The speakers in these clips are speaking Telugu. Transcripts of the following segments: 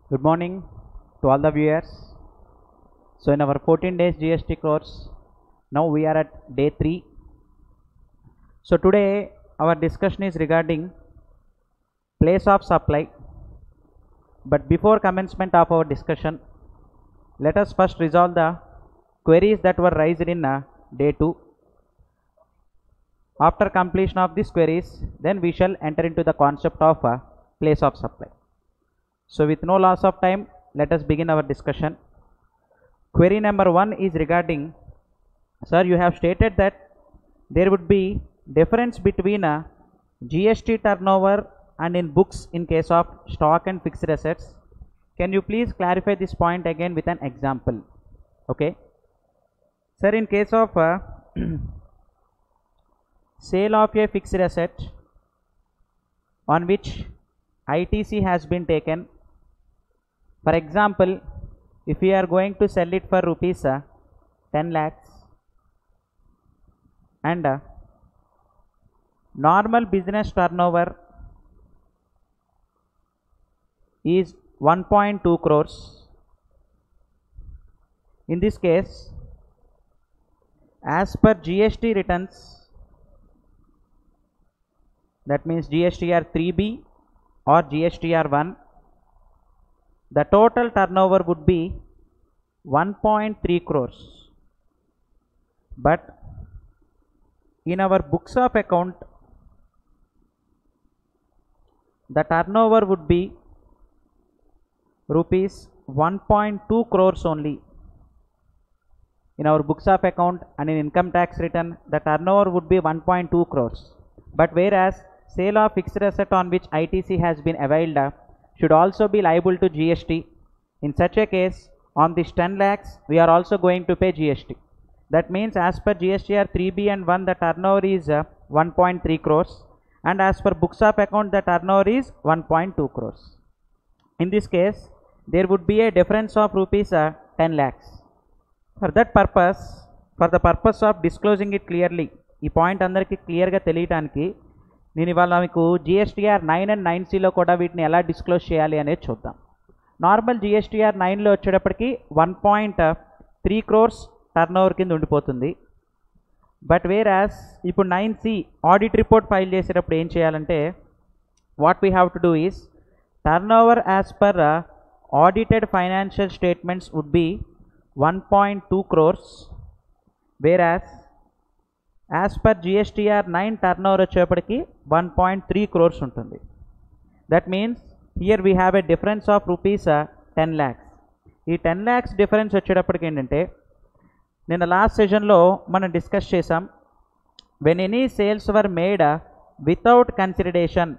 Good morning to all the viewers. So in our 14 days GST course, now we are at day 3. So today our discussion is regarding place of supply. But before commencement of our discussion, let us first resolve the queries that were raised in uh, day 2. After completion of these queries, then we shall enter into the concept of uh, place of supply. So with no loss of time, let us begin our discussion. Query number one is regarding, sir, you have stated that there would be difference between a GST turnover and in books in case of stock and fixed assets. Can you please clarify this point again with an example? Okay. Sir, in case of uh, sale of a fixed asset on which ITC has been taken. For example, if we are going to sell it for rupees uh, 10 lakhs and uh, normal business turnover is 1.2 crores. In this case, as per GST returns, that means GSTR 3B or GSTR 1, the total turnover would be 1.3 crores. But in our books of account, the turnover would be rupees 1.2 crores only. In our books of account and in income tax return, the turnover would be 1.2 crores. But whereas sale of fixed asset on which ITC has been availed uh, should also be liable to GST. In such a case, on this 10 lakhs, we are also going to pay GST. That means as per GSTR 3B and 1, the turnover is uh, 1.3 crores. And as per books of account, the turnover is 1.2 crores. In this case, there would be a difference of rupees uh, 10 lakhs. For that purpose, for the purpose of disclosing it clearly, ఈ పాయింట్ అందరికీ క్లియర్గా తెలియటానికి నేను ఇవాళ మీకు జిఎస్టీఆర్ నైన్ అండ్ నైన్ సిలో కూడా వీటిని ఎలా డిస్క్లోజ్ చేయాలి అనేది చూద్దాం నార్మల్ జిఎస్టీఆర్ నైన్లో వచ్చేటప్పటికి one point three crores turnover కింద ఉండిపోతుంది బట్ వేరాస్ ఇప్పుడు nine C audit report file చేసేటప్పుడు ఏం చేయాలంటే what we have to do is turnover as per audited financial statements would be one point two crores whereas as per GSTR nine turnover వచ్చేప్పటికి వన్ పాయింట్ త్రీ క్రోర్స్ ఉంటుంది that means here we have a difference of rupees ten lakhs ఈ టెన్ ల్యాక్స్ డిఫరెన్స్ వచ్చేటప్పటికి ఏంటంటే నిన్న లాస్ట్ సెషన్లో మనం డిస్కస్ చేసాం when any sales were made without consideration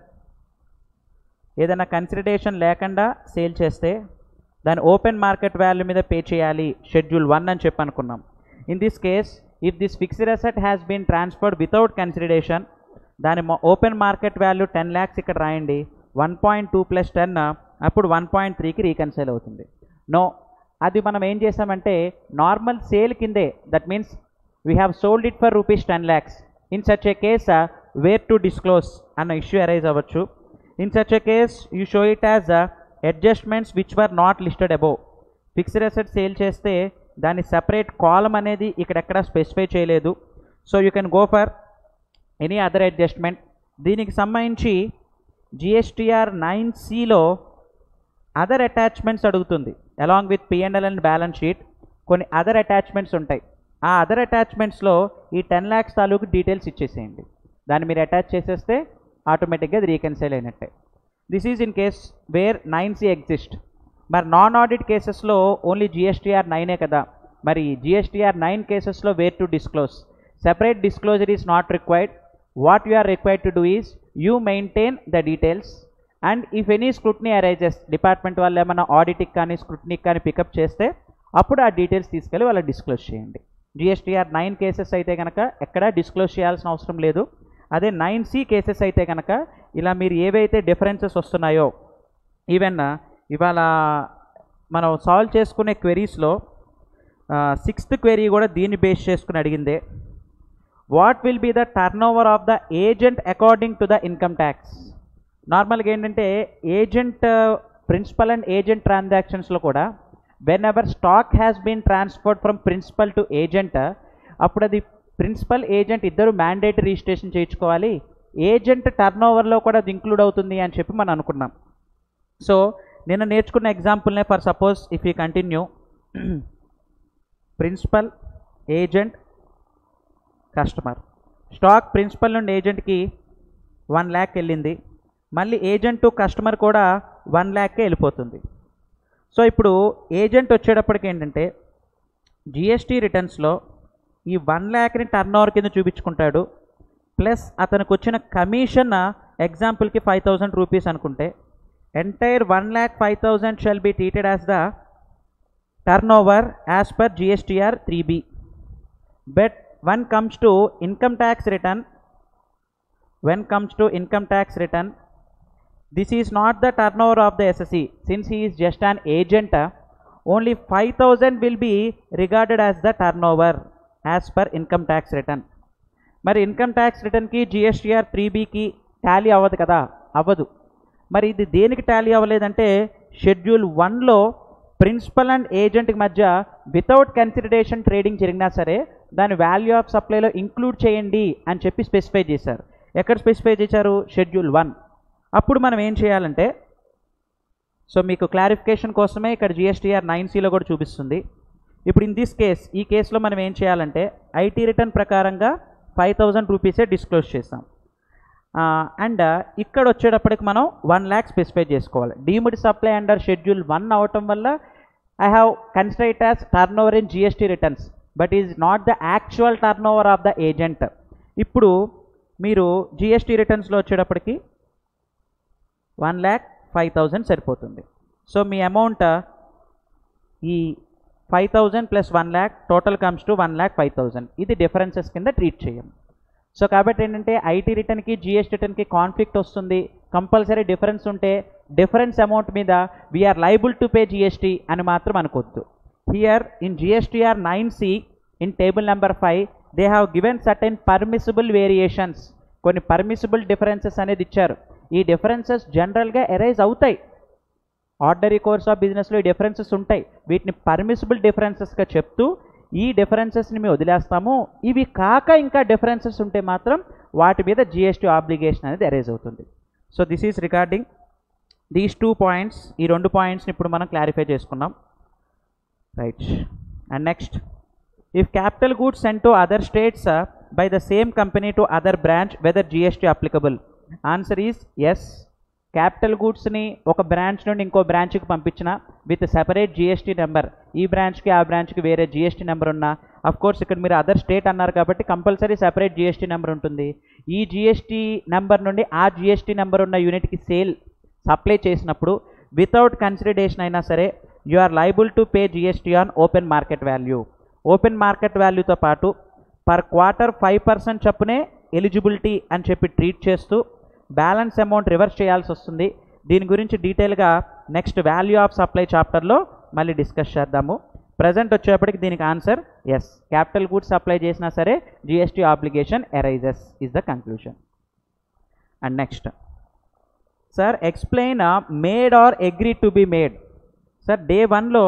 ఏదైనా కన్సిడరేషన్ లేకుండా సేల్ చేస్తే దాని ఓపెన్ మార్కెట్ వాల్యూ మీద పే చేయాలి షెడ్యూల్ వన్ అని చెప్పి అనుకున్నాం in this case if this fixed asset has been transferred without consideration దాని open market value ten lakhs ఇక్కడ రాయండి one point two plus ten అప్పుడు వన్ పాయింట్ త్రీకి రీకన్సైల్ అవుతుంది నో అది మనం ఏం చేసామంటే నార్మల్ సేల్ కిందే that means we have sold it for rupees ten lakhs in such a case where to disclose అన్న ఇష్యూ అరైజ్ అవ్వచ్చు in such a case you show it as adjustments which were not listed above fixed asset sale చేస్తే దాని సెపరేట్ కాలం అనేది ఇక్కడెక్కడ స్పెసిఫై చేయలేదు so you can go for any other adjustment దీనికి సంబంధించి జిఎస్టీఆర్ నైన్ సిలో అదర్ అటాచ్మెంట్స్ అడుగుతుంది along with P and L and balance sheet కొన్ని అదర్ అటాచ్మెంట్స్ ఉంటాయి ఆ అదర్ అటాచ్మెంట్స్లో ఈ టెన్ ల్యాక్స్ తాలూకు డీటెయిల్స్ ఇచ్చేసేయండి దాన్ని మీరు అటాచ్ చేసేస్తే ఆటోమేటిక్గా అది రీకన్సైల్ అయినట్టే this is in case where nine C exist మరి నాన్ ఆడిట్ కేసెస్లో ఓన్లీ జిఎస్టీఆర్ నైనే కదా మరి జిఎస్టీఆర్ నైన్ కేసెస్లో where to disclose separate disclosure is not required what you are required to do is you maintain the details and if any scrutiny arises department వాళ్ళు ఏమైనా ఆడిట్కి కానీ స్క్రూట్నీకి కానీ పికప్ చేస్తే అప్పుడు ఆ డీటెయిల్స్ తీసుకెళ్ళి వాళ్ళకి డిస్క్లోజ్ చేయండి జిఎస్టీఆర్ నైన్ కేసెస్ అయితే కనుక ఎక్కడా డిస్క్లోజ్ చేయాల్సిన అవసరం లేదు అదే నైన్ సి కేసెస్ అయితే కనుక ఇలా మీరు ఏవైతే డిఫరెన్సెస్ వస్తున్నాయో ఈవెన్ ఇవాళ మనం సాల్వ్ చేసుకునే క్వెరీస్లో సిక్స్త్ క్వెరీ కూడా దీన్ని బేస్ చేసుకుని అడిగిందే what will be the turnover of the agent according to the income tax నార్మల్గా ఏంటంటే ఏజెంట్ ప్రిన్సిపల్ అండ్ ఏజెంట్ ట్రాన్సాక్షన్స్లో కూడా whenever stock has been transferred from principal to agent అప్పుడు అది ప్రిన్సిపల్ ఏజెంట్ ఇద్దరు మ్యాండేట్ రిజిస్ట్రేషన్ చేయించుకోవాలి ఏజెంట్ టర్న్ ఓవర్లో కూడా అది ఇంక్లూడ్ అవుతుంది అని చెప్పి మనం అనుకున్నాం సో నేను నేర్చుకున్న ఎగ్జాంపుల్నే for suppose if you continue principal agent customer stock principal నుండి ఏజెంట్కి వన్ ల్యాక్ వెళ్ళింది మళ్ళీ ఏజెంట్ టు కస్టమర్ కూడా వన్ ల్యాక్కే వెళ్ళిపోతుంది సో ఇప్పుడు ఏజెంట్ వచ్చేటప్పటికి ఏంటంటే జిఎస్టీ రిటర్న్స్లో ఈ వన్ ల్యాక్ని టర్న్ ఓవర్ కింద చూపించుకుంటాడు ప్లస్ అతనికి వచ్చిన కమిషన్ ఎగ్జాంపుల్కి ఫైవ్ థౌజండ్ రూపీస్ అనుకుంటే entire one lakh five thousand shall be treated as the turnover as per GSTR three B but when comes to income tax return when comes to income tax return this is not the turnover of the sse since he is just an agent uh, only 5000 will be regarded as the turnover as per income tax return మరి ఇన్కమ్ ట్యాక్స్ రిటర్న్కి జిఎస్టీఆర్ త్రీ బీకి టాలీ అవ్వదు కదా అవ్వదు మరి ఇది దేనికి టాలీ అవ్వలేదంటే షెడ్యూల్ వన్లో ప్రిన్సిపల్ అండ్ ఏజెంట్కి మధ్య వితౌట్ కన్సిడరేషన్ ట్రేడింగ్ జరిగినా సరే దాని వాల్యూ ఆఫ్ సప్లైలో ఇంక్లూడ్ చేయండి అని చెప్పి స్పెసిఫై చేశారు ఎక్కడ స్పెసిఫై చేశారు షెడ్యూల్ వన్ అప్పుడు మనం ఏం చేయాలంటే సో మీకు క్లారిఫికేషన్ కోసమే ఇక్కడ జిఎస్టీఆర్ నైన్ సిలో కూడా చూపిస్తుంది ఇప్పుడు ఇన్ దిస్ కేస్ ఈ కేసులో మనం ఏం చేయాలంటే ఐటీ రిటర్న్ ప్రకారంగా ఫైవ్ థౌజండ్ రూపీసే డిస్క్లోజ్ చేస్తాం అండ్ ఇక్కడ వచ్చేటప్పటికి మనం వన్ ల్యాక్ స్పెసిఫై చేసుకోవాలి deemed supply under schedule one అవటం వల్ల I have consider it as turnover in GST returns but is not the actual turnover of the agent ఇప్పుడు మీరు జిఎస్టీ రిటర్న్స్లో వచ్చేటప్పటికి వన్ ల్యాక్ ఫైవ్ థౌజండ్ సరిపోతుంది సో మీ అమౌంట్ ఈ five thousand plus one lakh total comes to one lakh five thousand ఇది డిఫరెన్సెస్ కింద ట్రీట్ చేయం సో కాబట్టి ఏంటంటే ఐటీ రిటర్న్కి జిఎస్టీ రిటర్న్కి కాన్ఫ్లిక్ట్ వస్తుంది కంపల్సరీ డిఫరెన్స్ ఉంటే డిఫరెన్స్ అమౌంట్ మీద we are liable to pay GST అని మాత్రం అనుకోవద్దు here in GSTR nine C in table number five they have given certain permissible variations కొన్ని పర్మిసిబుల్ డిఫరెన్సెస్ అనేది ఇచ్చారు ఈ డిఫరెన్సెస్ జనరల్గా ఎరైజ్ అవుతాయి ఆర్డరీ కోర్స్ ఆఫ్ బిజినెస్లో ఈ డిఫరెన్సెస్ ఉంటాయి వీటిని పర్మిసిబుల్ డిఫరెన్సెస్గా చెప్తూ ఈ డిఫరెన్సెస్ని మేము వదిలేస్తాము ఇవి కాక ఇంకా డిఫరెన్సెస్ ఉంటే మాత్రం వాటి మీద జిఎస్టీ ఆబ్లిగేషన్ అనేది అరేజ్ అవుతుంది so this is regarding these two points ఈ రెండు పాయింట్స్ని ఇప్పుడు మనం క్లారిఫై చేసుకున్నాం right and next if capital goods sent to other states uh, by the same company to other branch whether gst applicable answer is yes capital గూడ్స్ని ఒక బ్రాంచ్ నుండి ఇంకో బ్రాంచ్కి పంపించిన విత్ సెపరేట్ జిఎస్టీ నెంబర్ ఈ బ్రాంచ్కి ఆ బ్రాంచ్కి వేరే జిఎస్టీ నెంబర్ ఉన్నా అఫ్ కోర్స్ ఇక్కడ మీరు అదర్ స్టేట్ అన్నారు కాబట్టి కంపల్సరీ సెపరేట్ జిఎస్టీ నెంబర్ ఉంటుంది ఈ జిఎస్టీ నెంబర్ నుండి ఆ జిఎస్టీ నెంబర్ ఉన్న యూనిట్కి సేల్ సప్లై చేసినప్పుడు వితౌట్ కన్సిడరేషన్ అయినా సరే you are liable to pay GST on open market value open market వాల్యూతో పాటు పర్ క్వార్టర్ ఫైవ్ పర్సెంట్ చొప్పునే ఎలిజిబిలిటీ అని చెప్పి ట్రీట్ చేస్తూ బ్యాలెన్స్ అమౌంట్ రివర్స్ చేయాల్సి వస్తుంది దీని గురించి డీటెయిల్గా నెక్స్ట్ వాల్యూ ఆఫ్ సప్లై చాప్టర్లో మళ్ళీ డిస్కస్ చేద్దాము ప్రజెంట్ వచ్చేప్పటికి దీనికి answer yes capital goods supply చేసినా సరే GST obligation arises is the conclusion and next sir explain made or agree to be made sir day వన్లో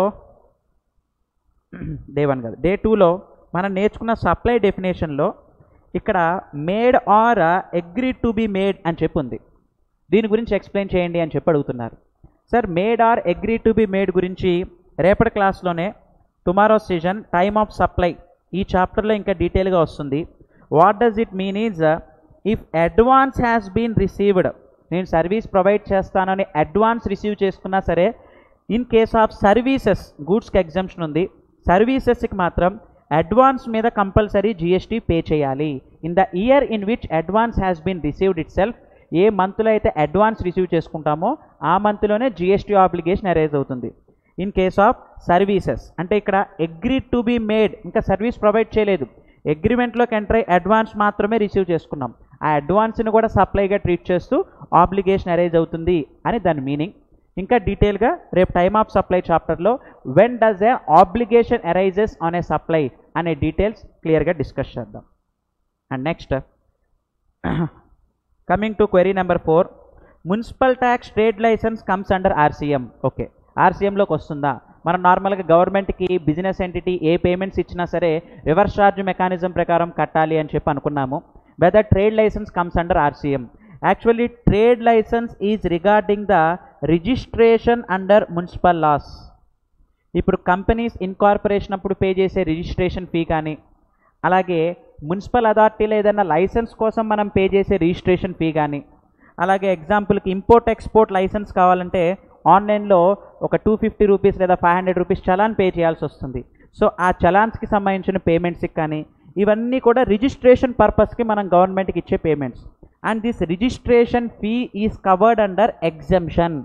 డే వన్ కాదు డే టూలో మనం నేర్చుకున్న సప్లై డెఫినేషన్లో ఇక్కడ made or agree to be made అని చెప్పి ఉంది దీని గురించి ఎక్స్ప్లెయిన్ చేయండి అని చెప్పి అడుగుతున్నారు sir made or agree to be made గురించి రేపటి క్లాస్లోనే tomorrow season time of supply ఈ చాప్టర్లో ఇంకా డీటెయిల్గా వస్తుంది what does it mean is if advance has been received నేను సర్వీస్ ప్రొవైడ్ చేస్తానని అడ్వాన్స్ రిసీవ్ చేసుకున్నా సరే ఇన్ కేస్ ఆఫ్ సర్వీసెస్ గూడ్స్కి ఎగ్జామ్షన్ ఉంది సర్వీసెస్కి మాత్రం అడ్వాన్స్ మీద కంపల్సరీ జిఎస్టీ పే చేయాలి in the year in which advance has been received itself ఏ మంత్లో అయితే అడ్వాన్స్ రిసీవ్ చేసుకుంటామో ఆ మంత్లోనే జిఎస్టీ ఆబ్లిగేషన్ అరేజ్ అవుతుంది ఇన్ కేస్ ఆఫ్ సర్వీసెస్ అంటే ఇక్కడ అగ్రీ టు బి మేడ్ ఇంకా సర్వీస్ ప్రొవైడ్ చేయలేదు అగ్రిమెంట్లోకి ఎంటర్ అయ్యి అడ్వాన్స్ మాత్రమే రిసీవ్ చేసుకున్నాం ఆ అడ్వాన్స్ని కూడా సప్లైగా ట్రీట్ చేస్తూ ఆబ్లిగేషన్ అరేజ్ అవుతుంది అని దాని మీనింగ్ ఇంకా డీటెయిల్గా రేపు టైమ్ ఆఫ్ సప్లై చాప్టర్లో when does a obligation arises on a supply అనే డీటెయిల్స్ క్లియర్గా డిస్కస్ చేద్దాం and next coming to query number four municipal tax trade licence comes under RCM okay ఆర్సీఎంలోకి వస్తుందా మనం నార్మల్గా గవర్నమెంట్కి బిజినెస్ ఎంటిటీ ఏ పేమెంట్స్ ఇచ్చినా సరే రివర్స్ ఛార్జ్ మెకానిజం ప్రకారం కట్టాలి అని చెప్పి అనుకున్నాము whether trade licence comes under RCM actually trade licence is regarding the registration under municipal laws ఇప్పుడు కంపెనీస్ ఇన్కార్పొరేషన్ అప్పుడు పే చేసే రిజిస్ట్రేషన్ ఫీ కానీ అలాగే మున్సిపల్ అథారిటీలో ఏదైనా లైసెన్స్ కోసం మనం పే చేసే రిజిస్ట్రేషన్ ఫీ కానీ అలాగే ఎగ్జాంపుల్కి ఇంపోర్ట్ ఎక్స్పోర్ట్ లైసెన్స్ కావాలంటే ఆన్లైన్లో ఒక టూ ఫిఫ్టీ రూపీస్ లేదా five hundred rupees challan pay చేయాల్సి వస్తుంది సో ఆ చలాన్స్కి సంబంధించిన పేమెంట్స్కి కానీ ఇవన్నీ కూడా రిజిస్ట్రేషన్ పర్పస్కి మనం గవర్నమెంట్కి ఇచ్చే payments and this registration fee is covered under exemption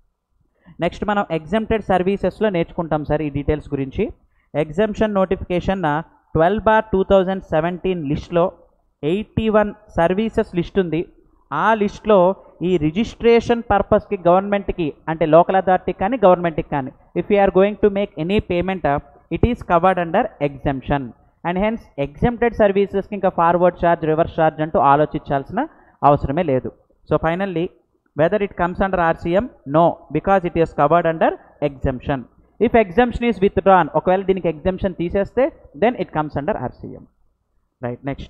next మనం ఎగ్జామ్టెడ్ సర్వీసెస్లో నేర్చుకుంటాం సార్ ఈ డీటెయిల్స్ గురించి exemption notification twelve bar two thousand seventeen లిస్ట్లో ఎయిటీ వన్ సర్వీసెస్ లిస్ట్ ఉంది ఆ లిస్ట్లో ఈ రిజిస్ట్రేషన్ పర్పస్కి గవర్నమెంట్కి అంటే లోకల్ అథారిటీకి కానీ గవర్నమెంట్కి కానీ if you are going to make any payment it is covered under exemption and hence exempted సర్వీసెస్కి ఇంకా ఫార్వర్డ్ ఛార్జ్ రివర్స్ ఛార్జ్ అంటూ ఆలోచించాల్సిన అవసరమే లేదు so finally whether it comes under RCM no because it is covered under exemption if exemption is withdrawn ఒకవేళ దీనికి ఎగ్జంప్షన్ తీసేస్తే then it comes under RCM right next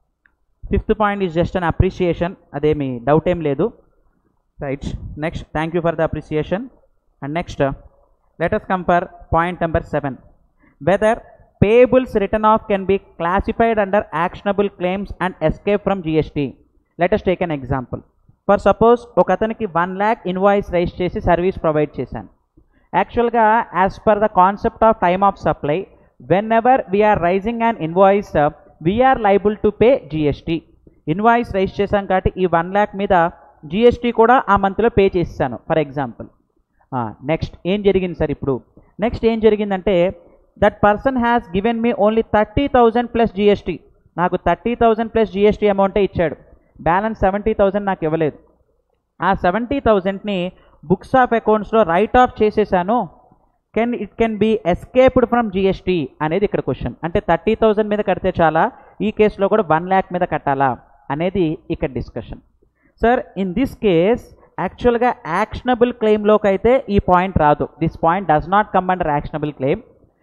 fifth point is just an appreciation అదేమి డౌట్ ఏం లేదు right next thank you for the appreciation and next let us come for point number 7 whether payables written off can be classified under actionable claims and escape from GST let us take an example for suppose ఒక అతనికి వన్ ల్యాక్ ఇన్వాయిస్ రైజ్ చేసి సర్వీస్ ప్రొవైడ్ చేశాను యాక్చువల్గా as per the concept of time of supply whenever we are raising and invoice we are liable to pay GST invoice raise చేశాం కాబట్టి ఈ వన్ ల్యాక్ మీద జిఎస్టీ కూడా ఆ మంత్లో పే చేస్తాను ఫర్ ఎగ్జాంపుల్ నెక్స్ట్ ఏం జరిగింది సార్ ఇప్పుడు నెక్స్ట్ ఏం జరిగిందంటే that person has given me only thirty thousand plus GST నాకు థర్టీ థౌజండ్ ప్లస్ జిఎస్టీ అమౌంటే ఇచ్చాడు బ్యాలెన్స్ సెవెంటీ థౌజండ్ నాకు ఇవ్వలేదు ఆ సెవెంటీ థౌజండ్ని బుక్స్ ఆఫ్ అకౌంట్స్లో రైట్ ఆఫ్ చేసేసాను can it can be escaped from GST అనేది ఇక్కడ క్వశ్చన్ అంటే థర్టీ థౌజండ్ మీద కడితే చాలా ఈ కేసులో కూడా వన్ ల్యాక్ మీద కట్టాలా అనేది ఇక్కడ discussion sir in this case యాక్చువల్గా యాక్షనబుల్ క్లెయిమ్లోకి అయితే ఈ పాయింట్ రాదు this point does not come under actionable claim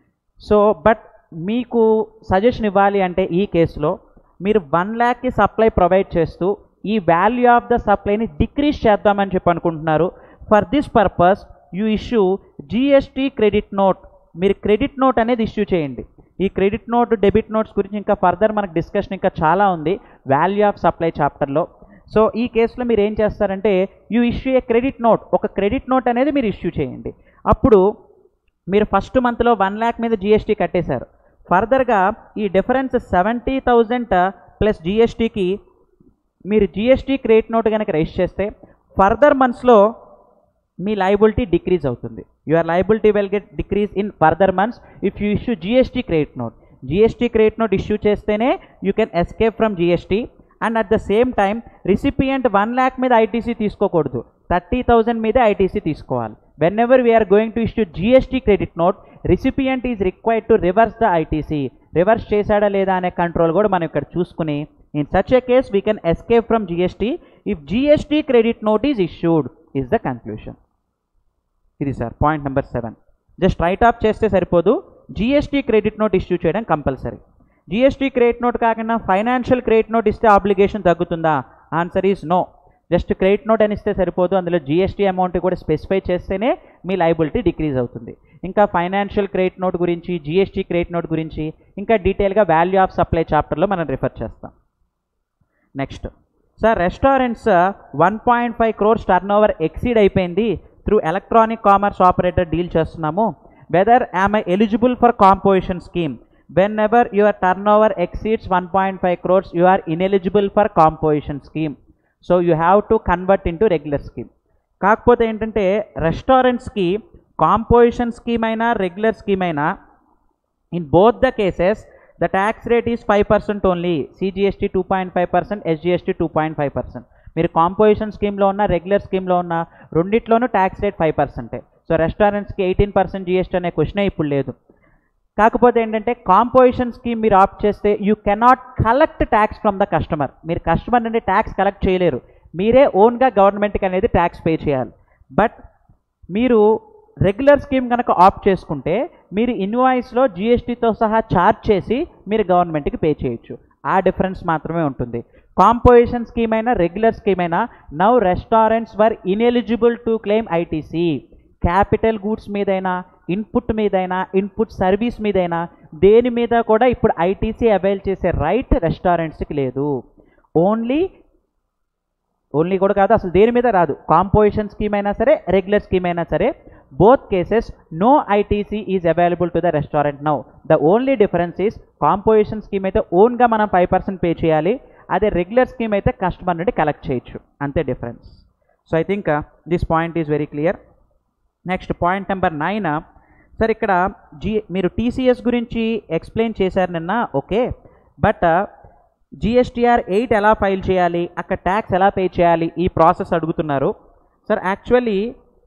so but మీకు సజెషన్ ఇవ్వాలి అంటే ఈ కేసులో మీరు వన్ ల్యాక్కి సప్లై ప్రొవైడ్ చేస్తూ ఈ వాల్యూ ఆఫ్ ద సప్లైని డిక్రీజ్ చేద్దామని చెప్పి అనుకుంటున్నారు for this purpose you issue GST credit note మీరు క్రెడిట్ నోట్ అనేది ఇష్యూ చేయండి ఈ క్రెడిట్ నోట్ డెబిట్ నోట్స్ గురించి ఇంకా ఫర్దర్ మనకు డిస్కషన్ ఇంకా చాలా ఉంది వాల్యూ ఆఫ్ సప్లై చాప్టర్లో సో ఈ కేసులో మీరు ఏం చేస్తారంటే you issue a credit note ఒక క్రెడిట్ నోట్ అనేది మీరు ఇష్యూ చేయండి అప్పుడు మీరు ఫస్ట్ మంత్లో వన్ ల్యాక్ మీద జిఎస్టీ కట్టేశారు ఫర్దర్గా ఈ డిఫరెన్స్ సెవెంటీ థౌజండ్ ప్లస్ జిఎస్టీకి మీరు జిఎస్టీ క్రెడిట్ నోట్ కనుక రైజ్ చేస్తే ఫర్దర్ మంత్స్లో మీ లైబిలిటీ డిక్రీజ్ అవుతుంది your liability will get decrease in further months if you issue GST credit note GST credit note issue చేస్తేనే you can escape from GST and at the same time recipient one lakh మీద ఐటీసీ తీసుకోకూడదు థర్టీ థౌజండ్ మీదే ఐటీసీ తీసుకోవాలి whenever we are going to issue GST credit note recipient is required to reverse the ITC reverse చేశాడా లేదా అనే కంట్రోల్ కూడా మనం ఇక్కడ చూసుకుని in such a case we can escape from GST if GST credit note is issued is the conclusion ఇది sir point number seven just write off చేస్తే సరిపోదు జిఎస్టీ క్రెడిట్ నోట్ ఇష్యూ చేయడం కంపల్సరీ జిఎస్టీ క్రెడిట్ నోట్ కాకుండా ఫైనాన్షియల్ క్రెడిట్ నోట్ ఇస్తే ఆబ్లిగేషన్ తగ్గుతుందా answer is no just credit note అని ఇస్తే సరిపోదు అందులో జిఎస్టీ అమౌంట్ కూడా స్పెసిఫై చేస్తేనే మీ లైబిలిటీ డిక్రీజ్ అవుతుంది ఇంకా ఫైనాన్షియల్ క్రెడిట్ నోట్ గురించి జిఎస్టీ క్రెడిట్ నోట్ గురించి ఇంకా డీటెయిల్గా వాల్యూ ఆఫ్ సప్లై చాప్టర్లో మనం రిఫర్ చేస్తాం next sir restaurants one point five crores turnover exceed అయిపోయింది through electronic commerce operator deal చేస్తున్నాము whether am I eligible for composition scheme whenever your turnover exceeds one point five crores you are ineligible for composition scheme so you have to convert into regular scheme కాకపోతే ఏంటంటే రెస్టారెంట్స్కి కాంపోజిషన్ స్కీమ్ అయినా రెగ్యులర్ స్కీమ్ అయినా in both the cases the tax rate is five percent only CGST two point five percent SGST two point five percent మీరు కాంపోజిషన్ స్కీమ్లో ఉన్న రెగ్యులర్ స్కీమ్లో ఉన్న రెండిట్లోనూ ట్యాక్స్ రేట్ ఫైవ్ పర్సెంటే సో రెస్టారెంట్స్కి ఎయిటీన్ పర్సెంట్ జిఎస్టీ అనే క్వశ్చనే ఇప్పుడు లేదు కాకపోతే ఏంటంటే కాంపోజిషన్ స్కీమ్ మీరు ఆప్ట్ చేస్తే you cannot collect tax from the customer మీరు కస్టమర్ నుండి ట్యాక్స్ కలెక్ట్ చేయలేరు మీరే ఓన్గా గవర్నమెంట్కి అనేది ట్యాక్స్ పే చేయాలి బట్ మీరు రెగ్యులర్ స్కీమ్ కనుక ఆప్ట్ చేసుకుంటే మీరు ఇన్వాయిస్లో జిఎస్టీతో సహా ఛార్జ్ చేసి మీరు గవర్నమెంట్కి పే చేయొచ్చు ఆ డిఫరెన్స్ మాత్రమే ఉంటుంది కాంపోజిషన్ స్కీమ్ అయినా రెగ్యులర్ స్కీమ్ అయినా now restaurants were ineligible to claim ITC capital goods మీదైనా ఇన్పుట్ మీదైనా ఇన్పుట్ సర్వీస్ మీదైనా దేని మీద కూడా ఇప్పుడు ఐటీసీ అవైల్ చేసే రైట్ రెస్టారెంట్స్కి లేదు ఓన్లీ ఓన్లీ కూడా కాదు అసలు దేని మీద రాదు కాంపోజిషన్ స్కీమ్ అయినా సరే రెగ్యులర్ స్కీమ్ అయినా సరే both cases no ITC is available to the restaurant now the only difference is composition scheme అయితే ఓన్గా మనం ఫైవ్ పర్సెంట్ పే చేయాలి అదే రెగ్యులర్ స్కీమ్ అయితే కస్టమర్ నుండి కలెక్ట్ చేయొచ్చు అంతే difference so I think this point is very clear next point number nine sir ఇక్కడ జీ మీరు టీసీఎస్ గురించి ఎక్స్ప్లెయిన్ చేశారు నిన్న ఓకే బట్ జిఎస్టీఆర్ ఎయిట్ ఎలా ఫైల్ చేయాలి అక్కడ ట్యాక్స్ ఎలా పే చేయాలి ఈ ప్రాసెస్ అడుగుతున్నారు సార్ యాక్చువల్లీ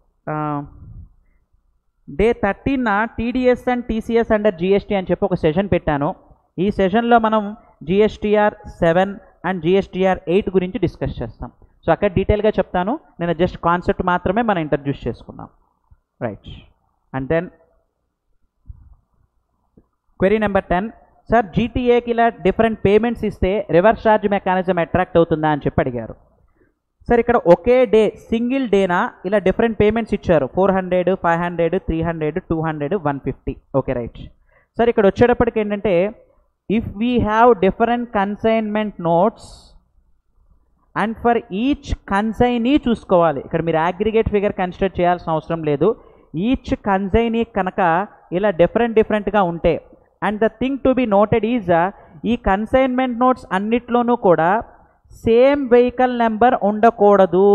డే థర్టీన్న TDS and TCS under GST అని చెప్పి ఒక సెషన్ పెట్టాను ఈ సెషన్లో మనం GSTR seven and GSTR eight గురించి డిస్కస్ చేస్తాం సో అక్కడ డీటెయిల్గా చెప్తాను నేను జస్ట్ కాన్సెప్ట్ మాత్రమే మనం ఇంట్రడ్యూస్ చేసుకున్నాం right and then query number ten sir జీటీఏకి ఇలా డిఫరెంట్ పేమెంట్స్ ఇస్తే రివర్స్ ఛార్జ్ మెకానిజం అట్రాక్ట్ అవుతుందా అని చెప్పి అడిగారు సార్ ఇక్కడ ఒకే డే సింగిల్ డేనా ఇలా డిఫరెంట్ పేమెంట్స్ ఇచ్చారు four hundred five hundred three hundred two hundred one fifty okay right sir ఇక్కడ వచ్చేటప్పటికి ఏంటంటే if we have different consignment notes and for each consignee చూసుకోవాలి ఇక్కడ మీరు అగ్రిగేట్ ఫిగర్ కన్సిడర్ చేయాల్సిన అవసరం లేదు ఈచ్ కన్సైనీ కనుక ఇలా డిఫరెంట్ డిఫరెంట్గా ఉంటే and the thing to be noted is ఈ కన్సైన్మెంట్ నోట్స్ అన్నిట్లోనూ కూడా సేమ్ వెహికల్ నెంబర్ ఉండకూడదు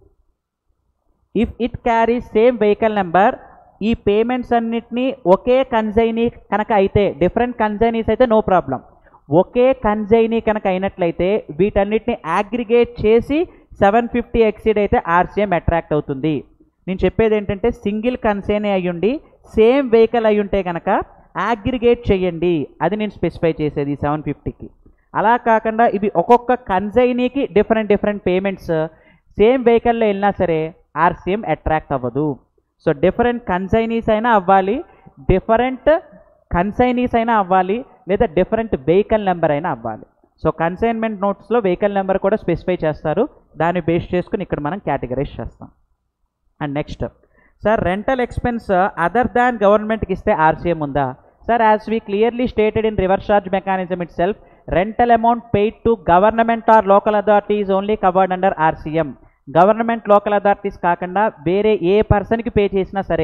if it carry same vehicle number ఈ పేమెంట్స్ అన్నిటినీ ఒకే కన్జైనీ కనుక అయితే డిఫరెంట్ కన్జైనీస్ అయితే నో ప్రాబ్లం ఒకే కన్జైనీ కనుక అయినట్లయితే వీటన్నిటిని అగ్రిగేట్ చేసి సెవెన్ ఫిఫ్టీ ఎక్సీడ్ అయితే ఆర్సీఎం అట్రాక్ట్ అవుతుంది నేను చెప్పేది ఏంటంటే సింగిల్ కన్సైనీ అయ్యుండి సేమ్ వెహికల్ అయి ఉంటే కనుక అగ్రిగేట్ చేయండి అది నేను స్పెసిఫై చేసేది సెవెన్ ఫిఫ్టీకి అలా కాకుండా ఇవి ఒక్కొక్క కన్జైనీకి డిఫరెంట్ డిఫరెంట్ పేమెంట్స్ సేమ్ వెహికల్లో వెళ్ళినా సరే ఆర్సీఎం అట్రాక్ట్ అవ్వదు సో డిఫరెంట్ కన్సైనీస్ అయినా అవ్వాలి డిఫరెంట్ కన్సైనీస్ అయినా అవ్వాలి లేదా డిఫరెంట్ వెహికల్ నెంబర్ అయినా అవ్వాలి సో కన్సైన్మెంట్ నోట్స్లో వెహికల్ నెంబర్ కూడా స్పెసిఫై చేస్తారు దాన్ని బేస్ చేసుకుని ఇక్కడ మనం కేటగరైజ్ చేస్తాం and next sir rental expense other than గవర్నమెంట్కి ఇస్తే ఆర్సీఎం ఉందా sir as we clearly stated in reverse charge mechanism itself rental amount paid to government or local authorities only covered under RCM government local authorities కాకుండా వేరే ఏ పర్సన్కి పే చేసినా సరే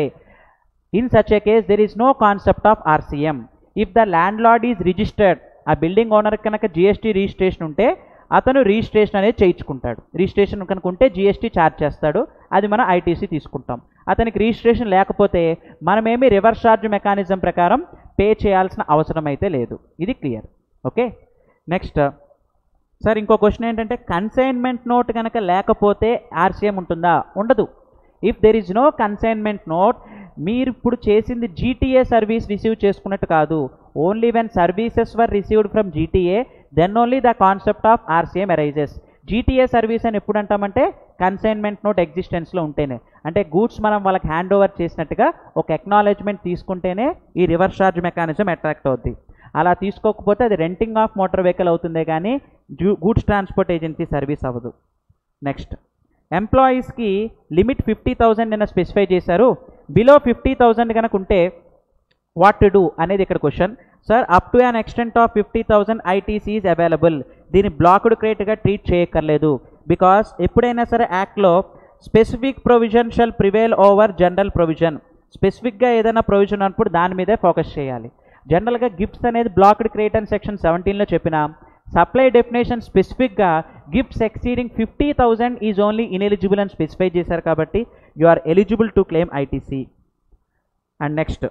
in such a case there is no concept of RCM if the landlord is registered ఆ బిల్డింగ్ ఓనర్ కనుక జిఎస్టీ రిజిస్ట్రేషన్ ఉంటే అతను రిజిస్ట్రేషన్ అనేది చేయించుకుంటాడు రిజిస్ట్రేషన్ కనుక ఉంటే జిఎస్టీ ఛార్జ్ చేస్తాడు అది మనం ఐటీసీ తీసుకుంటాం అతనికి రిజిస్ట్రేషన్ లేకపోతే మనమేమి రివర్స్ ఛార్జ్ మెకానిజం ప్రకారం పే చేయాల్సిన అవసరం అయితే లేదు ఇది క్లియర్ ఓకే నెక్స్ట్ సార్ ఇంకో క్వశ్చన్ ఏంటంటే కన్సైన్మెంట్ నోట్ కనుక లేకపోతే ఆర్సీఎం ఉంటుందా ఉండదు if there is no consignment note మీరు ఇప్పుడు చేసింది జీటీఏ సర్వీస్ రిసీవ్ చేసుకున్నట్టు కాదు only when services were received from GTA then only the concept of RCM arises GTA service అని ఎప్పుడు అంటామంటే కన్సైన్మెంట్ నోట్ ఎగ్జిస్టెన్స్లో ఉంటేనే అంటే గూడ్స్ మనం వాళ్ళకి హ్యాండ్ ఓవర్ చేసినట్టుగా ఒక ఎక్నాలెడ్జ్మెంట్ తీసుకుంటేనే ఈ రివర్స్ చార్జ్ మెకానిజం అట్రాక్ట్ అవుద్ది అలా తీసుకోకపోతే అది రెంటింగ్ ఆఫ్ మోటార్ వెహికల్ అవుతుందే కానీ గూడ్స్ ట్రాన్స్పోర్ట్ ఏజెన్సీ సర్వీస్ అవ్వదు నెక్స్ట్ ఎంప్లాయీస్కి లిమిట్ ఫిఫ్టీ థౌజండ్ అయినా స్పెసిఫై చేశారు బిలో ఫిఫ్టీ థౌజండ్ కనుక ఉంటే వాట్ టు డూ అనేది ఇక్కడ question sir up to an extent of fifty thousand ITC is available దీన్ని బ్లాక్డ్ క్రేట్గా ట్రీట్ చేయక్కర్లేదు బికాస్ ఎప్పుడైనా సరే యాక్ట్లో specific provision shall prevail over general provision స్పెసిఫిక్గా ఏదైనా ప్రొవిజన్ అన్నప్పుడు దాని మీదే ఫోకస్ చేయాలి జనరల్గా గిఫ్ట్స్ అనేది బ్లాక్డ్ క్రేట్ అని సెక్షన్ సెవెంటీన్లో చెప్పిన సప్లై డెఫినేషన్ స్పెసిఫిక్గా gifts exceeding fifty thousand is only ineligible అని స్పెసిఫై చేశారు కాబట్టి you are eligible to claim ITC and next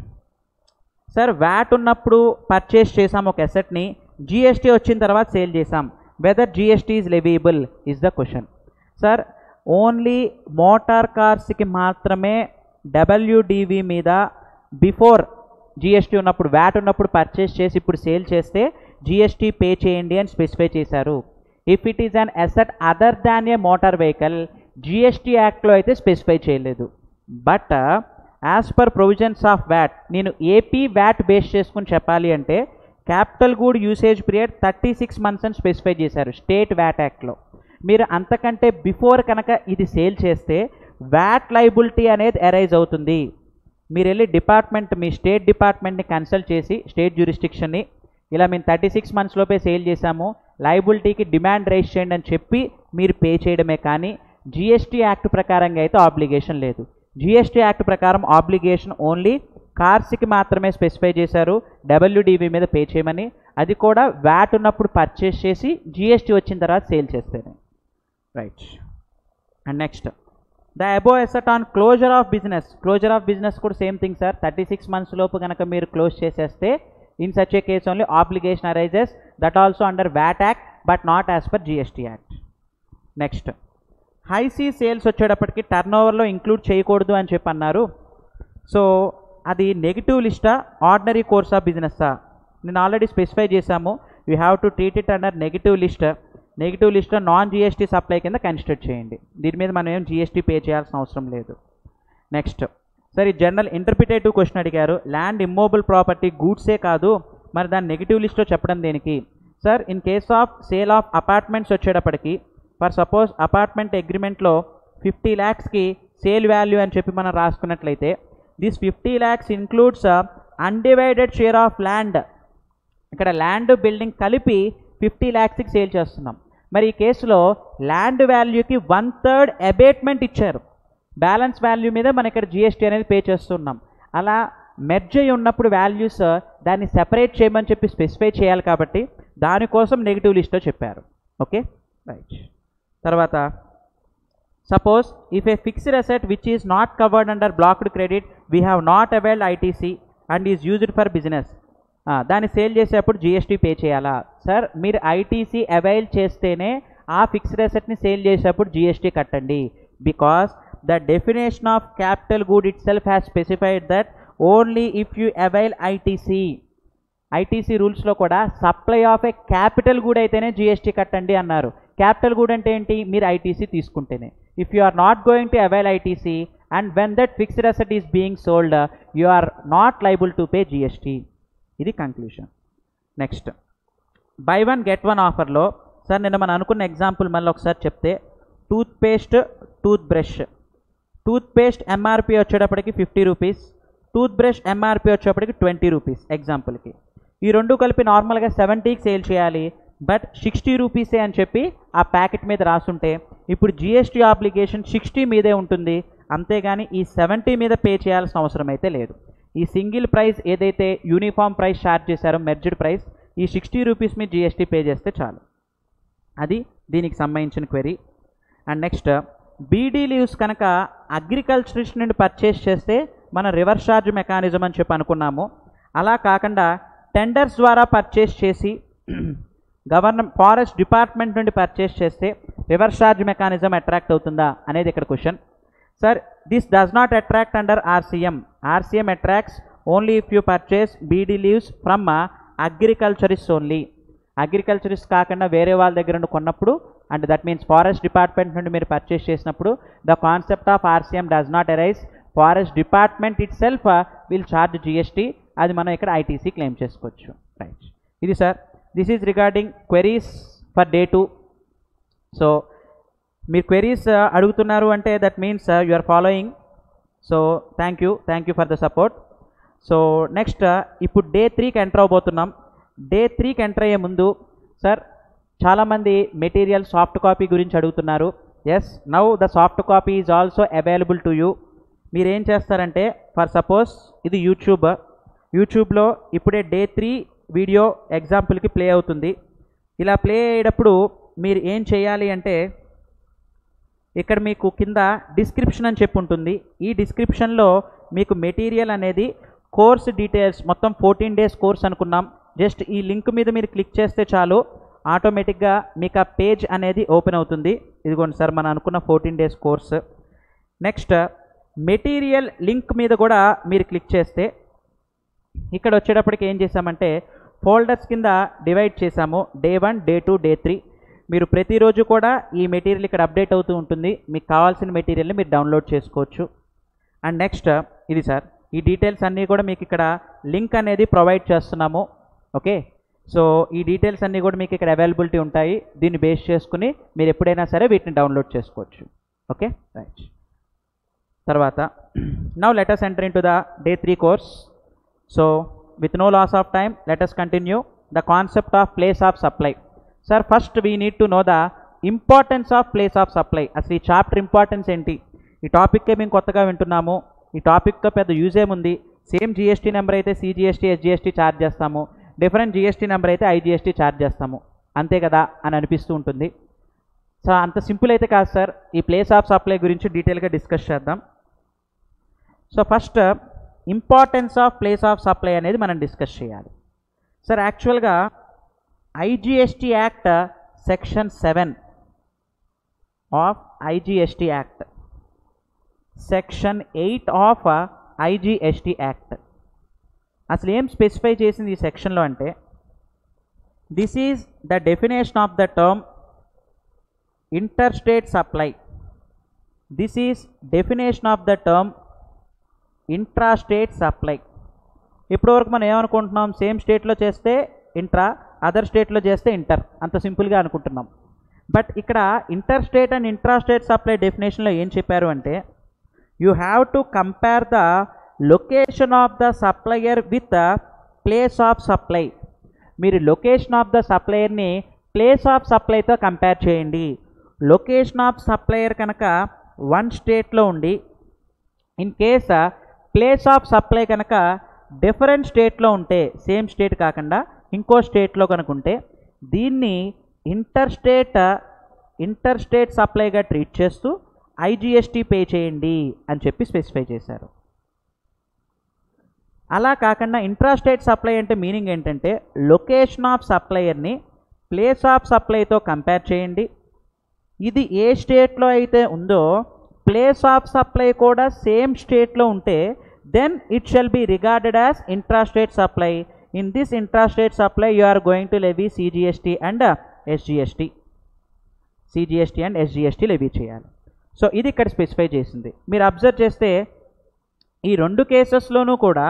sir VAT ఉన్నప్పుడు పర్చేస్ చేసాం ఒక ఎసెట్ని జిఎస్టీ వచ్చిన తర్వాత సేల్ చేసాం whether GST is leviable is the question sir only motor కార్స్కి మాత్రమే డబ్ల్యూడివి మీద బిఫోర్ జిఎస్టీ ఉన్నప్పుడు వ్యాట్ ఉన్నప్పుడు పర్చేస్ చేసి ఇప్పుడు సేల్ చేస్తే జిఎస్టీ పే చేయండి అని స్పెసిఫై చేశారు if it is an asset other than a motor vehicle GST యాక్ట్లో అయితే స్పెసిఫై చేయలేదు but as per provisions of VAT నేను ఏపీ వ్యాట్ బేస్ చేసుకుని చెప్పాలి అంటే capital good usage period thirty six months అని స్పెసిఫై చేశారు స్టేట్ వ్యాట్ యాక్ట్లో మీరు అంతకంటే బిఫోర్ కనుక ఇది సేల్ చేస్తే వ్యాట్ లైబిలిటీ అనేది అరైజ్ అవుతుంది మీరు వెళ్ళి డిపార్ట్మెంట్ మీ స్టేట్ డిపార్ట్మెంట్ని కన్సల్ట్ చేసి స్టేట్ జ్యూరిస్టిక్షన్ని ఇలా మేము థర్టీ సిక్స్ మంత్స్ లోపే సేల్ చేశాము లైబిలిటీకి డిమాండ్ రైజ్ చేయండి అని చెప్పి మీరు పే చేయడమే కానీ జిఎస్టీ యాక్ట్ ప్రకారంగా అయితే ఆబ్లిగేషన్ లేదు జిఎస్టీ యాక్ట్ ప్రకారం ఆబ్లిగేషన్ ఓన్లీ కార్స్కి మాత్రమే స్పెసిఫై చేశారు డబ్ల్యూడివి మీద పే చేయమని అది కూడా వ్యాట్ ఉన్నప్పుడు పర్చేస్ చేసి జిఎస్టీ వచ్చిన తర్వాత సేల్ చేస్తేనే right and next the above asset on closure of business closure of business కూడా same thing sir thirty six months లోపు కనుక మీరు క్లోజ్ చేసేస్తే in such a case only obligation arises that also under VAT act but not as per GST act next high sea sales వచ్చేటప్పటికి టర్న్ ఓవర్లో ఇంక్లూడ్ చేయకూడదు అని చెప్పి అన్నారు సో అది నెగిటివ్ లిస్టా ఆర్డినరీ కోర్స్ ఆఫ్ బిజినెస్సా నేను ఆల్రెడీ స్పెసిఫై చేశాము you have to treat it under negative list negative లిస్ట్లో నాన్ జిఎస్టీ సప్లై కింద కన్సిడర్ చేయండి దీని మీద మనం ఏం జిఎస్టీ పే చేయాల్సిన అవసరం లేదు నెక్స్ట్ సరే జనరల్ ఇంటర్ప్రిటేటివ్ క్వశ్చన్ అడిగారు ల్యాండ్ ఇమ్మోబుల్ ప్రాపర్టీ గూడ్సే కాదు మరి దాని నెగిటివ్ లిస్ట్లో చెప్పడం దేనికి sir in case of sale of apartments వచ్చేటప్పటికి ఫర్ సపోజ్ అపార్ట్మెంట్ అగ్రిమెంట్లో ఫిఫ్టీ ల్యాక్స్కి సేల్ వాల్యూ అని చెప్పి మనం రాసుకున్నట్లయితే this fifty lakhs includes undivided share of land ఇక్కడ ల్యాండ్ బిల్డింగ్ కలిపి ఫిఫ్టీ ల్యాక్స్కి సేల్ చేస్తున్నాం మరి ఈ కేసులో ల్యాండ్ వాల్యూకి వన్ థర్డ్ అబేట్మెంట్ ఇచ్చారు బ్యాలెన్స్ వాల్యూ మీద మనం ఇక్కడ జిఎస్టీ అనేది పే చేస్తున్నాం అలా మెర్జ్ అయి ఉన్నప్పుడు వాల్యూస్ దాన్ని సెపరేట్ చేయమని చెప్పి స్పెసిఫై చేయాలి కాబట్టి దానికోసం నెగిటివ్ లిస్ట్లో చెప్పారు ఓకే రైట్ తర్వాత suppose if a fixed asset which is not covered under blocked credit we have not availed ITC and is used for business దాన్ని సేల్ చేసేటప్పుడు జిఎస్టీ పే చేయాలా సార్ మీరు ఐటీసీ అవైల్ చేస్తేనే ఆ ఫిక్స్డ్ అసెట్ని సేల్ చేసేటప్పుడు జిఎస్టీ కట్టండి because the definition of capital good itself has specified that only if you avail ITC ITC రూల్స్లో కూడా supply of a capital good అయితేనే జిఎస్టీ కట్టండి అన్నారు క్యాపిటల్ గుడ్ అంటే ఏంటి మీరు ఐటీసీ తీసుకుంటేనే if you are not going to avail ITC and when that fixed asset is being sold you are not liable to pay GST ఇది conclusion next buy one get one ఆఫర్లో సార్ నిన్న మనం అనుకున్న ఎగ్జాంపుల్ మళ్ళీ ఒకసారి చెప్తే toothpaste toothbrush toothpaste MRP వచ్చేటప్పటికి fifty rupees toothbrush MRP వచ్చేటప్పటికి ట్వంటీ రూపీస్ ఎగ్జాంపుల్కి ఈ రెండు కలిపి నార్మల్గా సెవెంటీకి సేల్ చేయాలి బట్ సిక్స్టీ రూపీసే అని చెప్పి ఆ ప్యాకెట్ మీద రాసుంటే ఇప్పుడు జిఎస్టీ ఆబ్లిగేషన్ సిక్స్టీ మీదే ఉంటుంది అంతేగాని ఈ సెవెంటీ మీద పే చేయాల్సిన అవసరం అయితే లేదు ఈ సింగిల్ ప్రైస్ ఏదైతే యూనిఫామ్ ప్రైస్ ఛార్జ్ చేశారో మెర్జ్డ్ ప్రైస్ ఈ సిక్స్టీ రూపీస్ మీద జిఎస్టీ పే చేస్తే చాలు అది దీనికి సంబంధించిన query and next beedi leaves కనుక అగ్రికల్చరిస్ట్ నుండి పర్చేస్ చేస్తే మన రివర్స్ ఛార్జ్ మెకానిజం అని చెప్పి అనుకున్నాము అలా కాకుండా టెండర్స్ ద్వారా పర్చేస్ చేసి గవర్నమెంట్ ఫారెస్ట్ డిపార్ట్మెంట్ నుండి పర్చేస్ చేస్తే రివర్స్ ఛార్జ్ మెకానిజం అట్రాక్ట్ అవుతుందా అనేది ఇక్కడ question sir this does not attract under RCM RCM attracts only if you purchase beedi leaves from agriculturist only agriculturist కాకుండా వేరే వాళ్ళ దగ్గర నుండి కొన్నప్పుడు and that means forest department నుండి మీరు పర్చేస్ చేసినప్పుడు the concept of RCM does not arise forest department itself will charge GST అది మనం ఇక్కడ ఐటీసీ క్లెయిమ్ చేసుకోవచ్చు రైట్ ఇది sir this is regarding queries for day two so మీరు క్వెరీస్ అడుగుతున్నారు అంటే that means you are following so thank you thank you for the support so next ఇప్పుడు డే త్రీకి ఎంటర్ అవబోతున్నాం డే త్రీకి ఎంటర్ అయ్యే ముందు సార్ చాలామంది మెటీరియల్ సాఫ్ట్ కాపీ గురించి అడుగుతున్నారు yes now the soft copy is also available to you మీరు ఏం చేస్తారంటే ఫర్ సపోజ్ ఇది యూట్యూబ్ యూట్యూబ్లో ఇప్పుడే డే త్రీ వీడియో ఎగ్జాంపుల్కి ప్లే అవుతుంది ఇలా ప్లే అయ్యేటప్పుడు మీరు ఏం చేయాలి అంటే ఇక్కడ మీకు కింద డిస్క్రిప్షన్ అని చెప్పి ఉంటుంది ఈ డిస్క్రిప్షన్లో మీకు మెటీరియల్ అనేది కోర్స్ డీటెయిల్స్ మొత్తం ఫోర్టీన్ డేస్ కోర్స్ అనుకున్నాం జస్ట్ ఈ లింక్ మీద మీరు క్లిక్ చేస్తే చాలు ఆటోమేటిక్గా మీకు ఆ పేజ్ అనేది ఓపెన్ అవుతుంది ఇదిగోండి సార్ మనం అనుకున్న fourteen days course next material link మీద కూడా మీరు క్లిక్ చేస్తే ఇక్కడ వచ్చేటప్పటికి ఏం చేసామంటే ఫోల్డర్స్ కింద డివైడ్ చేసాము day one day two day three మీరు ప్రతిరోజు కూడా ఈ మెటీరియల్ ఇక్కడ అప్డేట్ అవుతూ ఉంటుంది మీకు కావాల్సిన మెటీరియల్ని మీరు డౌన్లోడ్ చేసుకోవచ్చు అండ్ నెక్స్ట్ ఇది సార్ ఈ డీటెయిల్స్ అన్నీ కూడా మీకు ఇక్కడ లింక్ అనేది ప్రొవైడ్ చేస్తున్నాము ఓకే సో ఈ డీటెయిల్స్ అన్నీ కూడా మీకు ఇక్కడ అవైలబిలిటీ ఉంటాయి దీన్ని బేస్ చేసుకుని మీరు ఎప్పుడైనా సరే వీటిని డౌన్లోడ్ చేసుకోవచ్చు ఓకే రైట్ తర్వాత now let's enter into the day three course so with no loss of time let's continue the concept of place of supply sir first we need to know the importance of place of supply అసలు ఈ చాప్టర్ ఇంపార్టెన్స్ ఏంటి ఈ టాపిక్కే మేము కొత్తగా వింటున్నాము ఈ టాపిక్తో పెద్ద యూజ్ ఏముంది సేమ్ జిఎస్టీ నెంబర్ అయితే సిజిఎస్టీ ఎస్జిఎస్టీ ఛార్జ్ చేస్తాము డిఫరెంట్ జిఎస్టీ నెంబర్ అయితే ఐజిఎస్టీ ఛార్జ్ చేస్తాము అంతే కదా అని అనిపిస్తూ ఉంటుంది సో అంత సింపుల్ అయితే కాదు సార్ ఈ ప్లేస్ ఆఫ్ సప్లై గురించి డీటెయిల్గా డిస్కస్ చేద్దాం so first importance of place of supply అనేది మనం డిస్కస్ చేయాలి సార్ యాక్చువల్గా IGST act section seven of IGST act section eight of IGST act అసలు ఏం స్పెసిఫై చేసింది ఈ సెక్షన్లో అంటే this is the definition of the term interstate supply this is definition of the term intrastate supply ఇప్పటివరకు మనం ఏమనుకుంటున్నాం సేమ్ స్టేట్లో చేస్తే ఇంట్రా అదర్ స్టేట్లో చేస్తే ఇంటర్ అంత సింపుల్గా అనుకుంటున్నాం బట్ ఇక్కడ interstate and intrastate supply డెఫినేషన్లో ఏం చెప్పారు అంటే you have to compare the location of the supplier with place of supply మీరు లొకేషన్ ఆఫ్ ద సప్లయర్ని ప్లేస్ ఆఫ్ సప్లైతో కంపేర్ చేయండి లొకేషన్ ఆఫ్ సప్లయర్ కనుక వన్ స్టేట్లో ఉండి in case place of supply కనుక డిఫరెంట్ స్టేట్లో ఉంటే సేమ్ స్టేట్ కాకుండా ఇంకో స్టేట్లో కనుక ఉంటే దీన్ని ఇంటర్ స్టేట్ ఇంటర్ స్టేట్ సప్లైగా ట్రీట్ చేస్తూ ఐజిఎస్టీ పే చేయండి అని చెప్పి స్పెసిఫై చేశారు అలా కాకుండా ఇంట్రాస్టేట్ సప్లై అంటే మీనింగ్ ఏంటంటే లొకేషన్ ఆఫ్ సప్లయర్ని ప్లేస్ ఆఫ్ సప్లైతో కంపేర్ చేయండి ఇది ఏ స్టేట్లో అయితే ఉందో ప్లేస్ ఆఫ్ సప్లై కూడా సేమ్ స్టేట్లో ఉంటే then it shall be regarded as intrastate supply in this intrastate supply you are going to levy CGST and SGST CGST and SGST levy చేయాలి సో ఇది ఇక్కడ స్పెసిఫై చేసింది మీరు అబ్జర్వ్ చేస్తే ఈ రెండు కేసెస్లోనూ కూడా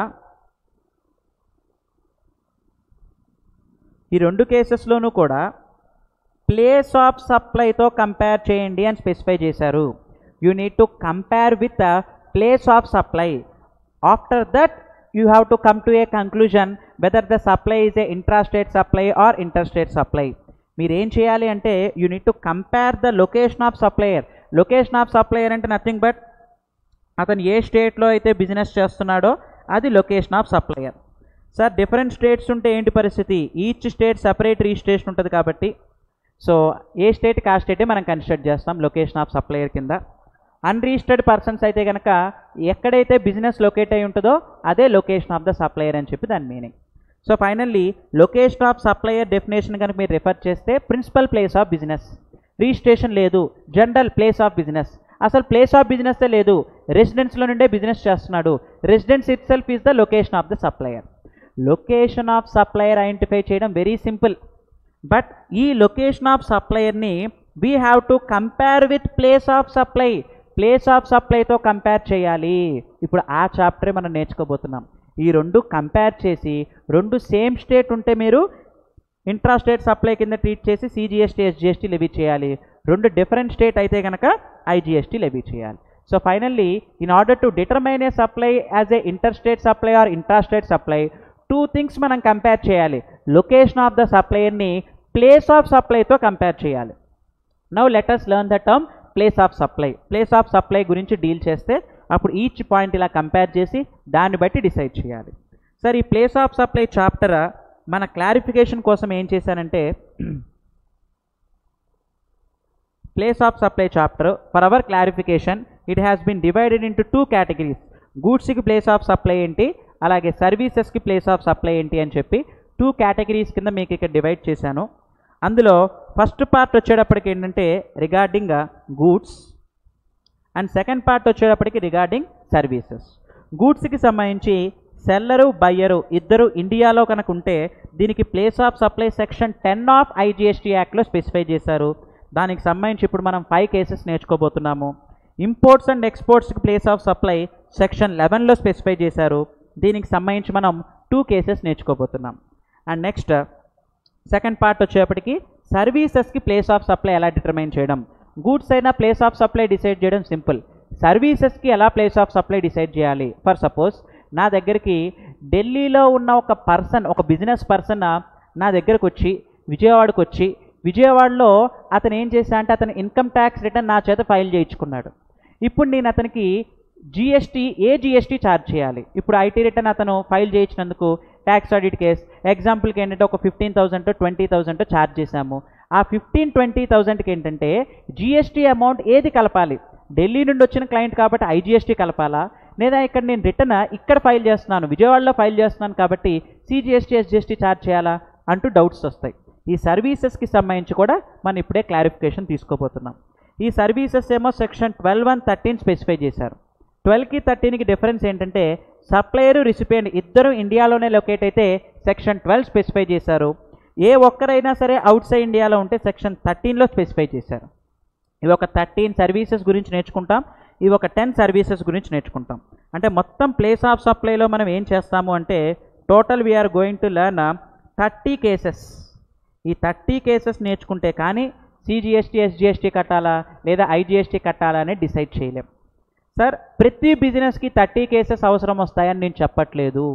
ఈ రెండు కేసెస్లోనూ కూడా ప్లేస్ ఆఫ్ సప్లైతో కంపేర్ చేయండి అని స్పెసిఫై చేశారు you need to compare with place of supply after that you have to come to a conclusion whether the supply is a intrastate supply or interstate supply మీరు ఏం చేయాలి అంటే you need to compare the location of supplier location of supplier అంటే నథింగ్ బట్ అతను ఏ స్టేట్లో అయితే బిజినెస్ చేస్తున్నాడో అది location of supplier sir different states ఉంటే ఏంటి పరిస్థితి ఈచ్ స్టేట్ సపరేట్ రిజిస్ట్రేషన్ ఉంటుంది కాబట్టి సో ఏ స్టేట్కి ఆ స్టేటే మనం కన్సిడర్ చేస్తాం లొకేషన్ ఆఫ్ సప్లయర్ కింద అన్రిజిస్టర్డ్ పర్సన్స్ అయితే కనుక ఎక్కడైతే బిజినెస్ లొకేట్ అయి ఉంటుందో అదే లొకేషన్ ఆఫ్ ద సప్లయర్ అని చెప్పి దాని meaning so finally location of supplier definition కనుక మీరు రిఫర్ చేస్తే principal place of business registration లేదు జనరల్ ప్లేస్ ఆఫ్ బిజినెస్ అసలు ప్లేస్ ఆఫ్ బిజినెస్ లేదు రెసిడెన్స్లో నుండే బిజినెస్ చేస్తున్నాడు residence itself is the location of the supplier location of supplier identify చేయడం వెరీ సింపుల్ బట్ ఈ లొకేషన్ ఆఫ్ సప్లయర్ని we have to compare with place of supply place of సప్లైతో కంపేర్ చేయాలి ఇప్పుడు ఆ చాప్టరే మనం నేర్చుకోబోతున్నాం ఈ రెండు కంపేర్ చేసి రెండు సేమ్ స్టేట్ ఉంటే మీరు ఇంట్రాస్టేట్ సప్లై కింద ట్రీట్ చేసి సిజిఎస్టీ ఎస్జిఎస్టీ లెవీ చేయాలి రెండు డిఫరెంట్ స్టేట్ అయితే కనుక ఐజిఎస్టీ లెవీ చేయాలి so finally in order to determine a supply as a inter state supply or intrastate supply two things మనం కంపేర్ చేయాలి లొకేషన్ ఆఫ్ ద సప్లయర్ని ప్లేస్ ఆఫ్ సప్లైతో కంపేర్ చేయాలి now let us learn the term place of supply place of supply గురించి డీల్ చేస్తే అప్పుడు ఈచ్ పాయింట్ ఇలా కంపేర్ చేసి దాన్ని బట్టి డిసైడ్ చేయాలి సార్ ఈ ప్లేస్ ఆఫ్ సప్లై చాప్టర్ మన క్లారిఫికేషన్ కోసం ఏం చేశానంటే place of supply chapter for our clarification it has been divided into two categories గూడ్స్కి ప్లేస్ ఆఫ్ సప్లై ఏంటి అలాగే సర్వీసెస్కి ప్లేస్ ఆఫ్ సప్లై ఏంటి అని చెప్పి టూ కేటగిరీస్ కింద మీకు ఇక్కడ డివైడ్ చేశాను అందులో ఫస్ట్ పార్ట్ వచ్చేటప్పటికి ఏంటంటే regarding goods and second part వచ్చేటప్పటికి రిగార్డింగ్ సర్వీసెస్ గూడ్స్కి సంబంధించి సెల్లరు బయ్యరు ఇద్దరు ఇండియాలో కనుక ఉంటే దీనికి place of supply section ten of IGST యాక్ట్లో స్పెసిఫై చేశారు దానికి సంబంధించి ఇప్పుడు మనం ఫైవ్ కేసెస్ నేర్చుకోబోతున్నాము ఇంపోర్ట్స్ అండ్ ఎక్స్పోర్ట్స్కి ప్లేస్ ఆఫ్ సప్లై సెక్షన్ లెవెన్లో స్పెసిఫై చేశారు దీనికి సంబంధించి మనం టూ కేసెస్ నేర్చుకోబోతున్నాం అండ్ నెక్స్ట్ సెకండ్ పార్ట్ వచ్చేప్పటికి సర్వీసెస్కి ప్లేస్ ఆఫ్ సప్లై ఎలా డిటర్మైన్ చేయడం గూడ్స్ అయినా ప్లేస్ ఆఫ్ సప్లై డిసైడ్ చేయడం సింపుల్ సర్వీసెస్కి ఎలా ప్లేస్ ఆఫ్ సప్లై డిసైడ్ చేయాలి ఫర్ సపోజ్ నా దగ్గరికి ఢిల్లీలో ఉన్న ఒక పర్సన్ ఒక బిజినెస్ పర్సన్ నా దగ్గరకు వచ్చి విజయవాడకు వచ్చి విజయవాడలో అతను ఏం చేశా అంటే అతను ఇన్కమ్ ట్యాక్స్ రిటర్న్ నా చేత ఫైల్ చేయించుకున్నాడు ఇప్పుడు నేను అతనికి జిఎస్టీ ఏ జిఎస్టీ ఛార్జ్ చేయాలి ఇప్పుడు ఐటీ రిటర్న్ అతను ఫైల్ చేయించినందుకు ట్యాక్స్ ఆడిట్ కేస్ ఎగ్జాంపుల్కి ఏంటంటే ఒక fifteen thousand twenty thousand charge చేశాము ఆ ఫిఫ్టీన్ ట్వంటీ థౌసండ్కి ఏంటంటే జిఎస్టీ అమౌంట్ ఏది కలపాలి ఢిల్లీ నుండి వచ్చిన క్లయింట్ కాబట్టి ఐజిఎస్టీ కలపాలా లేదా ఇక్కడ నేను రిటర్న్ ఇక్కడ ఫైల్ చేస్తున్నాను విజయవాడలో ఫైల్ చేస్తున్నాను కాబట్టి సిజిఎస్టీ ఎస్జిఎస్టీ ఛార్జ్ చేయాలా అంటూ డౌట్స్ వస్తాయి ఈ సర్వీసెస్కి సంబంధించి కూడా మనం ఇప్పుడే క్లారిఫికేషన్ తీసుకోబోతున్నాం ఈ సర్వీసెస్ ఏమో section twelve one thirteen specify చేశారు ట్వెల్వ్కి థర్టీన్కి డిఫరెన్స్ ఏంటంటే సప్లయరు రిసిపియంట్ ఇద్దరు ఇండియాలోనే లొకేట్ అయితే సెక్షన్ ట్వెల్వ్ స్పెసిఫై చేశారు ఏ ఒక్కరైనా సరే అవుట్ సైడ్ ఇండియాలో ఉంటే సెక్షన్ థర్టీన్లో స్పెసిఫై చేశారు ఇవి ఒక థర్టీన్ సర్వీసెస్ గురించి నేర్చుకుంటాం ఇవి ఒక టెన్ సర్వీసెస్ గురించి నేర్చుకుంటాం అంటే మొత్తం ప్లేస్ ఆఫ్ సప్లైలో మనం ఏం చేస్తాము అంటే total we're going to learn thirty cases ఈ థర్టీ కేసెస్ నేర్చుకుంటే కానీ సిజిఎస్టీ ఎస్జిఎస్టీ కట్టాలా లేదా ఐజిఎస్టీ కట్టాలా అనేది డిసైడ్ చేయలేం సార్ ప్రతి బిజినెస్కి థర్టీ కేసెస్ అవసరం వస్తాయని నేను చెప్పట్లేదు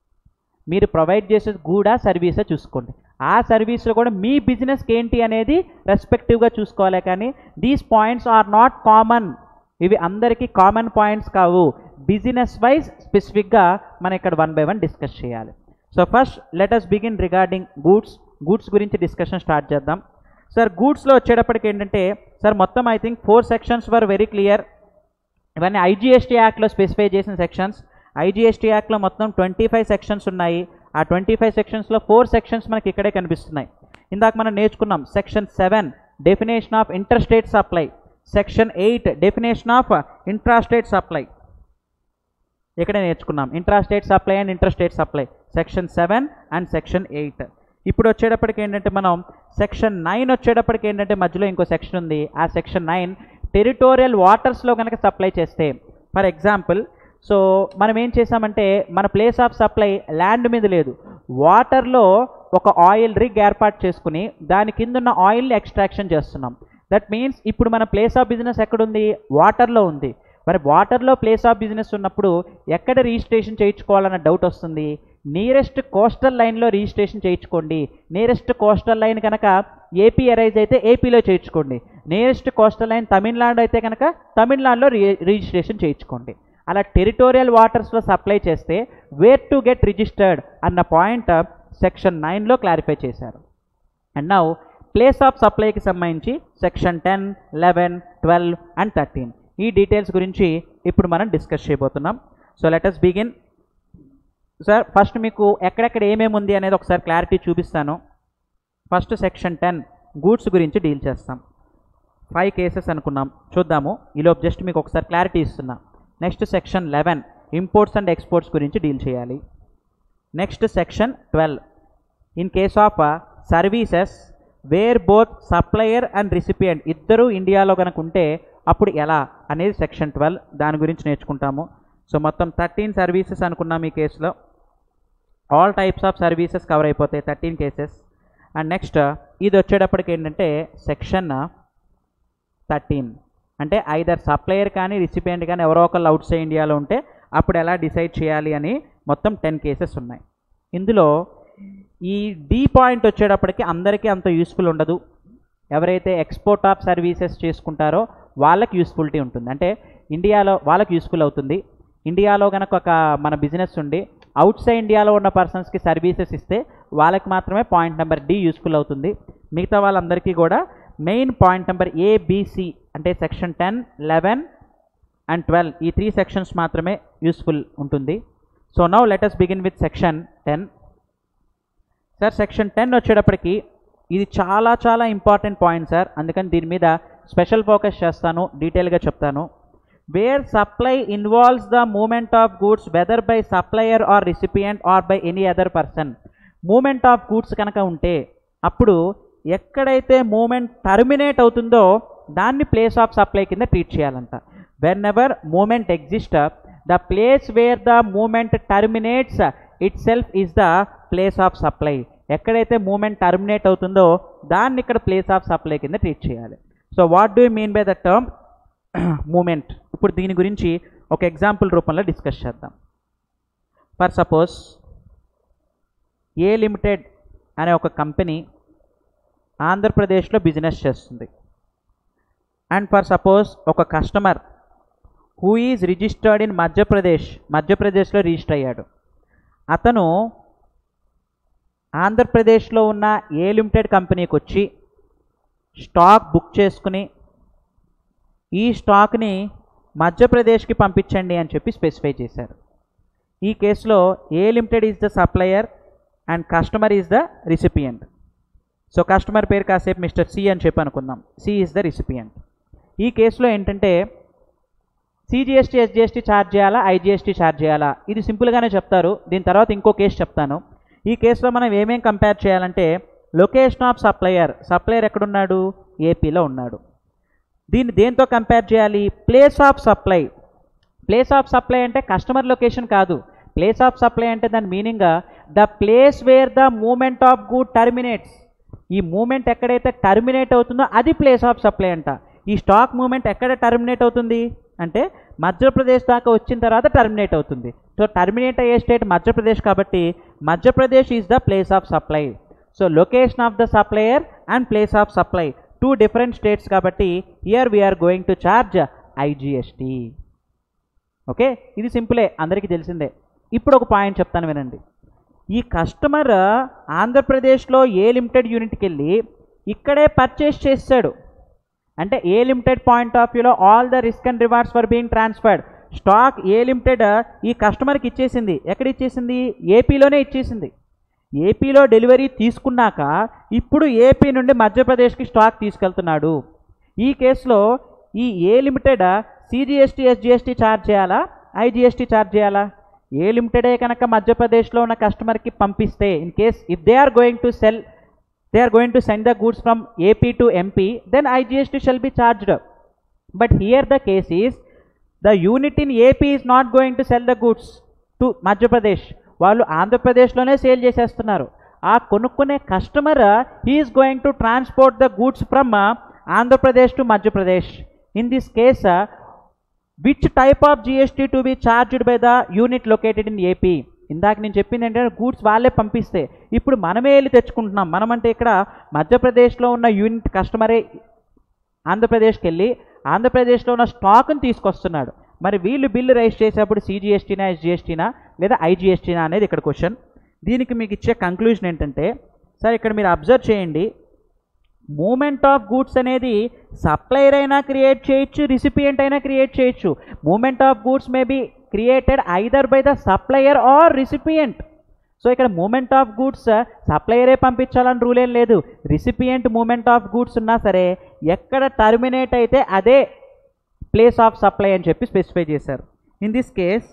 మీరు ప్రొవైడ్ చేసే కూడా సర్వీసే చూసుకోండి ఆ సర్వీస్లో కూడా మీ బిజినెస్కి ఏంటి అనేది రెస్పెక్టివ్గా చూసుకోవాలి కానీ these points are not common ఇవి అందరికీ కామన్ పాయింట్స్ కావు బిజినెస్ వైజ్ స్పెసిఫిక్గా మనం ఇక్కడ వన్ బై వన్ డిస్కస్ చేయాలి so first let us begin regarding goods goods గురించి డిస్కషన్ స్టార్ట్ చేద్దాం సార్ గూడ్స్లో వచ్చేటప్పటికి ఏంటంటే సార్ మొత్తం I think four sections were very clear ఇవన్నీ ఐజిఎస్టీ యాక్ట్లో స్పెసిఫై చేసిన సెక్షన్స్ ఐజిఎస్టీ యాక్ట్లో మొత్తం ట్వంటీ ఫైవ్ సెక్షన్స్ ఉన్నాయి ఆ ట్వంటీ ఫైవ్ సెక్షన్స్లో ఫోర్ సెక్షన్స్ మనకి ఇక్కడే కనిపిస్తున్నాయి ఇందాక మనం నేర్చుకున్నాం section seven definition of interstate supply section eight definition of intrastate supply ఇక్కడే నేర్చుకున్నాం intrastate supply and interstate supply section seven and section eight ఇప్పుడు వచ్చేటప్పటికి ఏంటంటే మనం సెక్షన్ నైన్ వచ్చేటప్పటికి ఏంటంటే మధ్యలో ఇంకో సెక్షన్ ఉంది ఆ సెక్షన్ నైన్ టెరిటోరియల్ వాటర్స్లో కనుక సప్లై చేస్తే ఫర్ ఎగ్జాంపుల్ సో మనం ఏం చేసామంటే మన ప్లేస్ ఆఫ్ సప్లై ల్యాండ్ మీద లేదు వాటర్లో ఒక ఆయిల్ రిగ్ ఏర్పాటు చేసుకుని దాని కింద ఉన్న ఆయిల్ని ఎక్స్ట్రాక్షన్ చేస్తున్నాం దట్ మీన్స్ ఇప్పుడు మన ప్లేస్ ఆఫ్ బిజినెస్ ఎక్కడుంది వాటర్లో ఉంది మరి వాటర్లో ప్లేస్ ఆఫ్ బిజినెస్ ఉన్నప్పుడు ఎక్కడ రిజిస్ట్రేషన్ చేయించుకోవాలన్న డౌట్ వస్తుంది నియరెస్ట్ కోస్టల్ లైన్లో రిజిస్ట్రేషన్ చేయించుకోండి నియరెస్ట్ కోస్టల్ లైన్ కనుక ఏపీ అరైజ్ అయితే ఏపీలో చేయించుకోండి నియరెస్ట్ కోస్టల్ లైన్ తమిళనాడు అయితే కనుక తమిళనాడులో రిజిస్ట్రేషన్ చేయించుకోండి అలా టెరిటోరియల్ వాటర్స్లో సప్లై చేస్తే వేర్ టు గెట్ రిజిస్టర్డ్ అన్న పాయింట్ సెక్షన్ నైన్లో క్లారిఫై చేశారు అండ్ నౌ ప్లేస్ ఆఫ్ సప్లైకి సంబంధించి section ten eleven twelve and thirteen ఈ డీటెయిల్స్ గురించి ఇప్పుడు మనం డిస్కస్ చేయబోతున్నాం so let us begin sir first మీకు ఎక్కడెక్కడ ఏమేమి ఉంది అనేది ఒకసారి క్లారిటీ చూపిస్తాను ఫస్ట్ సెక్షన్ టెన్ గూడ్స్ గురించి డీల్ చేస్తాం ఫైవ్ కేసెస్ అనుకున్నాం చూద్దాము ఈలోపు జస్ట్ మీకు ఒకసారి క్లారిటీ ఇస్తున్నా next section eleven imports and exports గురించి డీల్ చేయాలి next section twelve in case of services where both supplier and recipient ఇద్దరు ఇండియాలో కనుక ఉంటే అప్పుడు ఎలా అనేది సెక్షన్ ట్వెల్వ్ దాని గురించి నేర్చుకుంటాము సో మొత్తం థర్టీన్ సర్వీసెస్ అనుకున్నాం ఈ కేసులో all types of services cover అయిపోతాయి థర్టీన్ కేసెస్ అండ్ నెక్స్ట్ ఇది వచ్చేటప్పటికి ఏంటంటే సెక్షన్ థర్టీన్ అంటే ఐదర్ సప్లయర్ కానీ రిసిపియంట్ కానీ ఎవరో ఒకళ్ళు అవుట్ సైడ్ ఇండియాలో ఉంటే అప్పుడు ఎలా డిసైడ్ చేయాలి అని మొత్తం టెన్ కేసెస్ ఉన్నాయి ఇందులో ఈ డి పాయింట్ వచ్చేటప్పటికి అందరికీ అంత యూస్ఫుల్ ఉండదు ఎవరైతే ఎక్స్పోర్ట్ ఆఫ్ సర్వీసెస్ చేసుకుంటారో వాళ్ళకి యూస్ఫుల్టీ ఉంటుంది అంటే ఇండియాలో వాళ్ళకి యూస్ఫుల్ అవుతుంది ఇండియాలో కనుక ఒక మన బిజినెస్ ఉండి అవుట్ సైడ్ ఇండియాలో ఉన్న పర్సన్స్కి సర్వీసెస్ ఇస్తే వాళ్ళకి మాత్రమే పాయింట్ నెంబర్ డి యూస్ఫుల్ అవుతుంది మిగతా వాళ్ళందరికీ కూడా మెయిన్ పాయింట్ నెంబర్ ఏబిసి అంటే section ten eleven and twelve ఈ త్రీ సెక్షన్స్ మాత్రమే యూస్ఫుల్ ఉంటుంది so now let us begin with section ten sir section ten వచ్చేటప్పటికి ఇది చాలా చాలా ఇంపార్టెంట్ పాయింట్ సార్ అందుకని దీని మీద స్పెషల్ ఫోకస్ చేస్తాను డీటెయిల్గా చెప్తాను where supply involves the moment of goods whether by supplier or recipient or by any other person movement of goods కనుక ఉంటే అప్పుడు ఎక్కడైతే మూమెంట్ టర్మినేట్ అవుతుందో దాన్ని ప్లేస్ ఆఫ్ సప్లై కింద ట్రీట్ చేయాలంట whenever movement exist the place where the movement terminates itself is the place of supply ఎక్కడైతే మూమెంట్ టర్మినేట్ అవుతుందో దాన్ని ఇక్కడ ప్లేస్ ఆఫ్ సప్లై కింద ట్రీట్ చేయాలి so what do mean by the term movement ఇప్పుడు దీని గురించి ఒక ఎగ్జాంపుల్ రూపంలో డిస్కస్ చేద్దాం ఫర్ సపోజ్ ఏ లిమిటెడ్ అనే ఒక కంపెనీ ఆంధ్రప్రదేశ్లో బిజినెస్ చేస్తుంది అండ్ ఫర్ సపోజ్ ఒక customer who is registered in Madhya Pradesh మధ్యప్రదేశ్లో రిజిస్టర్ అయ్యాడు అతను ఆంధ్రప్రదేశ్లో ఉన్న ఏ లిమిటెడ్ కంపెనీకి వచ్చి స్టాక్ బుక్ చేసుకుని ఈ స్టాక్ని మధ్యప్రదేశ్కి పంపించండి అని చెప్పి స్పెసిఫై చేశారు ఈ కేసులో A limited is the supplier and customer is the recipient so customer పేరు కాసేపు మిస్టర్ సి అని చెప్పి అనుకుందాం సి ఈజ్ ద రిసిపియంట్ ఈ కేసులో ఏంటంటే సిజిఎస్టీ ఎస్జిఎస్టీ ఛార్జ్ చేయాలా ఐజిఎస్టీ ఛార్జ్ చేయాలా ఇది సింపుల్గానే చెప్తారు దీని తర్వాత ఇంకో కేసు చెప్తాను ఈ కేసులో మనం ఏమేం కంపేర్ చేయాలంటే లొకేషన్ ఆఫ్ సప్లయర్ సప్లయర్ ఎక్కడున్నాడు ఏపీలో ఉన్నాడు దీన్ని దేంతో కంపేర్ చేయాలి place of supply place of supply అంటే కస్టమర్ లొకేషన్ కాదు ప్లేస్ ఆఫ్ సప్లై అంటే దాని meaning the place where the moment of good terminates ఈ మూమెంట్ ఎక్కడైతే టర్మినేట్ అవుతుందో అది ప్లేస్ ఆఫ్ సప్లై అంట ఈ స్టాక్ మూమెంట్ ఎక్కడ టర్మినేట్ అవుతుంది అంటే మధ్యప్రదేశ్ దాకా వచ్చిన తర్వాత టర్మినేట్ అవుతుంది సో టర్మినేట్ అయ్యే స్టేట్ మధ్యప్రదేశ్ కాబట్టి Madhya Pradesh is the place of supply so location of the supplier and place of supply two different states కాబట్టి here we're going to charge IGST okay ఇది సింపులే అందరికీ తెలిసిందే ఇప్పుడు ఒక పాయింట్ చెప్తాను వినండి ఈ కస్టమర్ ఆంధ్రప్రదేశ్లో ఏ లిమిటెడ్ యూనిట్కి వెళ్ళి ఇక్కడే పర్చేస్ చేస్తాడు అంటే ఏ లిమిటెడ్ పాయింట్ ఆఫ్ వ్యూలో all the risk and rewards for being transferred stock A limited ఈ కస్టమర్కి ఇచ్చేసింది ఎక్కడ ఇచ్చేసింది ఏపీలోనే ఇచ్చేసింది ఏపీలో డెలివరీ తీసుకున్నాక ఇప్పుడు ఏపీ నుండి మధ్యప్రదేశ్కి స్టాక్ తీసుకెళ్తున్నాడు ఈ కేసులో ఈ A limited CGST SGST charge చేయాలా ఐజిఎస్టీ ఛార్జ్ చేయాలా ఏ లిమిటెడే కనుక మధ్యప్రదేశ్లో ఉన్న కస్టమర్కి పంపిస్తే in case if they are going to sell they are going to send the goods from AP to MP then IGST shall be charged but here the case is the unit in AP is not going to sell the goods to Madhya Pradesh వాళ్ళు ఆంధ్రప్రదేశ్లోనే సేల్ చేసేస్తున్నారు ఆ కొనుక్కునే customer he's going to transport the goods from Andhra Pradesh to Madhya Pradesh in this case which type of GST to be charged by the unit located in AP ఇందాక నేను చెప్పింది ఏంటంటే గూడ్స్ వాళ్ళే పంపిస్తే ఇప్పుడు మనమే వెళ్ళి తెచ్చుకుంటున్నాం మనమంటే ఇక్కడ మధ్యప్రదేశ్లో ఉన్న యూనిట్ కస్టమరే ఆంధ్రప్రదేశ్కి వెళ్ళి ఆంధ్రప్రదేశ్లో ఉన్న స్టాక్ని తీసుకొస్తున్నాడు మరి వీళ్ళు బిల్లు రైజ్ చేసేప్పుడు సిజిఎస్టీనా ఎస్జిఎస్టీనా లేదా ఐజిఎస్టీనా అనేది ఇక్కడ క్వశ్చన్ దీనికి మీకు ఇచ్చే కంక్లూజన్ ఏంటంటే సార్ ఇక్కడ మీరు అబ్జర్వ్ చేయండి మూమెంట్ ఆఫ్ గూడ్స్ అనేది సప్లయర్ అయినా క్రియేట్ చేయొచ్చు రిసిపియంట్ అయినా క్రియేట్ చేయొచ్చు movement of goods may be created either by the supplier or recipient so ఇక్కడ మూమెంట్ ఆఫ్ గూడ్స్ సప్లయరే పంపించాలని రూల్ ఏం లేదు రిసిపియంట్ మూమెంట్ ఆఫ్ గూడ్స్ ఉన్నా సరే ఎక్కడ టర్మినేట్ అయితే అదే ప్లేస్ ఆఫ్ సప్లై అని చెప్పి స్పెసిఫై చేశారు in this case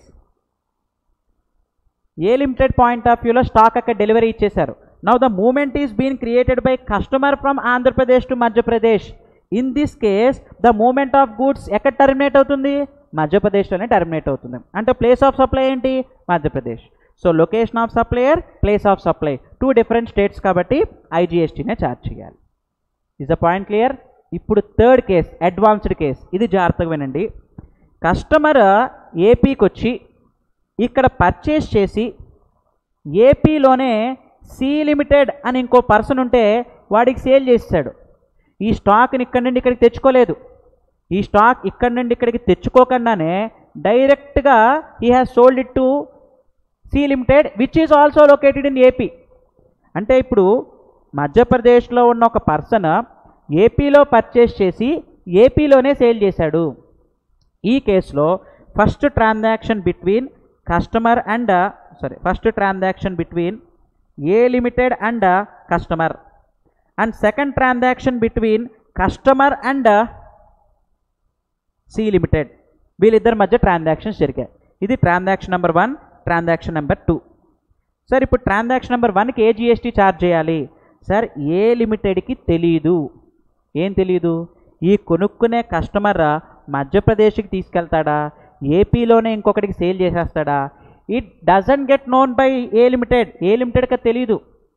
A limited point of వ్యూలో స్టాక్ అక్కడ డెలివరీ ఇచ్చేశారు now the movement is been created by customer from Andhra Pradesh to Madhya Pradesh in this case the moment of goods ఎక్కడ టర్మినేట్ అవుతుంది మధ్యప్రదేశ్లోనే టర్మినేట్ అవుతుంది అంటే ప్లేస్ ఆఫ్ సప్లై ఏంటి Madhya Pradesh so location of supplier place of supply two different states కాబట్టి ఐజిఎస్టీనే ఛార్జ్ చేయాలి ఇస్ ద పాయింట్ క్లియర్ ఇప్పుడు థర్డ్ కేస్ అడ్వాన్స్డ్ కేస్ ఇది జాగ్రత్తగా వినండి కస్టమర్ ఏపీకి వచ్చి ఇక్కడ పర్చేస్ చేసి ఏపీలోనే సి లిమిటెడ్ అని ఇంకో పర్సన్ ఉంటే వాడికి సేల్ చేస్తాడు ఈ స్టాక్ని ఇక్కడి నుండి ఇక్కడికి తెచ్చుకోలేదు ఈ స్టాక్ ఇక్కడి నుండి ఇక్కడికి తెచ్చుకోకుండానే డైరెక్ట్గా he has sold it to C limited which is also located in AP అంటే ఇప్పుడు మధ్యప్రదేశ్లో ఉన్న ఒక పర్సన్ ఏపీలో పర్చేస్ చేసి ఏపీలోనే సేల్ చేశాడు ఈ కేసులో first transaction between customer and sorry first transaction between A limited and customer and second transaction between customer and C limited వీళ్ళిద్దరి మధ్య ట్రాన్సాక్షన్స్ జరిగాయి ఇది transaction number one transaction number two sir ఇప్పుడు ట్రాన్సాక్షన్ నెంబర్ వన్కి ఏ జిఎస్టీ ఛార్జ్ చేయాలి సార్ ఏ లిమిటెడ్కి తెలీదు ఏం తెలీదు ఈ కొనుక్కునే కస్టమర్ మధ్యప్రదేశ్కి తీసుకెళ్తాడా ఏపీలోనే ఇంకొకటికి సేల్ చేసేస్తాడా it doesn't get known by A limited A లిమిటెడ్కి తెలీదు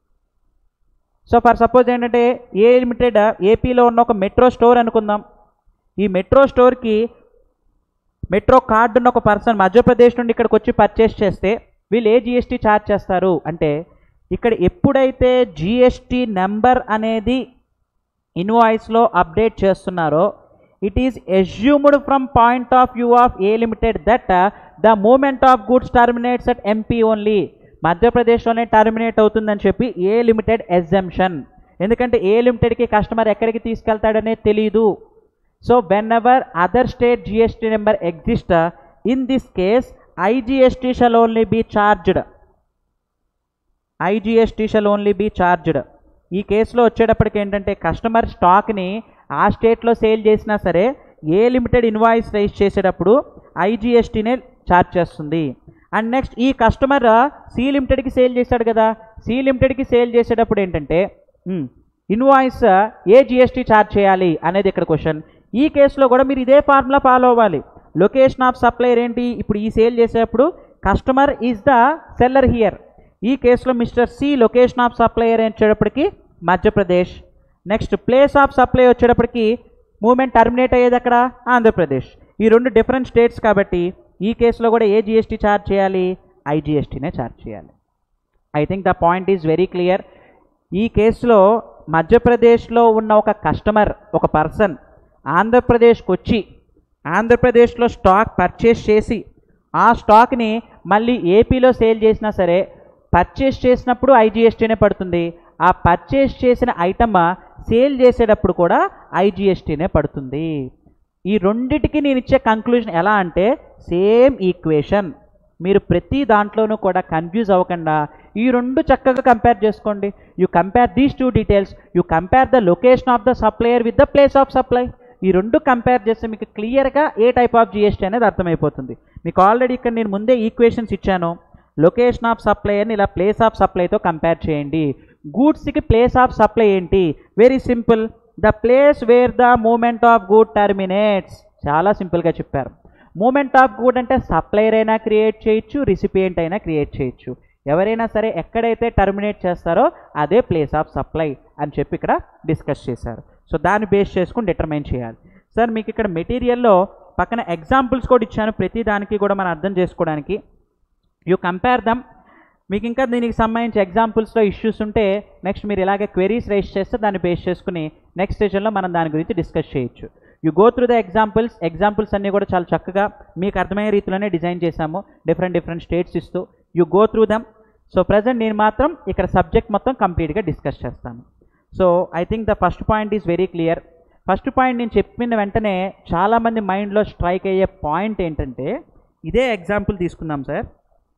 సో ఫర్ సపోజ్ ఏంటంటే ఏ లిమిటెడ్ ఏపీలో ఉన్న ఒక మెట్రో స్టోర్ అనుకుందాం ఈ మెట్రో స్టోర్కి మెట్రో కార్డు ఉన్న ఒక పర్సన్ మధ్యప్రదేశ్ నుండి ఇక్కడికి వచ్చి పర్చేస్ చేస్తే వీళ్ళు ఏ జిఎస్టీ ఛార్జ్ చేస్తారు అంటే ఇక్కడ ఎప్పుడైతే జిఎస్టీ నెంబర్ అనేది ఇన్వాయిస్లో అప్డేట్ చేస్తున్నారో it is assumed from point of view of A limited that the moment of goods terminates at MP only మధ్యప్రదేశ్లోనే టర్మినేట్ అవుతుందని చెప్పి ఏ లిమిటెడ్ ఎగ్జంప్షన్ ఎందుకంటే ఏ లిమిటెడ్కి కస్టమర్ ఎక్కడికి తీసుకెళ్తాడనే తెలీదు so whenever other state GST number exist in this case IGST shall only be charged IGST shall only be charged ఈ కేసులో వచ్చేటప్పటికి ఏంటంటే కస్టమర్ స్టాక్ని ఆ స్టేట్లో సేల్ చేసినా సరే ఏ లిమిటెడ్ ఇన్వాయిస్ రైజ్ చేసేటప్పుడు ఐజిఎస్టీనే ఛార్జ్ చేస్తుంది అండ్ నెక్స్ట్ ఈ కస్టమర్ సి లిమిటెడ్కి సేల్ చేశాడు కదా సి లిమిటెడ్కి సేల్ చేసేటప్పుడు ఏంటంటే ఇన్వాయిస్ ఏ జిఎస్టీ ఛార్జ్ చేయాలి అనేది ఇక్కడ క్వశ్చన్ ఈ కేసులో కూడా మీరు ఇదే ఫార్ములా ఫాలో అవ్వాలి లొకేషన్ ఆఫ్ సప్లైర్ ఏంటి ఇప్పుడు ఈ సేల్ చేసేటప్పుడు customer is the seller here ఈ కేసులో mister C location of supplier వచ్చేటప్పటికి Madhya Pradesh next place of supply వచ్చేటప్పటికి మూమెంట్ టర్మినేట్ అయ్యేది అక్కడ ఆంధ్రప్రదేశ్ ఈ రెండు డిఫరెంట్ స్టేట్స్ కాబట్టి ఈ కేసులో కూడా ఏ జిఎస్టీ ఛార్జ్ చేయాలి ఐజిఎస్టీనే ఛార్జ్ చేయాలి I think the point is very clear ఈ కేసులో మధ్యప్రదేశ్లో ఉన్న ఒక కస్టమర్ ఒక పర్సన్ ఆంధ్రప్రదేశ్కి వచ్చి ఆంధ్రప్రదేశ్లో స్టాక్ పర్చేస్ చేసి ఆ స్టాక్ని మళ్ళీ ఏపీలో సేల్ చేసినా సరే పర్చేస్ చేసినప్పుడు ఐజిఎస్టీనే పడుతుంది ఆ పర్చేస్ చేసిన ఐటమ్ సేల్ చేసేటప్పుడు కూడా ఐజిఎస్టీనే పడుతుంది ఈ రెండిటికి నేను ఇచ్చే కంక్లూజన్ ఎలా అంటే సేమ్ ఈక్వేషన్ మీరు ప్రతి దాంట్లోనూ కూడా కన్ఫ్యూజ్ అవ్వకుండా ఈ రెండు చక్కగా కంపేర్ చేసుకోండి you compare these two details you compare the location of the supplier with the place of supply ఈ రెండు కంపేర్ చేస్తే మీకు క్లియర్గా ఏ టైప్ ఆఫ్ జిఎస్టీ అనేది అర్థమైపోతుంది మీకు ఆల్రెడీ ఇక్కడ నేను ముందే ఈక్వేషన్స్ ఇచ్చాను లొకేషన్ ఆఫ్ సప్లైని ఇలా ప్లేస్ ఆఫ్ సప్లైతో కంపేర్ చేయండి గూడ్స్కి ప్లేస్ ఆఫ్ సప్లై ఏంటి very simple the place where the moment of good terminates చాలా సింపుల్గా చెప్పారు మూమెంట్ ఆఫ్ గుడ్ అంటే సప్లైర్ అయినా క్రియేట్ చేయొచ్చు రిసిపియంట్ అయినా క్రియేట్ చేయొచ్చు ఎవరైనా సరే ఎక్కడైతే టర్మినేట్ చేస్తారో అదే ప్లేస్ ఆఫ్ సప్లై అని చెప్పి ఇక్కడ డిస్కస్ చేశారు సో దాన్ని బేస్ చేసుకుని డిటర్మైన్ చేయాలి సార్ మీకు ఇక్కడ మెటీరియల్లో పక్కన ఎగ్జాంపుల్స్ కూడా ఇచ్చాను ప్రతి దానికి కూడా మనం అర్థం చేసుకోవడానికి యూ కంపేర్ దమ్ మీకు ఇంకా దీనికి సంబంధించి ఎగ్జాంపుల్స్లో ఇష్యూస్ ఉంటే నెక్స్ట్ మీరు ఇలాగే క్వెరీస్ రైస్ చేస్తే దాన్ని బేస్ చేసుకుని నెక్స్ట్ సెషన్లో మనం దాని గురించి డిస్కస్ చేయొచ్చు you go through the examples examples అన్నీ కూడా చాలా చక్కగా మీకు అర్థమయ్యే రీతిలోనే డిజైన్ చేశాము డిఫరెంట్ డిఫరెంట్ స్టేట్స్ ఇస్తూ you go through them so present నేను మాత్రం ఇక్కడ సబ్జెక్ట్ మొత్తం కంప్లీట్గా డిస్కస్ చేస్తాను so I think the first point is very clear first point నేను చెప్పిన వెంటనే చాలామంది మైండ్లో స్ట్రైక్ అయ్యే పాయింట్ ఏంటంటే ఇదే ఎగ్జాంపుల్ తీసుకుందాం సార్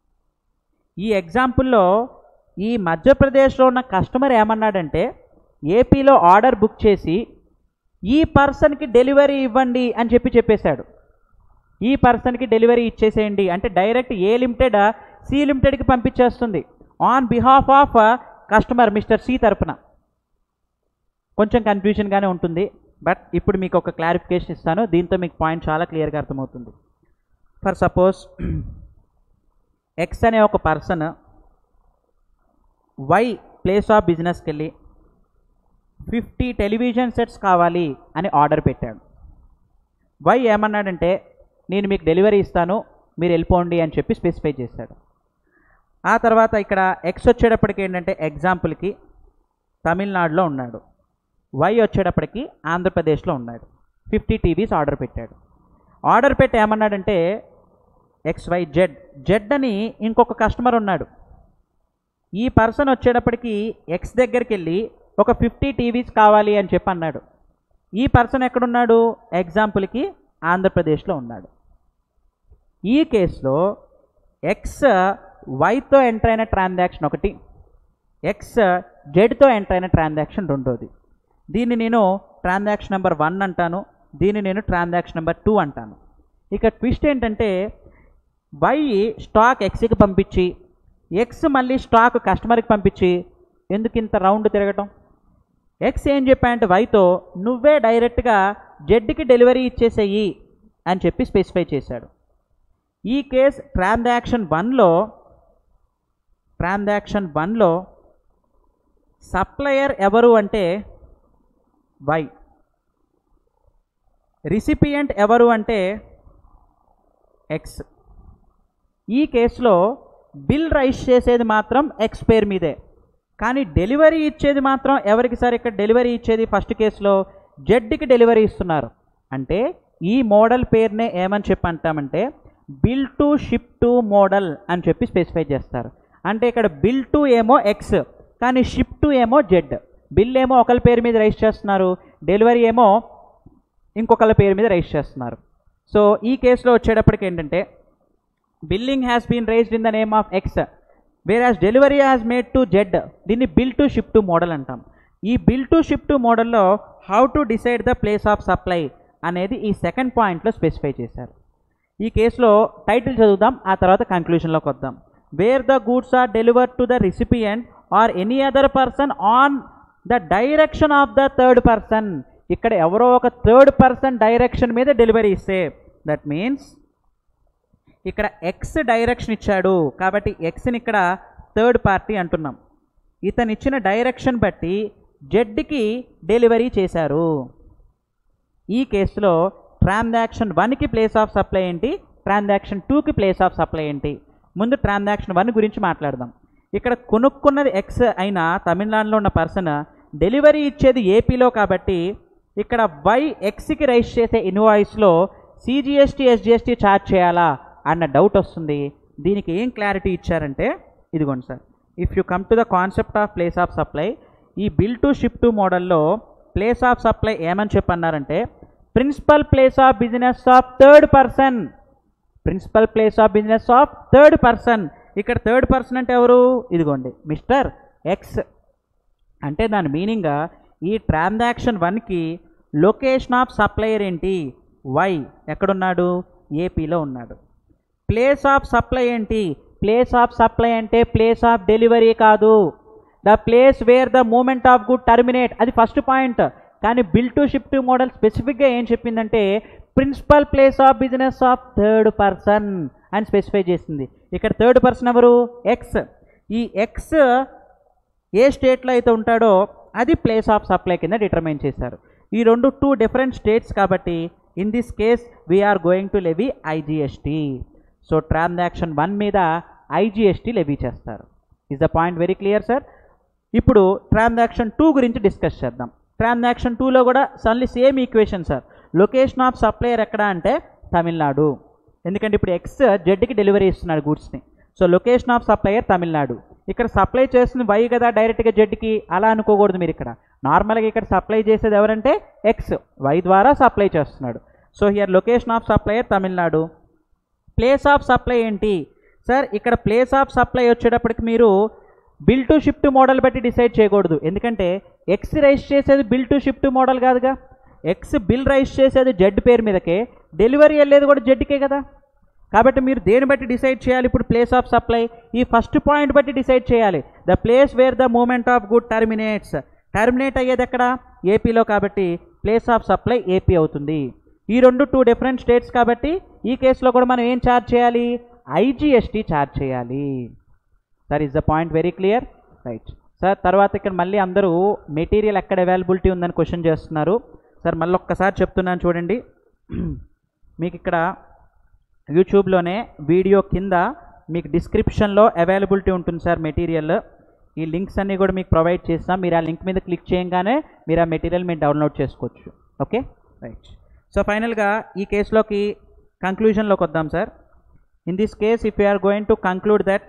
ఈ ఎగ్జాంపుల్లో ఈ మధ్యప్రదేశ్లో ఉన్న కస్టమర్ ఏమన్నాడంటే ఏపీలో ఆర్డర్ బుక్ చేసి ఈ పర్సన్కి డెలివరీ ఇవ్వండి అని చెప్పి చెప్పేశాడు ఈ పర్సన్కి డెలివరీ ఇచ్చేసేయండి అంటే డైరెక్ట్ ఏ లిమిటెడ్ సి లిమిటెడ్కి పంపించేస్తుంది on behalf of customer mister C తరపున కొంచెం కన్ఫ్యూజన్గానే ఉంటుంది బట్ ఇప్పుడు మీకు ఒక క్లారిఫికేషన్ ఇస్తాను దీంతో మీకు పాయింట్ చాలా క్లియర్గా అర్థమవుతుంది ఫర్ సపోజ్ ఎక్స్ అనే ఒక పర్సన్ వై ప్లేస్ ఆఫ్ బిజినెస్కి వెళ్ళి ఫిఫ్టీ టెలివిజన్ సెట్స్ కావాలి అని ఆర్డర్ పెట్టాడు వై ఏమన్నాడంటే నేను మీకు డెలివరీ ఇస్తాను మీరు వెళ్ళిపోండి అని చెప్పి స్పెసిఫై చేశాడు ఆ తర్వాత ఇక్కడ ఎక్స్ వచ్చేటప్పటికి ఏంటంటే ఎగ్జాంపుల్కి తమిళనాడులో ఉన్నాడు వై వచ్చేటప్పటికి ఆంధ్రప్రదేశ్లో ఉన్నాడు ఫిఫ్టీ టీవీస్ ఆర్డర్ పెట్టాడు ఆర్డర్ పెట్టి ఏమన్నాడంటే ఎక్స్ వై జెడ్ జెడ్ అని ఇంకొక కస్టమర్ ఉన్నాడు ఈ పర్సన్ వచ్చేటప్పటికి ఎక్స్ దగ్గరికి వెళ్ళి ఒక ఫిఫ్టీ టీవీస్ కావాలి అని చెప్పి అన్నాడు ఈ పర్సన్ ఎక్కడున్నాడు ఎగ్జాంపుల్కి ఆంధ్రప్రదేశ్లో ఉన్నాడు ఈ కేసులో ఎక్స్ వైతో ఎంటర్ అయిన ట్రాన్సాక్షన్ ఒకటి ఎక్స్ జెడ్తో ఎంటర్ అయిన ట్రాన్సాక్షన్ రెండోది దీన్ని నేను ట్రాన్సాక్షన్ నెంబర్ వన్ అంటాను దీన్ని నేను ట్రాన్సాక్షన్ నెంబర్ టూ అంటాను ఇక ట్విస్ట్ ఏంటంటే వై స్టాక్ ఎక్స్కి పంపించి ఎక్స్ మళ్ళీ స్టాక్ కస్టమర్కి పంపించి ఎందుకు ఇంత రౌండ్ తిరగటం ఎక్స్ ఏం చెప్పాయంటే వైతో నువ్వే డైరెక్ట్గా జెడ్కి డెలివరీ ఇచ్చేసేయి అని చెప్పి స్పెసిఫై చేశాడు ఈ కేస్ ట్రాన్సాక్షన్ వన్లో ట్రాన్సాక్షన్ వన్లో సప్లయర్ ఎవరు అంటే వై రిసిపియంట్ ఎవరు అంటే ఎక్స్ ఈ కేసులో బిల్ రైస్ చేసేది మాత్రం ఎక్స్ పేరు మీదే కానీ డెలివరీ ఇచ్చేది మాత్రం ఎవరికి సార్ ఇక్కడ డెలివరీ ఇచ్చేది ఫస్ట్ కేసులో జెడ్కి డెలివరీ ఇస్తున్నారు అంటే ఈ మోడల్ పేరునే ఏమని చెప్పి అంటామంటే bill to ship to model అని చెప్పి స్పెసిఫై చేస్తారు అంటే ఇక్కడ బిల్ టు ఏమో ఎక్స్ కానీ షిప్ టు ఏమో జెడ్ బిల్ ఏమో ఒకరి పేరు మీద రైస్ చేస్తున్నారు డెలివరీ ఏమో ఇంకొకళ్ళ పేరు మీద రైస్ చేస్తున్నారు సో ఈ కేసులో వచ్చేటప్పటికి ఏంటంటే billing has been raised in the name of X whereas delivery has made to Z దీన్ని బిల్ టు షిప్ టు మోడల్ అంటాం ఈ బిల్ టు షిప్ టు మోడల్లో how to decide the place of supply అనేది ఈ సెకండ్ పాయింట్లో స్పెసిఫై చేశారు ఈ కేసులో టైటిల్ చదువుదాం ఆ తర్వాత కంక్లూషన్లోకి వద్దాం where the goods are delivered to the recipient or any other person on the direction of the third person ఇక్కడ ఎవరో ఒక థర్డ్ పర్సన్ డైరెక్షన్ మీద డెలివరీ ఇస్తే దట్ మీన్స్ ఇక్కడ ఎక్స్ డైరెక్షన్ ఇచ్చాడు కాబట్టి ఎక్స్ని ఇక్కడ థర్డ్ పార్టీ అంటున్నాం ఇతను ఇచ్చిన డైరెక్షన్ బట్టి జెడ్కి డెలివరీ చేశారు ఈ కేసులో ట్రాన్సాక్షన్ వన్కి ప్లేస్ ఆఫ్ సప్లై ఏంటి ట్రాన్సాక్షన్ టూకి ప్లేస్ ఆఫ్ సప్లై ఏంటి ముందు ట్రాన్సాక్షన్ వన్ గురించి మాట్లాడదాం ఇక్కడ కొనుక్కున్నది ఎక్స్ అయినా తమిళనాడులో ఉన్న పర్సన్ డెలివరీ ఇచ్చేది ఏపీలో కాబట్టి ఇక్కడ వై ఎక్స్కి రైస్ చేసే ఇన్వాయిస్లో సిజిఎస్టీ ఎస్జిఎస్టీ ఛార్జ్ చేయాలా అన్న డౌట్ వస్తుంది దీనికి ఏం క్లారిటీ ఇచ్చారంటే ఇదిగోండి sir if you come to the concept of place of supply ఈ బిల్ టు షిప్ టు మోడల్లో ప్లేస్ ఆఫ్ సప్లై ఏమని చెప్పన్నారంటే principal place of business of third person principal place of business of third person ఇక్కడ థర్డ్ పర్సన్ అంటే ఎవరు ఇదిగోండి మిస్టర్ ఎక్స్ అంటే దాని మీనింగ్ ఈ ట్రాన్సాక్షన్ వన్కి లొకేషన్ ఆఫ్ సప్లయర్ ఏంటి వై ఎక్కడున్నాడు ఏపీలో ఉన్నాడు ప్లేస్ ఆఫ్ సప్లై ఏంటి ప్లేస్ ఆఫ్ సప్లై అంటే ప్లేస్ ఆఫ్ డెలివరీ కాదు the place where the moment of good terminate అది ఫస్ట్ పాయింట్ కానీ bill to ship to model స్పెసిఫిక్గా ఏం చెప్పిందంటే principal place of business of third person అని స్పెసిఫై చేసింది ఇక్కడ థర్డ్ పర్సన్ ఎవరు ఎక్స్ ఈ ఎక్స్ ఏ స్టేట్లో అయితే ఉంటాడో అది ప్లేస్ ఆఫ్ సప్లై కింద డిటర్మైన్ చేశారు ఈ రెండు టూ డిఫరెంట్ స్టేట్స్ కాబట్టి in this case we are going to levy IGST so transaction one మీద ఐజిఎస్టీ లెవీ చేస్తారు is the point very clear sir ఇప్పుడు ట్రాన్సాక్షన్ టూ గురించి డిస్కస్ చేద్దాం ట్రాన్సాక్షన్ టూలో కూడా సన్లీ same equation sir location of supplier ఎక్కడ అంటే తమిళనాడు ఎందుకంటే ఇప్పుడు ఎక్స్ జెడ్కి డెలివరీ ఇస్తున్నాడు గూడ్స్ని so location of supplier Tamil Nadu ఇక్కడ సప్లై చేస్తుంది వై కదా డైరెక్ట్గా జెడ్కి అలా అనుకోకూడదు మీరు ఇక్కడ నార్మల్గా ఇక్కడ సప్లై చేసేది ఎవరంటే ఎక్స్ వై ద్వారా సప్లై చేస్తున్నాడు so here location of supplier Tamil Nadu place of supply ఏంటి సార్ ఇక్కడ ప్లేస్ ఆఫ్ సప్లై వచ్చేటప్పటికి మీరు బిల్ టు షిఫ్ట్ మోడల్ బట్టి డిసైడ్ చేయకూడదు ఎందుకంటే ఎక్స్ రైస్ చేసేది బిల్ టు షిఫ్ట్ మోడల్ కాదుగా ఎక్స్ బిల్ రైస్ చేసేది జెడ్ పేరు మీదకే డెలివరీ వెళ్ళేది కూడా జెడ్కే కదా కాబట్టి మీరు దేని బట్టి డిసైడ్ చేయాలి ఇప్పుడు ప్లేస్ ఆఫ్ సప్లై ఈ ఫస్ట్ పాయింట్ బట్టి డిసైడ్ చేయాలి the place where the moment of good terminates terminate అయ్యేది ఎక్కడ ఏపీలో కాబట్టి ప్లేస్ ఆఫ్ సప్లై ఏపీ అవుతుంది ఈ రెండు టూ డిఫరెంట్ స్టేట్స్ కాబట్టి ఈ కేసులో కూడా మనం ఏం ఛార్జ్ చేయాలి ఐజిఎస్టీ ఛార్జ్ చేయాలి sir is the point very clear right sir తర్వాత ఇక్కడ మళ్ళీ అందరూ మెటీరియల్ ఎక్కడ అవైలబిలిటీ ఉందని క్వశ్చన్ చేస్తున్నారు సార్ మళ్ళీ ఒక్కసారి చెప్తున్నాను చూడండి మీకు ఇక్కడ యూట్యూబ్లోనే వీడియో కింద మీకు డిస్క్రిప్షన్లో అవైలబిలిటీ ఉంటుంది సార్ మెటీరియల్ ఈ లింక్స్ అన్నీ కూడా మీకు ప్రొవైడ్ చేస్తాం మీరు ఆ లింక్ మీద క్లిక్ చేయగానే మీరు ఆ మెటీరియల్ మీరు డౌన్లోడ్ చేసుకోవచ్చు ఓకే రైట్ సో ఫైనల్గా ఈ కేసులోకి కంక్లూజన్లోకి వద్దాం sir in this case if you are going to conclude that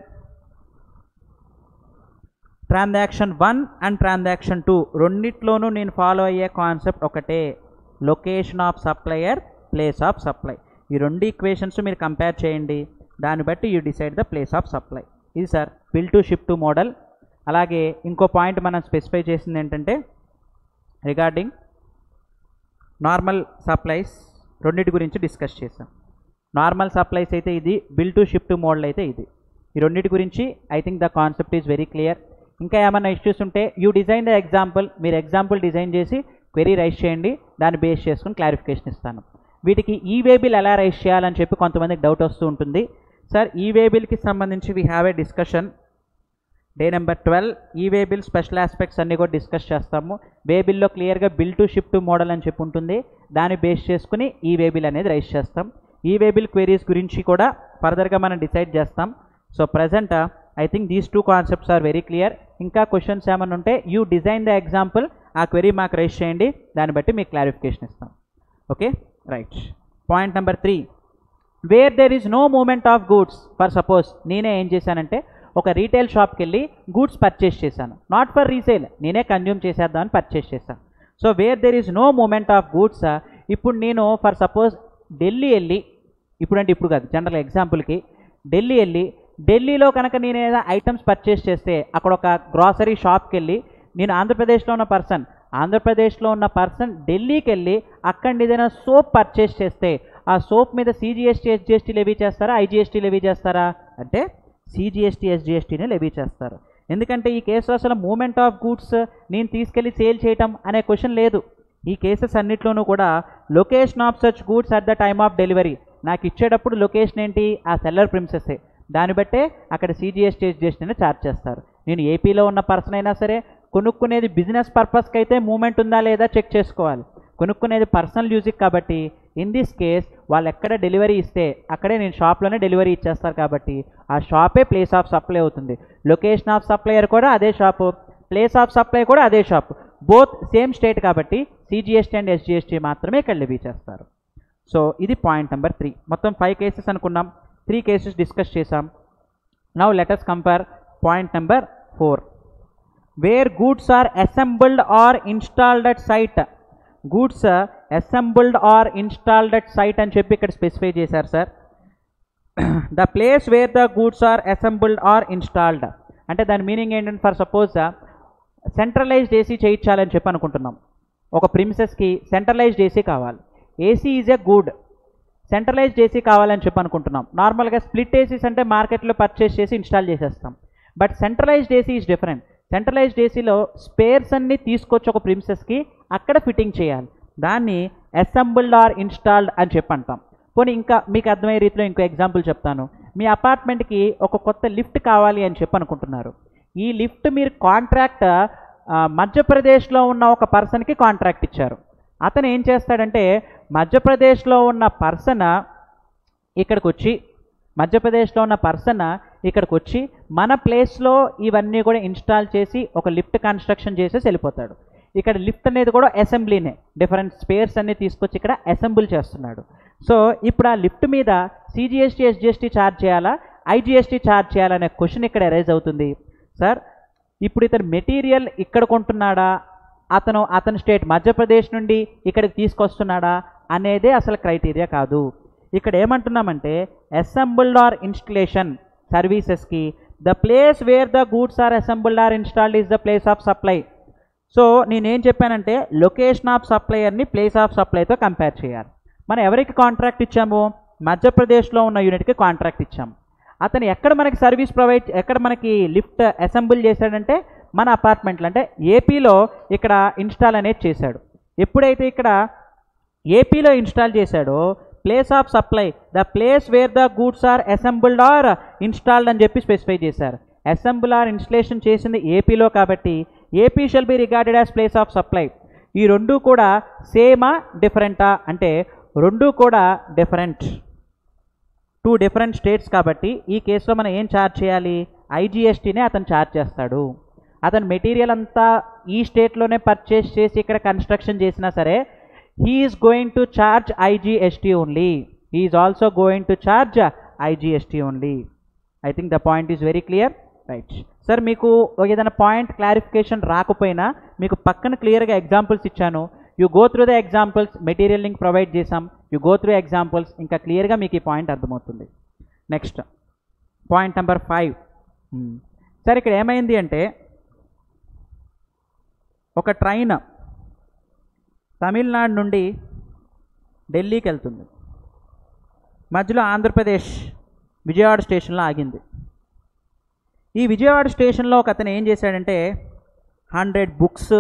transaction one and transaction two రెండిట్లోనూ నేను ఫాలో అయ్యే కాన్సెప్ట్ ఒకటే location of supplier place of supply ఈ రెండు ఈక్వేషన్స్ మీరు కంపేర్ చేయండి దాన్ని బట్టి you decide the place of supply ఇది sir bill to ship to model అలాగే ఇంకో పాయింట్ మనం స్పెసిఫై చేసింది ఏంటంటే రిగార్డింగ్ నార్మల్ సప్లైస్ రెండింటి గురించి డిస్కస్ చేసాం నార్మల్ సప్లైస్ అయితే ఇది బిల్ టు షిఫ్ట్ మోడల్ అయితే ఇది ఈ రెండింటి గురించి I think the concept is very clear ఇంకా ఏమైనా ఇష్యూస్ ఉంటే యూ డిజైన్ ద ఎగ్జాంపుల్ మీరు ఎగ్జాంపుల్ డిజైన్ చేసి క్వెరీ రైస్ చేయండి దాన్ని బేస్ చేసుకుని క్లారిఫికేషన్ ఇస్తాను వీటికి ఈ వే బిల్ ఎలా రైస్ చేయాలని చెప్పి కొంతమందికి డౌట్ వస్తూ ఉంటుంది సార్ ఈ వే బిల్కి సంబంధించి we have a discussion day number twelve e-way bill special aspects అన్నీ కూడా డిస్కస్ చేస్తాము వే బిల్లో క్లియర్గా బిల్ టు షిఫ్ట్ మోడల్ అని చెప్పి ఉంటుంది దాన్ని బేస్ చేసుకుని ఈ వే బిల్ అనేది రైస్ చేస్తాం ఈ వే బిల్ క్వెరీస్ గురించి కూడా ఫర్దర్గా మనం డిసైడ్ చేస్తాం so present I think these two concepts are very clear ఇంకా క్వశ్చన్స్ ఏమైనా ఉంటే యూ డిజైన్ ద ఎగ్జాంపుల్ ఆ క్వెరీ మాకు రైస్ చేయండి దాన్ని బట్టి మీకు క్లారిఫికేషన్ ఇస్తాం okay right point number three where there is no moment of goods for suppose నేనే ఏం చేశానంటే ఒక రీటైల్ షాప్కి వెళ్ళి గూడ్స్ పర్చేస్ చేశాను నాట్ ఫర్ రీసేల్ నేనే కన్జ్యూమ్ చేసేద్దామని పర్చేస్ చేశాను so where there is no moment of goods ఇప్పుడు నేను ఫర్ సపోజ్ ఢిల్లీ వెళ్ళి ఇప్పుడంటే ఇప్పుడు కాదు జనరల్ ఎగ్జాంపుల్కి ఢిల్లీ వెళ్ళి ఢిల్లీలో కనుక నేను ఏదైనా ఐటమ్స్ పర్చేస్ చేస్తే అక్కడ ఒక గ్రాసరీ షాప్కి వెళ్ళి నేను ఆంధ్రప్రదేశ్లో ఉన్న పర్సన్ ఆంధ్రప్రదేశ్లో ఉన్న పర్సన్ ఢిల్లీకి వెళ్ళి అక్కడ ఏదైనా సోప్ పర్చేస్ చేస్తే ఆ సోప్ మీద సిజిఎస్టీ ఎస్జిఎస్టీ లెవీ చేస్తారా ఐజిఎస్టీ లెవీ చేస్తారా అంటే సిజిఎస్టీ ఎస్జిఎస్టీనే లెవీ చేస్తారు ఎందుకంటే ఈ కేసు అసలు మూమెంట్ ఆఫ్ గూడ్స్ నేను తీసుకెళ్ళి సేల్ చేయటం అనే క్వశ్చన్ లేదు ఈ కేసెస్ అన్నిట్లోనూ కూడా location of such goods at the time of delivery నాకు ఇచ్చేటప్పుడు లొకేషన్ ఏంటి ఆ సెల్లర్ ప్రిన్సెస్సే దాన్ని బట్టే అక్కడ సిజిఎస్టీ ఎస్జిఎస్టీని ఛార్జ్ చేస్తారు నేను ఏపీలో ఉన్న పర్సన్ అయినా సరే కొనుక్కునేది బిజినెస్ పర్పస్కి అయితే మూమెంట్ ఉందా లేదా చెక్ చేసుకోవాలి కొనుక్కునేది పర్సనల్ యూజిక్ కాబట్టి ఇన్ దిస్ కేస్ వాళ్ళు ఎక్కడ డెలివరీ ఇస్తే అక్కడే నేను షాప్లోనే డెలివరీ ఇచ్చేస్తారు కాబట్టి ఆ షాపే ప్లేస్ ఆఫ్ సప్లై అవుతుంది లొకేషన్ ఆఫ్ సప్లయర్ కూడా అదే షాపు ప్లేస్ ఆఫ్ సప్లై కూడా అదే షాప్ బోత్ సేమ్ స్టేట్ కాబట్టి సిజిఎస్టీ అండ్ ఎస్జిఎస్టీ మాత్రమే ఇక్కడ లెవీ చేస్తారు సో ఇది పాయింట్ నెంబర్ త్రీ మొత్తం ఫైవ్ కేసెస్ అనుకున్నాం త్రీ కేసెస్ డిస్కస్ చేసాం now let's compare point number four where goods are assembled or installed at site goods assembled or installed at site అని చెప్పి ఇక్కడ స్పెసిఫై చేశారు sir the place where the goods are assembled or installed అంటే దాని మీనింగ్ ఏంటంటే ఫర్ సపోజ్ సెంట్రలైజ్డ్ ఏసీ చేయించాలని చెప్పి అనుకుంటున్నాం ఒక ప్రిమిసెస్కి సెంట్రలైజ్డ్ ఏసీ కావాలి AC is a good centralised AC కావాలని చెప్పి అనుకుంటున్నాం నార్మల్గా స్ప్లిట్ ఏసీస్ అంటే మార్కెట్లో పర్చేస్ చేసి ఇన్స్టాల్ చేసేస్తాం but centralised AC is different centralised ఏసీలో స్పేర్స్ అన్ని తీసుకొచ్చి ఒక ప్రిమిసెస్కి అక్కడ ఫిట్టింగ్ చేయాలి దాన్ని అసెంబుల్డ్ ఆర్ ఇన్స్టాల్డ్ అని చెప్పి అంటాం పోనీ ఇంకా మీకు అర్థమయ్యే రీతిలో ఇంకో ఎగ్జాంపుల్ చెప్తాను మీ అపార్ట్మెంట్కి ఒక కొత్త లిఫ్ట్ కావాలి అని చెప్పి అనుకుంటున్నారు ఈ లిఫ్ట్ మీరు కాంట్రాక్ట్ మధ్యప్రదేశ్లో ఉన్న ఒక పర్సన్కి కాంట్రాక్ట్ ఇచ్చారు అతను ఏం చేస్తాడంటే మధ్యప్రదేశ్లో ఉన్న పర్సన్ ఇక్కడికి వచ్చి మధ్యప్రదేశ్లో ఉన్న పర్సన్ ఇక్కడికి వచ్చి మన ప్లేస్లో ఇవన్నీ కూడా ఇన్స్టాల్ చేసి ఒక లిఫ్ట్ కన్స్ట్రక్షన్ చేసేసి వెళ్ళిపోతాడు ఇక్కడ లిఫ్ట్ అనేది కూడా అసెంబ్లీనే డిఫరెంట్ స్పేర్స్ అన్ని తీసుకొచ్చి ఇక్కడ అసెంబుల్ చేస్తున్నాడు సో ఇప్పుడు ఆ లిఫ్ట్ మీద సిజిఎస్టీ ఎస్జిఎస్టీ ఛార్జ్ చేయాలా ఐజిఎస్టీ ఛార్జ్ చేయాలనే క్వశ్చన్ ఇక్కడ అరైజ్ అవుతుంది సార్ ఇప్పుడు ఇతను మెటీరియల్ ఇక్కడ కొంటున్నాడా అతను అతని స్టేట్ మధ్యప్రదేశ్ నుండి ఇక్కడికి తీసుకొస్తున్నాడా అనేదే అసలు క్రైటీరియా కాదు ఇక్కడ ఏమంటున్నామంటే అసెంబుల్డ్ ఆర్ ఇన్స్టలేషన్ సర్వీసెస్కి the place where the goods are assembled or installed is the place of supply so నేనేం చెప్పానంటే లొకేషన్ ఆఫ్ సప్లయర్ని ప్లేస్ ఆఫ్ సప్లైతో కంపేర్ చేయాలి మనం ఎవరికి కాంట్రాక్ట్ ఇచ్చాము మధ్యప్రదేశ్లో ఉన్న యూనిట్కి కాంట్రాక్ట్ ఇచ్చాము అతను ఎక్కడ మనకి సర్వీస్ ప్రొవైడ్ ఎక్కడ మనకి లిఫ్ట్ అసెంబుల్ చేశాడంటే మన అపార్ట్మెంట్లు అంటే ఏపీలో ఇక్కడ ఇన్స్టాల్ అనేది చేశాడు ఎప్పుడైతే ఇక్కడ ఏపీలో ఇన్స్టాల్ చేశాడో place of supply the place where the goods are assembled or installed అని చెప్పి స్పెసిఫై చేశారు అసెంబుల్ ఆర్ ఇన్స్టలేషన్ చేసింది ఏపీలో కాబట్టి AP shall be regarded as place of supply ఈ రెండు కూడా సేమా డిఫరెంటా అంటే రెండు కూడా డిఫరెంట్ టూ డిఫరెంట్ స్టేట్స్ కాబట్టి ఈ కేసులో మనం ఏం ఛార్జ్ చేయాలి ఐజిఎస్టీనే అతను ఛార్జ్ చేస్తాడు అతను మెటీరియల్ అంతా ఈ స్టేట్లోనే పర్చేస్ చేసి ఇక్కడ కన్స్ట్రక్షన్ చేసినా సరే he's going to charge IGST only he's also going to charge IGST only I think the point is very clear right sir మీకు ఏదైనా పాయింట్ క్లారిఫికేషన్ రాకపోయినా మీకు పక్కన క్లియర్గా ఎగ్జాంపుల్స్ ఇచ్చాను you go through the examples material link provide చేసాం యూ గో త్రూ ఎగ్జాంపుల్స్ ఇంకా క్లియర్గా మీకు ఈ పాయింట్ అర్థమవుతుంది next point number five sir ఇక్కడ ఏమైంది అంటే ఒక ట్రైన్ తమిళనాడు నుండి ఢిల్లీకి వెళ్తుంది మధ్యలో ఆంధ్రప్రదేశ్ విజయవాడ స్టేషన్లో ఆగింది ఈ విజయవాడ స్టేషన్లో ఒక అతను ఏం చేశాడంటే hundred books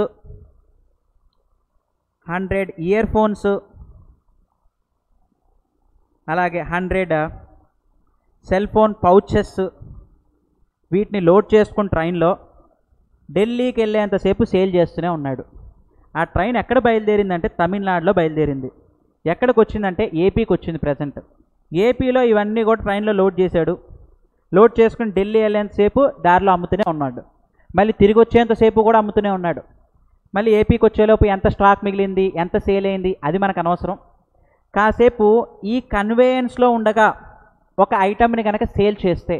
hundred earphones అలాగే హండ్రెడ్ సెల్ ఫోన్ పౌచెస్ వీటిని లోడ్ చేసుకుని ట్రైన్లో ఢిల్లీకి వెళ్ళేంతసేపు సేల్ చేస్తూనే ఉన్నాడు ఆ ట్రైన్ ఎక్కడ బయలుదేరిందంటే తమిళనాడులో బయలుదేరింది ఎక్కడికి వచ్చిందంటే ఏపీకి వచ్చింది ప్రజెంట్ ఏపీలో ఇవన్నీ కూడా ట్రైన్లో లోడ్ చేశాడు లోడ్ చేసుకుని ఢిల్లీ వెళ్ళేంతసేపు దారిలో అమ్ముతూనే ఉన్నాడు మళ్ళీ తిరిగి వచ్చేంతసేపు కూడా అమ్ముతూనే ఉన్నాడు మళ్ళీ ఏపీకి వచ్చేలోపు ఎంత స్టాక్ మిగిలింది ఎంత సేల్ అయింది అది మనకు అనవసరం కాసేపు ఈ కన్వేయన్స్లో ఉండగా ఒక ఐటమ్ని కనుక సేల్ చేస్తే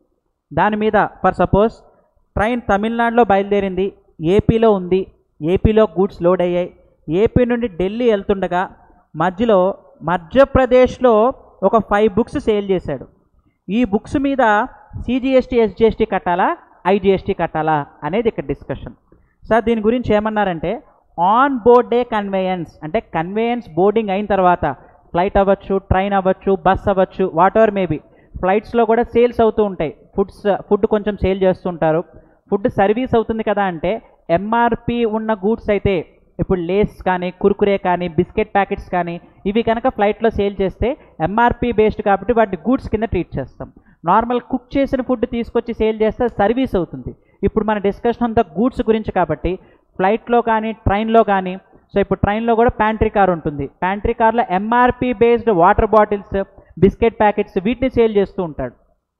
దాని మీద ఫర్ సపోజ్ ట్రైన్ తమిళనాడులో బయలుదేరింది ఏపీలో ఉంది ఏపీలో గూడ్స్ లోడ్ అయ్యాయి ఏపీ నుండి ఢిల్లీ వెళ్తుండగా మధ్యలో మధ్యప్రదేశ్లో ఒక ఫైవ్ బుక్స్ సేల్ చేశాడు ఈ బుక్స్ మీద సిజిఎస్టీ ఎస్జిఎస్టీ కట్టాలా ఐజిఎస్టీ కట్టాలా అనేది ఇక్కడ డిస్కషన్ సార్ దీని గురించి ఏమన్నారంటే ఆన్ బోర్డ్ డే కన్వేయన్స్ అంటే కన్వేయన్స్ బోర్డింగ్ అయిన తర్వాత ఫ్లైట్ అవ్వచ్చు ట్రైన్ అవ్వచ్చు బస్ అవ్వచ్చు వాట్ ఎవర్ మేబీ ఫ్లైట్స్లో కూడా సేల్స్ అవుతూ ఉంటాయి ఫుడ్స్ ఫుడ్ కొంచెం సేల్ చేస్తుంటారు ఫుడ్ సర్వీస్ అవుతుంది కదా అంటే ఎంఆర్పి ఉన్న గూడ్స్ అయితే ఇప్పుడు లేస్ కానీ కుర్కురే కానీ బిస్కెట్ ప్యాకెట్స్ కానీ ఇవి కనుక ఫ్లైట్లో సేల్ చేస్తే ఎంఆర్పి బేస్డ్ కాబట్టి వాటిని గూడ్స్ కింద ట్రీట్ చేస్తాం నార్మల్ కుక్ చేసిన ఫుడ్ తీసుకొచ్చి సేల్ చేస్తే సర్వీస్ అవుతుంది ఇప్పుడు మన డిస్కషన్ అంతా గూడ్స్ గురించి కాబట్టి ఫ్లైట్లో కానీ ట్రైన్లో కానీ సో ఇప్పుడు ట్రైన్లో కూడా ప్యాంట్రీ కార్ ఉంటుంది ప్యాంట్రీ కార్లో MRP based water bottles biscuit packets వీటిని సేల్ చేస్తూ ఉంటాడు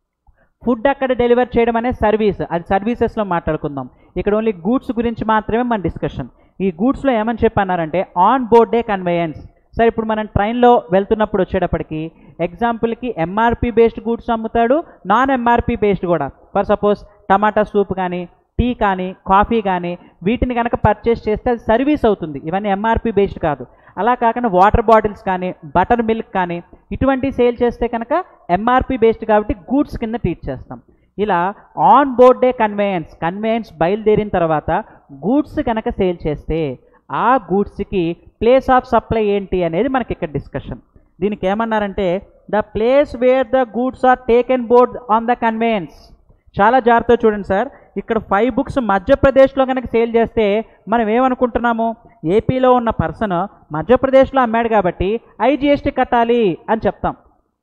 ఫుడ్ అక్కడ డెలివర్ చేయడం అనేది సర్వీస్ అది సర్వీసెస్లో మాట్లాడుకుందాం ఇక్కడ ఓన్లీ గూడ్స్ గురించి మాత్రమే మన డిస్కషన్ ఈ గూడ్స్లో ఏమని చెప్పన్నారంటే ఆన్ బోర్డ్ డే కన్వేయన్స్ సరే ఇప్పుడు మనం ట్రైన్లో వెళ్తున్నప్పుడు వచ్చేటప్పటికి ఎగ్జాంపుల్కి ఎంఆర్పి బేస్డ్ గూడ్స్ అమ్ముతాడు నాన్ ఎంఆర్పి బేస్డ్ కూడా ఫర్ సపోజ్ టమాటా సూప్ కానీ టీ కానీ కాఫీ కానీ వీటిని కనుక పర్చేస్ చేస్తే అది సర్వీస్ అవుతుంది ఇవన్నీ ఎంఆర్పి బేస్డ్ కాదు అలా కాకుండా వాటర్ బాటిల్స్ కానీ బటర్ మిల్క్ కానీ ఇటువంటి సేల్ చేస్తే కనుక ఎంఆర్పి బేస్డ్ కాబట్టి గూడ్స్ కింద ట్రీట్ చేస్తాం ఇలా on board the conveyance conveyance బయలుదేరిన తర్వాత గూడ్స్ కనుక సేల్ చేస్తే ఆ గూడ్స్కి ప్లేస్ ఆఫ్ సప్లై ఏంటి అనేది మనకి ఇక్కడ డిస్కషన్ దీనికి ఏమన్నారంటే the place where the goods are taken board on the conveyance చాలా జాగ్రత్తగా చూడండి సార్ ఇక్కడ ఫైవ్ బుక్స్ మధ్యప్రదేశ్లో కనుక సేల్ చేస్తే మనం ఏమనుకుంటున్నాము ఏపీలో ఉన్న పర్సన్ మధ్యప్రదేశ్లో అమ్మాడు కాబట్టి ఐజిఎస్టీ కట్టాలి అని చెప్తాం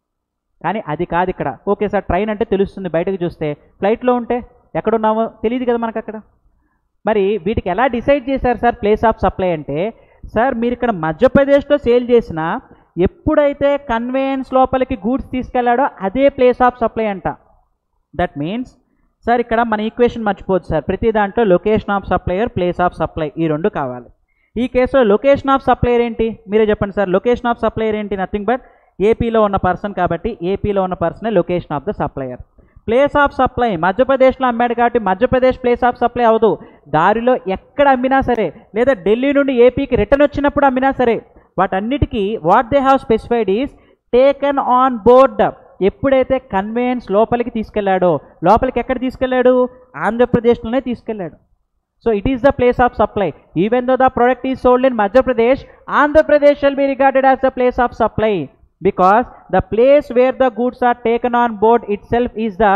కానీ అది కాదు ఇక్కడ ఓకే సార్ ట్రైన్ అంటే తెలుస్తుంది బయటకు చూస్తే ఫ్లైట్లో ఉంటే ఎక్కడున్నామో తెలియదు కదా మనకు అక్కడ మరి వీటికి ఎలా డిసైడ్ చేశారు సార్ ప్లేస్ ఆఫ్ సప్లై అంటే సార్ మీరు ఇక్కడ మధ్యప్రదేశ్లో సేల్ చేసిన ఎప్పుడైతే కన్వేయన్స్ లోపలికి గూడ్స్ తీసుకెళ్లాడో అదే ప్లేస్ ఆఫ్ సప్లై అంట దట్ మీన్స్ సార్ ఇక్కడ మన ఈక్వేషన్ మర్చిపోవచ్చు సార్ ప్రతి దాంట్లో location of supplier place of supply ఈ రెండు కావాలి ఈ కేసులో లొకేషన్ ఆఫ్ సప్లయర్ ఏంటి మీరే చెప్పండి సార్ లొకేషన్ ఆఫ్ సప్లయర్ ఏంటి నథింగ్ బట్ ఏపీలో ఉన్న పర్సన్ కాబట్టి ఏపీలో ఉన్న పర్సనే location of the supplier place of supply మధ్యప్రదేశ్లో అమ్మాడు కాబట్టి మధ్యప్రదేశ్ ప్లేస్ ఆఫ్ సప్లై అవ్వదు దారిలో ఎక్కడ అమ్మినా సరే లేదా ఢిల్లీ నుండి ఏపీకి రిటర్న్ వచ్చినప్పుడు అమ్మినా సరే వాటన్నిటికీ what they have specified is taken on board ఎప్పుడైతే కన్వేయన్స్ లోపలికి తీసుకెళ్లాడో లోపలికి ఎక్కడ తీసుకెళ్లాడు ఆంధ్రప్రదేశ్లోనే తీసుకెళ్లాడు so it is the place of supply even though the product is sold in Madhya Pradesh Andhra Pradesh shall be regarded as the place of supply because the place where the goods are taken on board it itself is the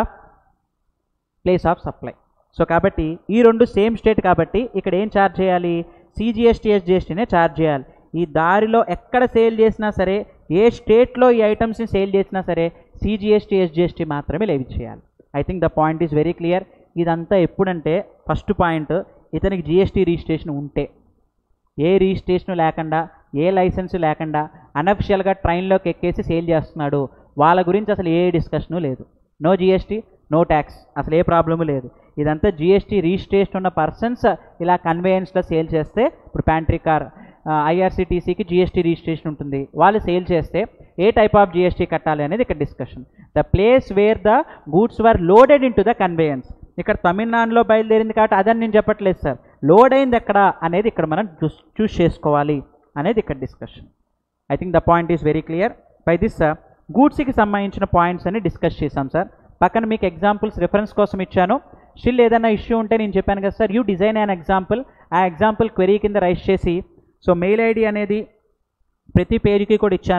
place of supply so కాబట్టి ఈ రెండు సేమ్ స్టేట్ కాబట్టి ఇక్కడ ఏం ఛార్జ్ చేయాలి సిజిఎస్టీ ఎస్జిఎస్టీనే ఛార్జ్ చేయాలి ఈ దారిలో ఎక్కడ సేల్ చేసినా సరే ఏ స్టేట్లో ఈ ఐటమ్స్ని సేల్ చేసినా సరే సిజిఎస్టీ ఎస్జిఎస్టీ మాత్రమే లేవి చేయాలి I think the point is very clear ఇదంతా ఎప్పుడంటే ఫస్ట్ పాయింట్ ఇతనికి జిఎస్టీ రిజిస్ట్రేషన్ ఉంటే ఏ రిజిస్ట్రేషన్ లేకుండా ఏ లైసెన్స్ లేకుండా అనఫిషియల్గా ట్రైన్లోకి ఎక్కేసి సేల్ చేస్తున్నాడు వాళ్ళ గురించి అసలు ఏ డిస్కషను లేదు నో జిఎస్టీ నో ట్యాక్స్ అసలు ఏ ప్రాబ్లము లేదు ఇదంతా జిఎస్టీ రిజిస్ట్రేషన్ ఉన్న పర్సన్స్ ఇలా కన్వేయన్స్లో సేల్ చేస్తే ఇప్పుడు ప్యాంట్రీ కార్ ఐఆర్సిటీసీకి జిఎస్టీ రిజిస్ట్రేషన్ ఉంటుంది వాళ్ళు సేల్ చేస్తే ఏ టైప్ ఆఫ్ జిఎస్టీ కట్టాలి అనేది ఇక్కడ discussion the place where the goods were loaded into the conveyance ఇక్కడ తమిళనాడులో బయలుదేరింది కాబట్టి అదని నేను చెప్పట్లేదు సార్ లోడ్ అయింది ఎక్కడ అనేది ఇక్కడ మనం చూస్ చూస్ చేసుకోవాలి అనేది ఇక్కడ discussion I think the point is very clear by this గూడ్స్కి సంబంధించిన పాయింట్స్ అని డిస్కస్ చేశాం సార్ పక్కన మీకు ఎగ్జాంపుల్స్ రిఫరెన్స్ కోసం ఇచ్చాను స్టిల్ ఏదైనా ఇష్యూ ఉంటే నేను చెప్పాను కదా sir you design an example ఆ ఎగ్జాంపుల్ క్వెరీ కింద రైస్ చేసి సో మెయిల్ ఐడి అనేది ప్రతి పేజీకి కూడా ఇచ్చాను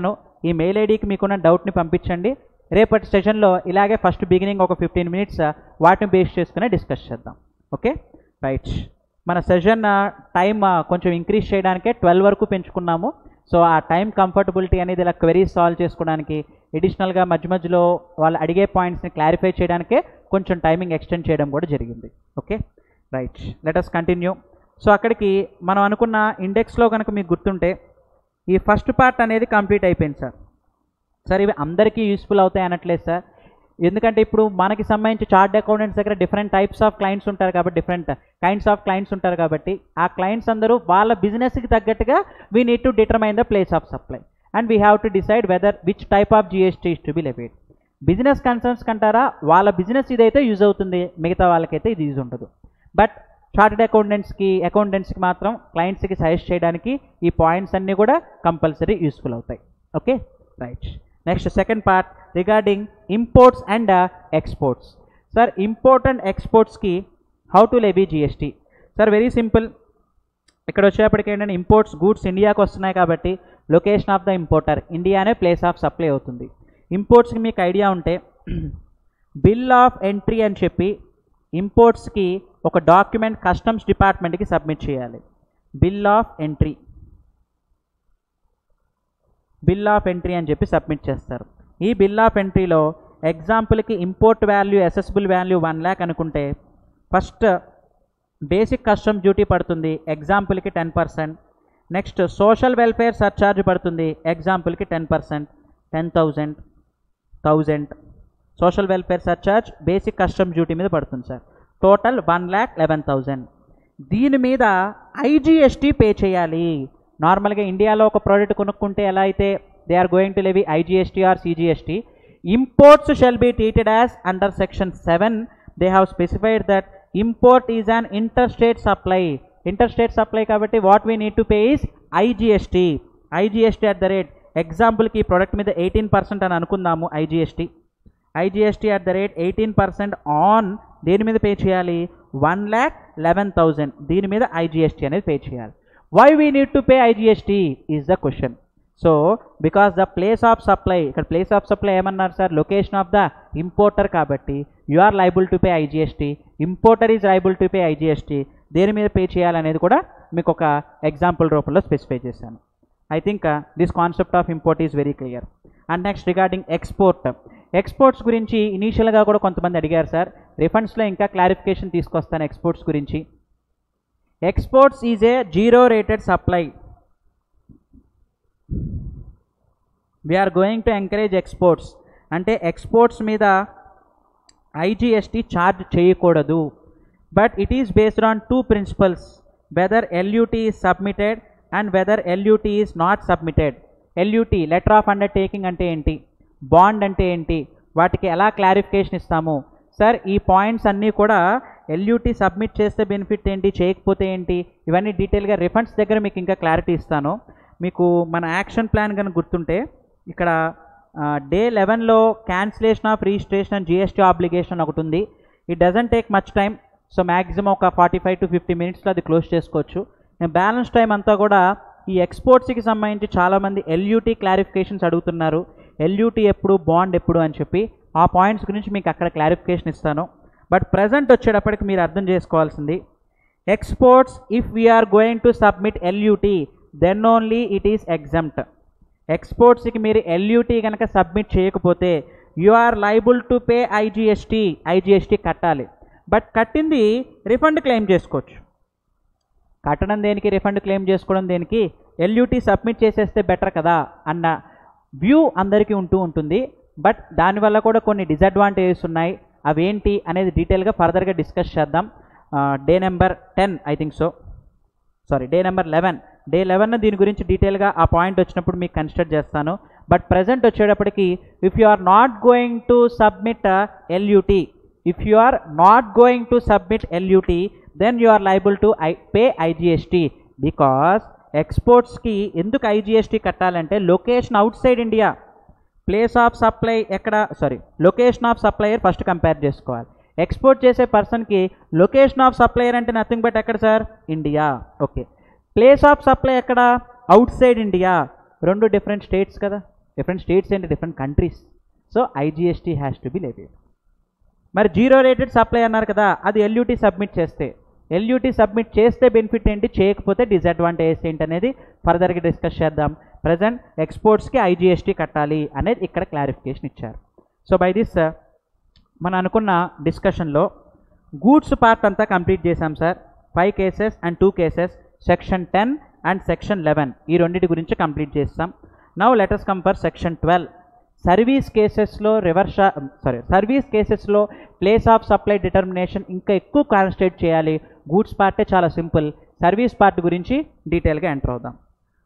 ఈ మెయిల్ ఐడికి మీకున్న డౌట్ని పంపించండి రేపటి సెషన్లో ఇలాగే ఫస్ట్ బిగినింగ్ ఒక ఫిఫ్టీన్ మినిట్స్ వాటిని బేస్ చేసుకుని డిస్కస్ చేద్దాం ఓకే రైట్ మన సెషన్ టైం కొంచెం ఇంక్రీజ్ చేయడానికే ట్వెల్వ్ వరకు పెంచుకున్నాము సో ఆ టైం కంఫర్టబిలిటీ అనేది ఇలా క్వెరీస్ సాల్వ్ చేసుకోవడానికి ఎడిషనల్గా మధ్య మధ్యలో వాళ్ళు అడిగే పాయింట్స్ని క్లారిఫై చేయడానికే కొంచెం టైమింగ్ ఎక్స్టెండ్ చేయడం కూడా జరిగింది okay right let us continue so అక్కడికి మనం అనుకున్న ఇండెక్స్లో కనుక మీకు గుర్తుంటే ఈ ఫస్ట్ పార్ట్ అనేది కంప్లీట్ అయిపోయింది సార్ సార్ ఇవి అందరికీ యూస్ఫుల్ అవుతాయి అనట్లేదు సార్ ఎందుకంటే ఇప్పుడు మనకి సంబంధించి చార్ట్ అకౌంటెంట్స్ దగ్గర డిఫరెంట్ టైప్స్ ఆఫ్ క్లయింట్స్ ఉంటారు కాబట్టి డిఫరెంట్ కైండ్స్ ఆఫ్ క్లయింట్స్ ఉంటారు కాబట్టి ఆ క్లయింట్స్ అందరూ వాళ్ళ బిజినెస్కి తగ్గట్టుగా we need to determine the place of supply and we have to decide whether which type of GST is to be levied business concerns కంటారా వాళ్ళ బిజినెస్ ఇదైతే యూజ్ అవుతుంది మిగతా వాళ్ళకైతే ఇది యూజ్ ఉండదు బట్ చార్టెడ్ అకౌంటెంట్స్కి అకౌంటెంట్స్కి మాత్రం క్లయింట్స్కి సజెస్ట్ చేయడానికి ఈ పాయింట్స్ అన్నీ కూడా కంపల్సరీ యూస్ఫుల్ అవుతాయి okay right next second part regarding imports and exports sir import and ఎక్స్పోర్ట్స్కి how to levy GST sir very simple ఇక్కడ వచ్చేప్పటికి ఏంటంటే ఇంపోర్ట్స్ గూడ్స్ ఇండియాకి వస్తున్నాయి కాబట్టి లొకేషన్ ఆఫ్ ద ఇంపోర్టర్ ఇండియానే ప్లేస్ ఆఫ్ సప్లై అవుతుంది ఇంపోర్ట్స్కి మీకు ఐడియా ఉంటే బిల్ ఆఫ్ ఎంట్రీ అని చెప్పి ఇంపోర్ట్స్కి ఒక డాక్యుమెంట్ కస్టమ్స్ డిపార్ట్మెంట్కి సబ్మిట్ చేయాలి bill of entry bill of entry అని చెప్పి సబ్మిట్ చేస్తారు ఈ బిల్ ఆఫ్ ఎంట్రీలో ఎగ్జాంపుల్కి import value assessable value one lakh అనుకుంటే ఫస్ట్ బేసిక్ కస్టమ్ డ్యూటీ పడుతుంది ఎగ్జాంపుల్కి ten percent next social welfare surcharge పడుతుంది ఎగ్జాంపుల్కి ten percent ten thousand thousand social welfare surcharge basic custom duty మీద పడుతుంది sir total one lakh eleven thousand దీని మీద ఐజిఎస్టీ పే చేయాలి నార్మల్గా ఇండియాలో ఒక ప్రోడక్ట్ కొనుక్కుంటే ఎలా అయితే they are going to levy IGST or CGST imports shall be treated as under section seven they have specified that import is an inter state supply inter state supply కాబట్టి what we need to pay is IGST IGST at the rate ఎగ్జాంపుల్కి ఈ ప్రోడక్ట్ మీద ఎయిటీన్ పర్సెంట్ అని అనుకుందాము IGST IGST at the rate eighteen percent on దేని మీద పే చేయాలి వన్ ల్యాక్ లెవెన్ థౌజండ్ దీని మీద ఐజిఎస్టీ అనేది పే చేయాలి why we need to pay IGST is the question so because the place of supply ఇక్కడ ప్లేస్ ఆఫ్ సప్లై ఏమన్నారు sir location of the importer కాబట్టి you are liable to pay IGST importer is liable to pay IGST దేని మీద పే చేయాలనేది కూడా మీకు ఒక ఎగ్జాంపుల్ రూపంలో స్పెసిఫై చేశాను I think this concept of import is very clear and next regarding export exports గురించి ఇనీషియల్గా కూడా కొంతమంది అడిగారు సార్ రిఫండ్స్లో ఇంకా క్లారిఫికేషన్ తీసుకొస్తాను ఎక్స్పోర్ట్స్ గురించి exports is a zero rated supply we are going to encourage exports అంటే ఎక్స్పోర్ట్స్ మీద ఐజిఎస్టీ ఛార్జ్ చేయకూడదు but it is based on two principles whether LUT is submitted and whether LUT is not submitted LUT letter of undertaking అంటే ఏంటి బాండ్ అంటే ఏంటి వాటికి ఎలా క్లారిఫికేషన్ ఇస్తాము సార్ ఈ పాయింట్స్ అన్నీ కూడా ఎల్యూటీ సబ్మిట్ చేస్తే బెనిఫిట్ ఏంటి చేయకపోతే ఏంటి ఇవన్నీ డీటెయిల్గా రిఫండ్స్ దగ్గర మీకు ఇంకా క్లారిటీ ఇస్తాను మీకు మన యాక్షన్ ప్లాన్ కనుక గుర్తుంటే ఇక్కడ డే లెవెన్లో cancellation of registration and GST obligation ఒకటి ఉంది it doesn't take much time so maximum ఒక ఫార్టీ ఫైవ్ టు ఫిఫ్టీ మినిట్స్లో అది క్లోజ్ చేసుకోవచ్చు నేను బ్యాలెన్స్ టైం అంతా కూడా ఈ ఎక్స్పోర్ట్స్కి సంబంధించి చాలామంది ఎల్యూటీ క్లారిఫికేషన్స్ అడుగుతున్నారు ఎల్యూటీ ఎప్పుడు బాండ్ ఎప్పుడు అని చెప్పి ఆ పాయింట్స్ గురించి మీకు అక్కడ క్లారిఫికేషన్ ఇస్తాను బట్ ప్రజెంట్ వచ్చేటప్పటికి మీరు అర్థం చేసుకోవాల్సింది exports if we are going to submit LUT then only it is exempt ఎక్స్పోర్ట్స్కి మీరు ఎల్యూటీ కనుక సబ్మిట్ చేయకపోతే you are liable to pay IGST IGST కట్టాలి బట్ కట్టింది రిఫండ్ క్లెయిమ్ చేసుకోవచ్చు కట్టడం దేనికి రిఫండ్ క్లెయిమ్ చేసుకోవడం దేనికి ఎల్యూటీ సబ్మిట్ చేసేస్తే బెటర్ కదా అన్న వ్యూ అందరికీ ఉంటూ ఉంటుంది బట్ దానివల్ల కూడా కొన్ని డిసడ్వాంటేజెస్ ఉన్నాయి అవేంటి అనేది డీటెయిల్గా ఫర్దర్గా డిస్కస్ చేద్దాం day number ten I think so sorry day number eleven day eleven దీని గురించి డీటెయిల్గా ఆ పాయింట్ వచ్చినప్పుడు మీకు కన్సిడర్ చేస్తాను బట్ ప్రజెంట్ వచ్చేటప్పటికి if you are not going to submit LUT if you are not going to submit LUT then you are liable to I pay IGST because ఎక్స్పోర్ట్స్కి ఎందుకు ఐజిఎస్టీ కట్టాలంటే location outside India place of supply ఎక్కడ sorry location of supplier first compare చేసుకోవాలి ఎక్స్పోర్ట్ చేసే పర్సన్కి లొకేషన్ ఆఫ్ సప్లయర్ అంటే నథింగ్ బట్ ఎక్కడ sir India okay place of supply ఎక్కడ అవుట్ సైడ్ ఇండియా రెండు డిఫరెంట్ స్టేట్స్ కదా different states and different countries so IGST has to be levied మరి జీరో రేటెడ్ సప్లై అన్నారు కదా అది ఎల్యూటీ సబ్మిట్ చేస్తే ఎల్యూటీ సబ్మిట్ చేస్తే బెనిఫిట్ ఏంటి చేయకపోతే డిసడ్వాంటేజెస్ ఏంటి అనేది ఫర్దర్గా డిస్కస్ చేద్దాం ప్రజెంట్ ఎక్స్పోర్ట్స్కి ఐజిఎస్టీ కట్టాలి అనేది ఇక్కడ క్లారిఫికేషన్ ఇచ్చారు సో బై దిస్ మనం అనుకున్న డిస్కషన్లో గూడ్స్ పార్ట్ అంతా కంప్లీట్ చేశాం sir five cases and two cases section ten and section eleven ఈ రెండింటి గురించి కంప్లీట్ చేస్తాం now letters come for section twelve service కేసెస్లో రివర్స్ సారీ సర్వీస్ కేసెస్లో ప్లేస్ ఆఫ్ సప్లై డిటర్మినేషన్ ఇంకా ఎక్కువ కాన్సన్ట్రేట్ చేయాలి గూడ్స్ పార్టే చాలా సింపుల్ సర్వీస్ పార్ట్ గురించి డీటెయిల్గా ఎంటర్ అవుదాం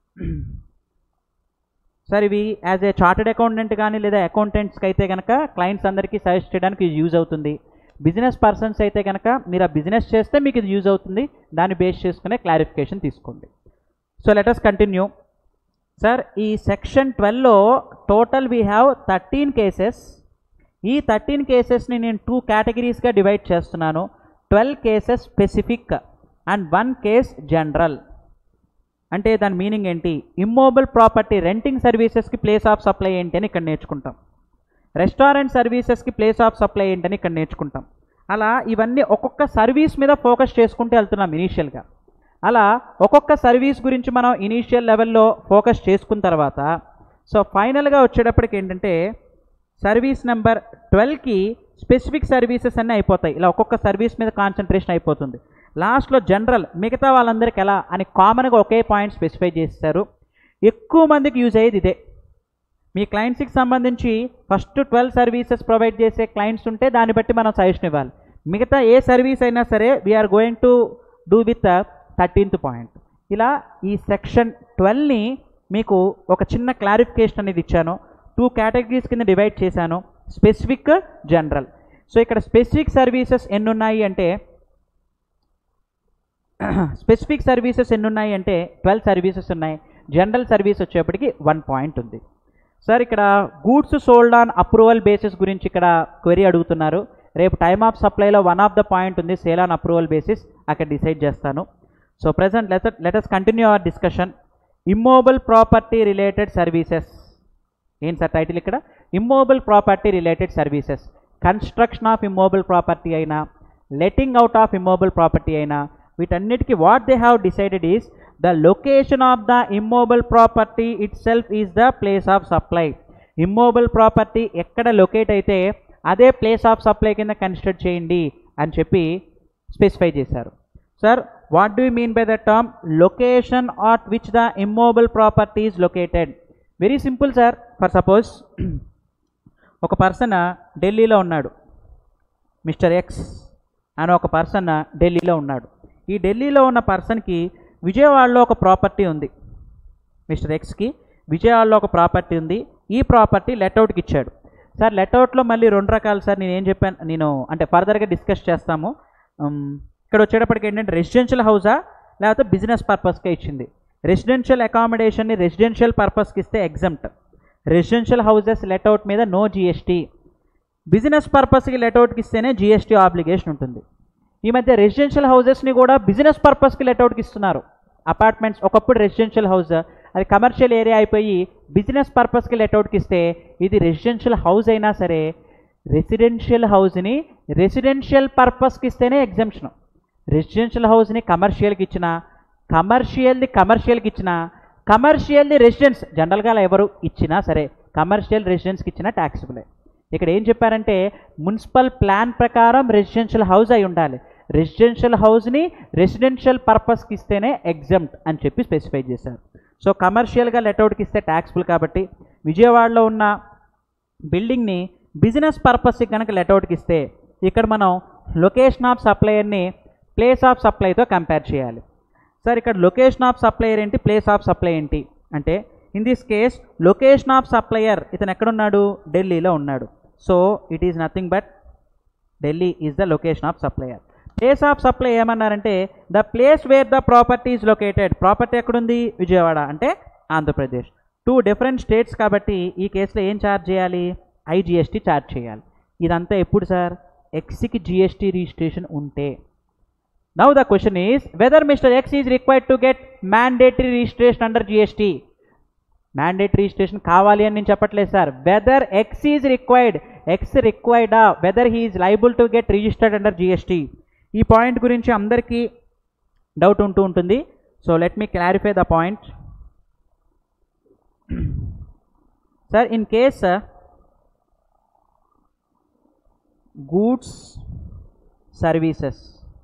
సార్ ఇవి యాజ్ ఏ చార్టెడ్ అకౌంటెంట్ కానీ లేదా అకౌంటెంట్స్కి అయితే కనుక క్లయింట్స్ అందరికీ సజెస్ట్ చేయడానికి ఇది యూజ్ అవుతుంది బిజినెస్ పర్సన్స్ అయితే కనుక మీరు ఆ బిజినెస్ చేస్తే మీకు ఇది యూజ్ అవుతుంది దాన్ని బేస్ చేసుకునే క్లారిఫికేషన్ తీసుకోండి సో లెటస్ కంటిన్యూ సార్ ఈ సెక్షన్ ట్వెల్వ్లో total we have thirteen cases ఈ థర్టీన్ కేసెస్ని నేను టూ కేటగిరీస్గా డివైడ్ చేస్తున్నాను twelve cases specific and one case general అంటే దాని మీనింగ్ ఏంటి ఇమ్మోబుల్ ప్రాపర్టీ రెంటింగ్ సర్వీసెస్కి ప్లేస్ ఆఫ్ సప్లై ఏంటి అని ఇక్కడ నేర్చుకుంటాం రెస్టారెంట్ సర్వీసెస్కి ప్లేస్ ఆఫ్ సప్లై ఏంటని ఇక్కడ నేర్చుకుంటాం అలా ఇవన్నీ ఒక్కొక్క సర్వీస్ మీద ఫోకస్ చేసుకుంటూ వెళ్తున్నాం ఇనీషియల్గా అలా ఒక్కొక్క సర్వీస్ గురించి మనం ఇనీషియల్ లెవెల్లో ఫోకస్ చేసుకున్న తర్వాత సో ఫైనల్గా వచ్చేటప్పటికి ఏంటంటే సర్వీస్ నెంబర్ ట్వెల్వ్కి స్పెసిఫిక్ సర్వీసెస్ అన్నీ అయిపోతాయి ఇలా ఒక్కొక్క సర్వీస్ మీద కాన్సన్ట్రేషన్ అయిపోతుంది లాస్ట్లో జనరల్ మిగతా వాళ్ళందరికీ ఎలా అని కామన్గా ఒకే పాయింట్ స్పెసిఫై చేస్తారు ఎక్కువ మందికి యూజ్ అయ్యేది ఇదే మీ క్లయింట్స్కి సంబంధించి ఫస్ట్ ట్వెల్వ్ సర్వీసెస్ ప్రొవైడ్ చేసే క్లయింట్స్ ఉంటే దాన్ని బట్టి మనం సజెషన్ ఇవ్వాలి మిగతా ఏ సర్వీస్ అయినా సరే we are going to do with thirteenth point ఇలా ఈ సెక్షన్ ట్వెల్వ్ని మీకు ఒక చిన్న క్లారిఫికేషన్ అనేది ఇచ్చాను టూ కేటగిరీస్ కింద డివైడ్ చేశాను స్పెసిఫిక్ జనరల్ సో ఇక్కడ స్పెసిఫిక్ సర్వీసెస్ ఎన్ని ఉన్నాయి అంటే స్పెసిఫిక్ సర్వీసెస్ ఎన్ని ఉన్నాయి అంటే ట్వెల్వ్ సర్వీసెస్ ఉన్నాయి జనరల్ సర్వీస్ వచ్చేప్పటికి వన్ పాయింట్ ఉంది సార్ ఇక్కడ goods sold on approval basis గురించి ఇక్కడ క్వెరీ అడుగుతున్నారు రేపు టైమ్ ఆఫ్ సప్లైలో వన్ ఆఫ్ ద పాయింట్ ఉంది సేల్ ఆన్ అప్రూవల్ బేసిస్ అక్కడ డిసైడ్ చేస్తాను so present let let us continue our discussion immovable property related services ఏంటి సార్ టైటిల్ ఇక్కడ immovable property related services construction of immovable property అయినా letting out of immovable property అయినా వీటన్నిటికీ what they have decided is the location of the immovable property itself is the place of supply immovable property ఎక్కడ లొకేట్ అయితే అదే ప్లేస్ ఆఫ్ సప్లై కింద కన్సిడర్ చేయండి అని చెప్పి స్పెసిఫై చేశారు sir what do mean by the term location at which the immovable property is located very simple sir for suppose ఒక పర్సన్ ఢిల్లీలో ఉన్నాడు మిస్టర్ ఎక్స్ అని ఒక పర్సన్ ఢిల్లీలో ఉన్నాడు ఈ ఢిల్లీలో ఉన్న పర్సన్కి విజయవాడలో ఒక ప్రాపర్టీ ఉంది మిస్టర్ ఎక్స్కి విజయవాడలో ఒక ప్రాపర్టీ ఉంది ఈ ప్రాపర్టీ లెట్అవుట్కి ఇచ్చాడు సార్ లెట్అవుట్లో మళ్ళీ రెండు రకాలు సార్ నేను ఏం చెప్పాను నేను అంటే ఫర్దర్గా డిస్కస్ చేస్తాము ఉమ్, ఇక్కడ వచ్చేటప్పటికి ఏంటంటే రెసిడెన్షియల్ హౌసా లేకపోతే బిజినెస్ పర్పస్కే ఇచ్చింది రెసిడెన్షియల్ అకామిడేషన్ని రెసిడెన్షియల్ పర్పస్కి ఇస్తే ఎగ్జామ్ట్ రెసిడెన్షియల్ హౌసెస్ లెట్అవుట్ మీద నో జిఎస్టీ బిజినెస్ పర్పస్కి లెట్అవుట్కి ఇస్తేనే జిఎస్టీ ఆబ్లిగేషన్ ఉంటుంది ఈ మధ్య రెసిడెన్షియల్ హౌసెస్ని కూడా బిజినెస్ పర్పస్కి లెట్అవుట్కి ఇస్తున్నారు అపార్ట్మెంట్స్ ఒకప్పుడు రెసిడెన్షియల్ హౌస్ అది కమర్షియల్ ఏరియా అయిపోయి బిజినెస్ పర్పస్కి లెట్అవుట్కి ఇస్తే ఇది రెసిడెన్షియల్ హౌస్ అయినా సరే రెసిడెన్షియల్ హౌస్ని రెసిడెన్షియల్ పర్పస్కి ఇస్తేనే ఎగ్జామ్షన్ రెసిడెన్షియల్ హౌస్ని కమర్షియల్కి ఇచ్చిన కమర్షియల్ది కమర్షియల్కి ఇచ్చిన కమర్షియల్ది రెసిడెన్స్ జనరల్గా అలా ఎవరు ఇచ్చినా సరే కమర్షియల్ రెసిడెన్స్కి ఇచ్చిన ట్యాక్సిబులే ఇక్కడ ఏం చెప్పారంటే మున్సిపల్ ప్లాన్ ప్రకారం రెసిడెన్షియల్ హౌస్ అయి ఉండాలి రెసిడెన్షియల్ హౌస్ని రెసిడెన్షియల్ పర్పస్కి ఇస్తేనే ఎగ్జామ్ట్ అని చెప్పి స్పెసిఫై చేశారు సో కమర్షియల్గా లెట్అవుట్కి ఇస్తే ట్యాక్స్ఫుల్ కాబట్టి విజయవాడలో ఉన్న బిల్డింగ్ని బిజినెస్ పర్పస్కి కనుక లెట్అవుట్కి ఇస్తే ఇక్కడ మనం లొకేషన్ ఆఫ్ సప్లయర్ని ప్లేస్ ఆఫ్ సప్లైతో కంపేర్ చేయాలి సార్ ఇక్కడ లొకేషన్ ఆఫ్ సప్లయర్ ఏంటి ప్లేస్ ఆఫ్ సప్లై ఏంటి అంటే in this case location of supplier ఇతను ఎక్కడున్నాడు ఢిల్లీలో ఉన్నాడు so it is nothing but Delhi is the location of supplier place of supply ఏమన్నారంటే the place where the property is located property ఎక్కడుంది విజయవాడ అంటే ఆంధ్రప్రదేశ్ టూ డిఫరెంట్ స్టేట్స్ కాబట్టి ఈ కేసులో ఏం ఛార్జ్ చేయాలి ఐజిఎస్టీ ఛార్జ్ చేయాలి ఇదంతా ఎప్పుడు సార్ ఎక్స్కి జిఎస్టీ రిజిస్ట్రేషన్ ఉంటే now the question is whether mister X is required to get mandatory registration under GST mandatory registration కావాలి అని నేను చెప్పట్లేదు sir whether X is required X రిక్వైర్డా whether he is liable to get registered under GST ఈ పాయింట్ గురించి అందరికీ డౌట్ ఉంటూ ఉంటుంది so let me clarify the point sir in case goods services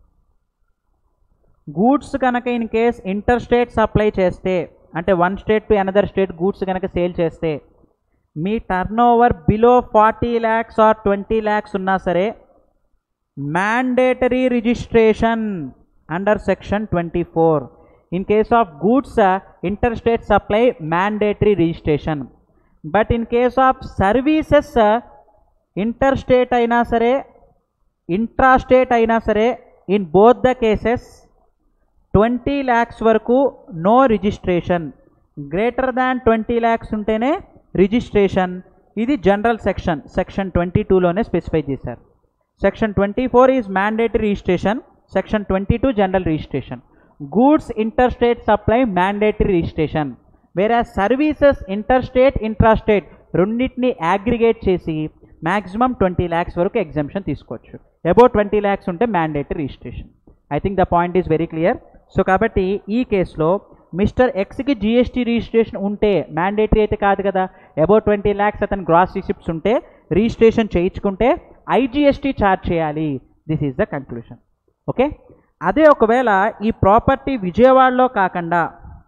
goods కనుక in case inter state supply చేస్తే అంటే one state to another state goods కనుక సేల్ చేస్తే మీ turnover below forty lakhs or twenty lakhs ఉన్నా సరే mandatory registration under section twenty four in case of goods inter state supply mandatory registration but in case of services inter state అయినా సరే ఇంట్రా స్టేట్ అయినా సరే in both the cases twenty lakhs వరకు no registration greater than twenty lakhs ఉంటేనే రిజిస్ట్రేషన్ ఇది జనరల్ సెక్షన్ సెక్షన్ ట్వంటీ టూలోనే స్పెసిఫై చేశారు section twenty four is mandatory registration section twenty two general registration goods inter state supply mandatory registration వేరే services inter state intra state రెండింటిని అగ్రిగేట్ చేసి మ్యాక్సిమం ట్వంటీ ల్యాక్స్ వరకు ఎగ్జామ్షన్ తీసుకోవచ్చు అబౌట్ ట్వంటీ ల్యాక్స్ ఉంటే mandatory registration I think the point is very clear so కాబట్టి ఈ కేసులో మిస్టర్ ఎక్స్కి జిఎస్టీ రిజిస్ట్రేషన్ ఉంటే మ్యాండేటరీ అయితే కాదు కదా అబౌట్ ట్వంటీ ల్యాక్స్ అతని గ్రాస్ రిసిప్ట్స్ ఉంటే రిజిస్ట్రేషన్ చేయించుకుంటే ఐజిఎస్టీ ఛార్జ్ చేయాలి this is the conclusion okay అదే ఒకవేళ ఈ ప్రాపర్టీ విజయవాడలో కాకుండా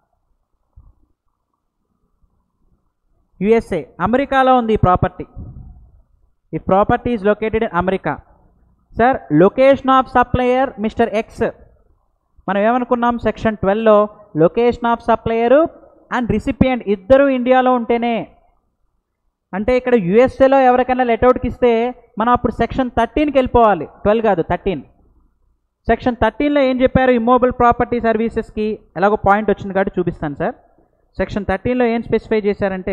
యుఎస్ఏ అమెరికాలో ఉంది ఈ ప్రాపర్టీ ఈ property is located in America sir location of supplier mister X మనం ఏమనుకున్నాం సెక్షన్ ట్వెల్వ్లో location of supplier and recipient ఇద్దరు ఇండియాలో ఉంటేనే అంటే ఇక్కడ యుఎస్ఏలో ఎవరికైనా లెటౌట్కి ఇస్తే మనం అప్పుడు సెక్షన్ థర్టీన్కి వెళ్ళిపోవాలి ట్వెల్వ్ కాదు థర్టీన్ సెక్షన్ థర్టీన్లో ఏం చెప్పారు ఇమ్మోబుల్ ప్రాపర్టీ సర్వీసెస్కి ఎలాగో పాయింట్ వచ్చింది కాబట్టి చూపిస్తాను సార్ సెక్షన్ థర్టీన్లో ఏం స్పెసిఫై చేశారంటే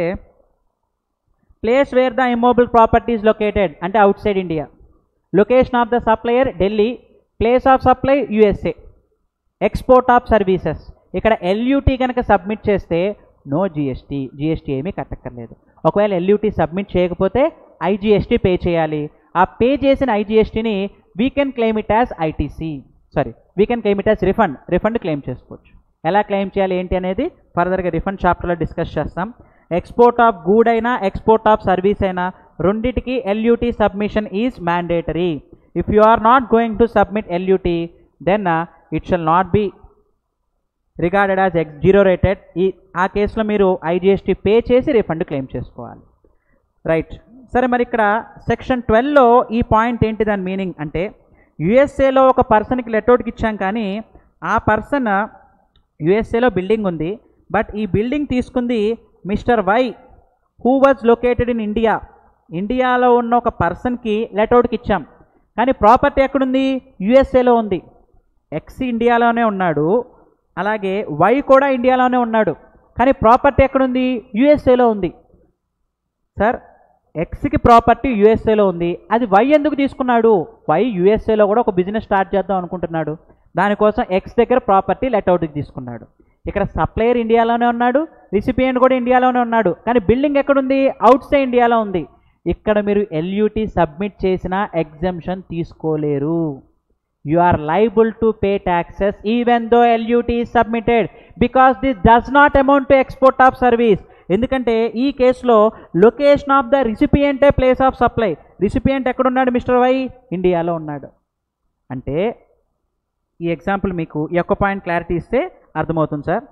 place where the immovable properties located అంటే outside India location of the supplier Delhi place of supply USA export of services ఇక్కడ ఎల్యూటీ కనుక సబ్మిట్ చేస్తే నో జిఎస్టీ జిఎస్టీ ఏమీ కట్టక్కర్లేదు ఒకవేళ ఎల్యూటీ సబ్మిట్ చేయకపోతే ఐజిఎస్టీ పే చేయాలి ఆ పే చేసిన ఐజిఎస్టీని we can claim it as ITC sorry we can claim it as refund refund claim చేసుకోవచ్చు ఎలా క్లెయిమ్ చేయాలి ఏంటి అనేది ఫర్దర్గా రిఫండ్ చాప్టర్లో డిస్కస్ చేస్తాం ఎక్స్పోర్ట్ ఆఫ్ గూడ్ అయినా ఎక్స్పోర్ట్ ఆఫ్ సర్వీస్ అయినా రెండిటికి LUT submission is mandatory if you are not going to submit LUT then it shall not be regarded as ex zero rated ఈ ఆ కేసులో మీరు ఐజిఎస్టీ పే చేసి రిఫండ్ క్లెయిమ్ చేసుకోవాలి రైట్ సరే మరి ఇక్కడ సెక్షన్ ట్వెల్వ్లో ఈ పాయింట్ ఏంటి దాని మీనింగ్ అంటే యుఎస్ఏలో ఒక పర్సన్కి లెటౌట్కి ఇచ్చాం కానీ ఆ పర్సన్ యుఎస్ఏలో బిల్డింగ్ ఉంది బట్ ఈ బిల్డింగ్ తీసుకుంది mister Y who was located in India ఇండియాలో ఉన్న ఒక పర్సన్కి లెటౌట్కి ఇచ్చాం కానీ ప్రాపర్టీ ఎక్కడుంది యుఎస్ఏలో ఉంది ఎక్స్ ఇండియాలోనే ఉన్నాడు అలాగే వై కూడా ఇండియాలోనే ఉన్నాడు కానీ ప్రాపర్టీ ఎక్కడుంది యుఎస్ఏలో ఉంది సార్ ఎక్స్కి ప్రాపర్టీ యుఎస్ఏలో ఉంది అది వై ఎందుకు తీసుకున్నాడు వై యుఎస్ఏలో కూడా ఒక బిజినెస్ స్టార్ట్ చేద్దాం అనుకుంటున్నాడు దానికోసం ఎక్స్ దగ్గర ప్రాపర్టీ లెట్అవుట్కి తీసుకున్నాడు ఇక్కడ సప్లయర్ ఇండియాలోనే ఉన్నాడు రిసిపియంట్ కూడా ఇండియాలోనే ఉన్నాడు కానీ బిల్డింగ్ ఎక్కడుంది అవుట్ సైడ్ ఇండియాలో ఉంది ఇక్కడ మీరు ఎల్యూటీ సబ్మిట్ చేసిన ఎగ్జంప్షన్ తీసుకోలేరు you are liable to pay taxes even though LUT submitted because this does not amount to export of service ఎందుకంటే ఈ కేసులో లొకేషన్ ఆఫ్ ద రిసిపియంటే ప్లేస్ ఆఫ్ సప్లై రిసిపియంట్ ఎక్కడున్నాడు మిస్టర్ వై ఇండియాలో ఉన్నాడు అంటే ఈ ఎగ్జాంపుల్ మీకు ఈ ఒక్క పాయింట్ క్లారిటీ ఇస్తే అర్థమవుతుంది సార్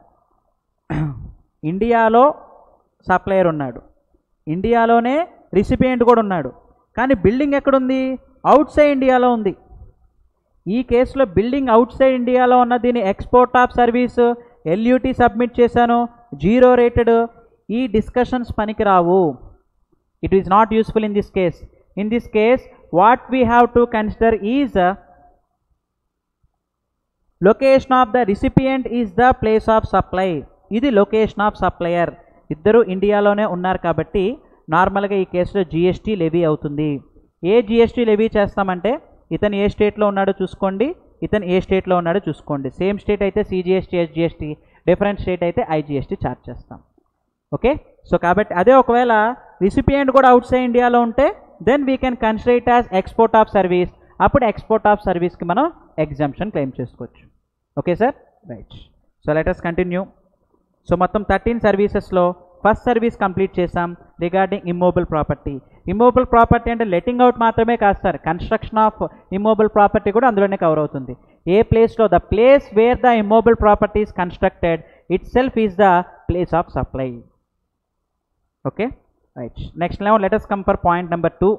ఇండియాలో సప్లయర్ ఉన్నాడు ఇండియాలోనే రిసిపియంట్ కూడా ఉన్నాడు కానీ బిల్డింగ్ ఎక్కడుంది అవుట్ సైడ్ ఇండియాలో ఉంది ఈ కేసులో బిల్డింగ్ అవుట్ సైడ్ ఇండియాలో ఉన్న దీని export of service LUT submit చేశాను జీరో రేటెడ్ ఈ డిస్కషన్స్ పనికిరావు it is not useful in this case in this case what we have to consider is location of the recipient is the place of supply ఇది లొకేషన్ ఆఫ్ సప్లయర్ ఇద్దరు ఇండియాలోనే ఉన్నారు కాబట్టి నార్మల్గా ఈ కేసులో జిఎస్టీ లెవీ అవుతుంది ఏ జిఎస్టీ లెవీ చేస్తామంటే ఇతను ఏ స్టేట్లో ఉన్నాడో చూసుకోండి ఇతను ఏ స్టేట్లో ఉన్నాడో చూసుకోండి సేమ్ స్టేట్ అయితే సిజిఎస్టీ ఎస్జిఎస్టీ డిఫరెంట్ స్టేట్ అయితే ఐజిఎస్టీ ఛార్జ్ చేస్తాం ఓకే సో కాబట్టి అదే ఒకవేళ రిసిపియంట్ కూడా అవుట్ సైడ్ ఇండియాలో ఉంటే then we can consider it as export of service అప్పుడు ఎక్స్పోర్ట్ ఆఫ్ సర్వీస్కి మనం ఎగ్జామ్షన్ క్లెయిమ్ చేసుకోవచ్చు okay sir right so let us continue so మొత్తం థర్టీన్ సర్వీసెస్లో ఫస్ట్ సర్వీస్ కంప్లీట్ చేసాం regarding immovable property immovable property అంటే లెట్టింగ్ అవుట్ మాత్రమే కాదు sir construction of immovable property కూడా అందులోనే కవర్ అవుతుంది ఏ ప్లేస్లో the place where the immovable property is constructed itself is the place of supply okay right next eleven let us come for point number two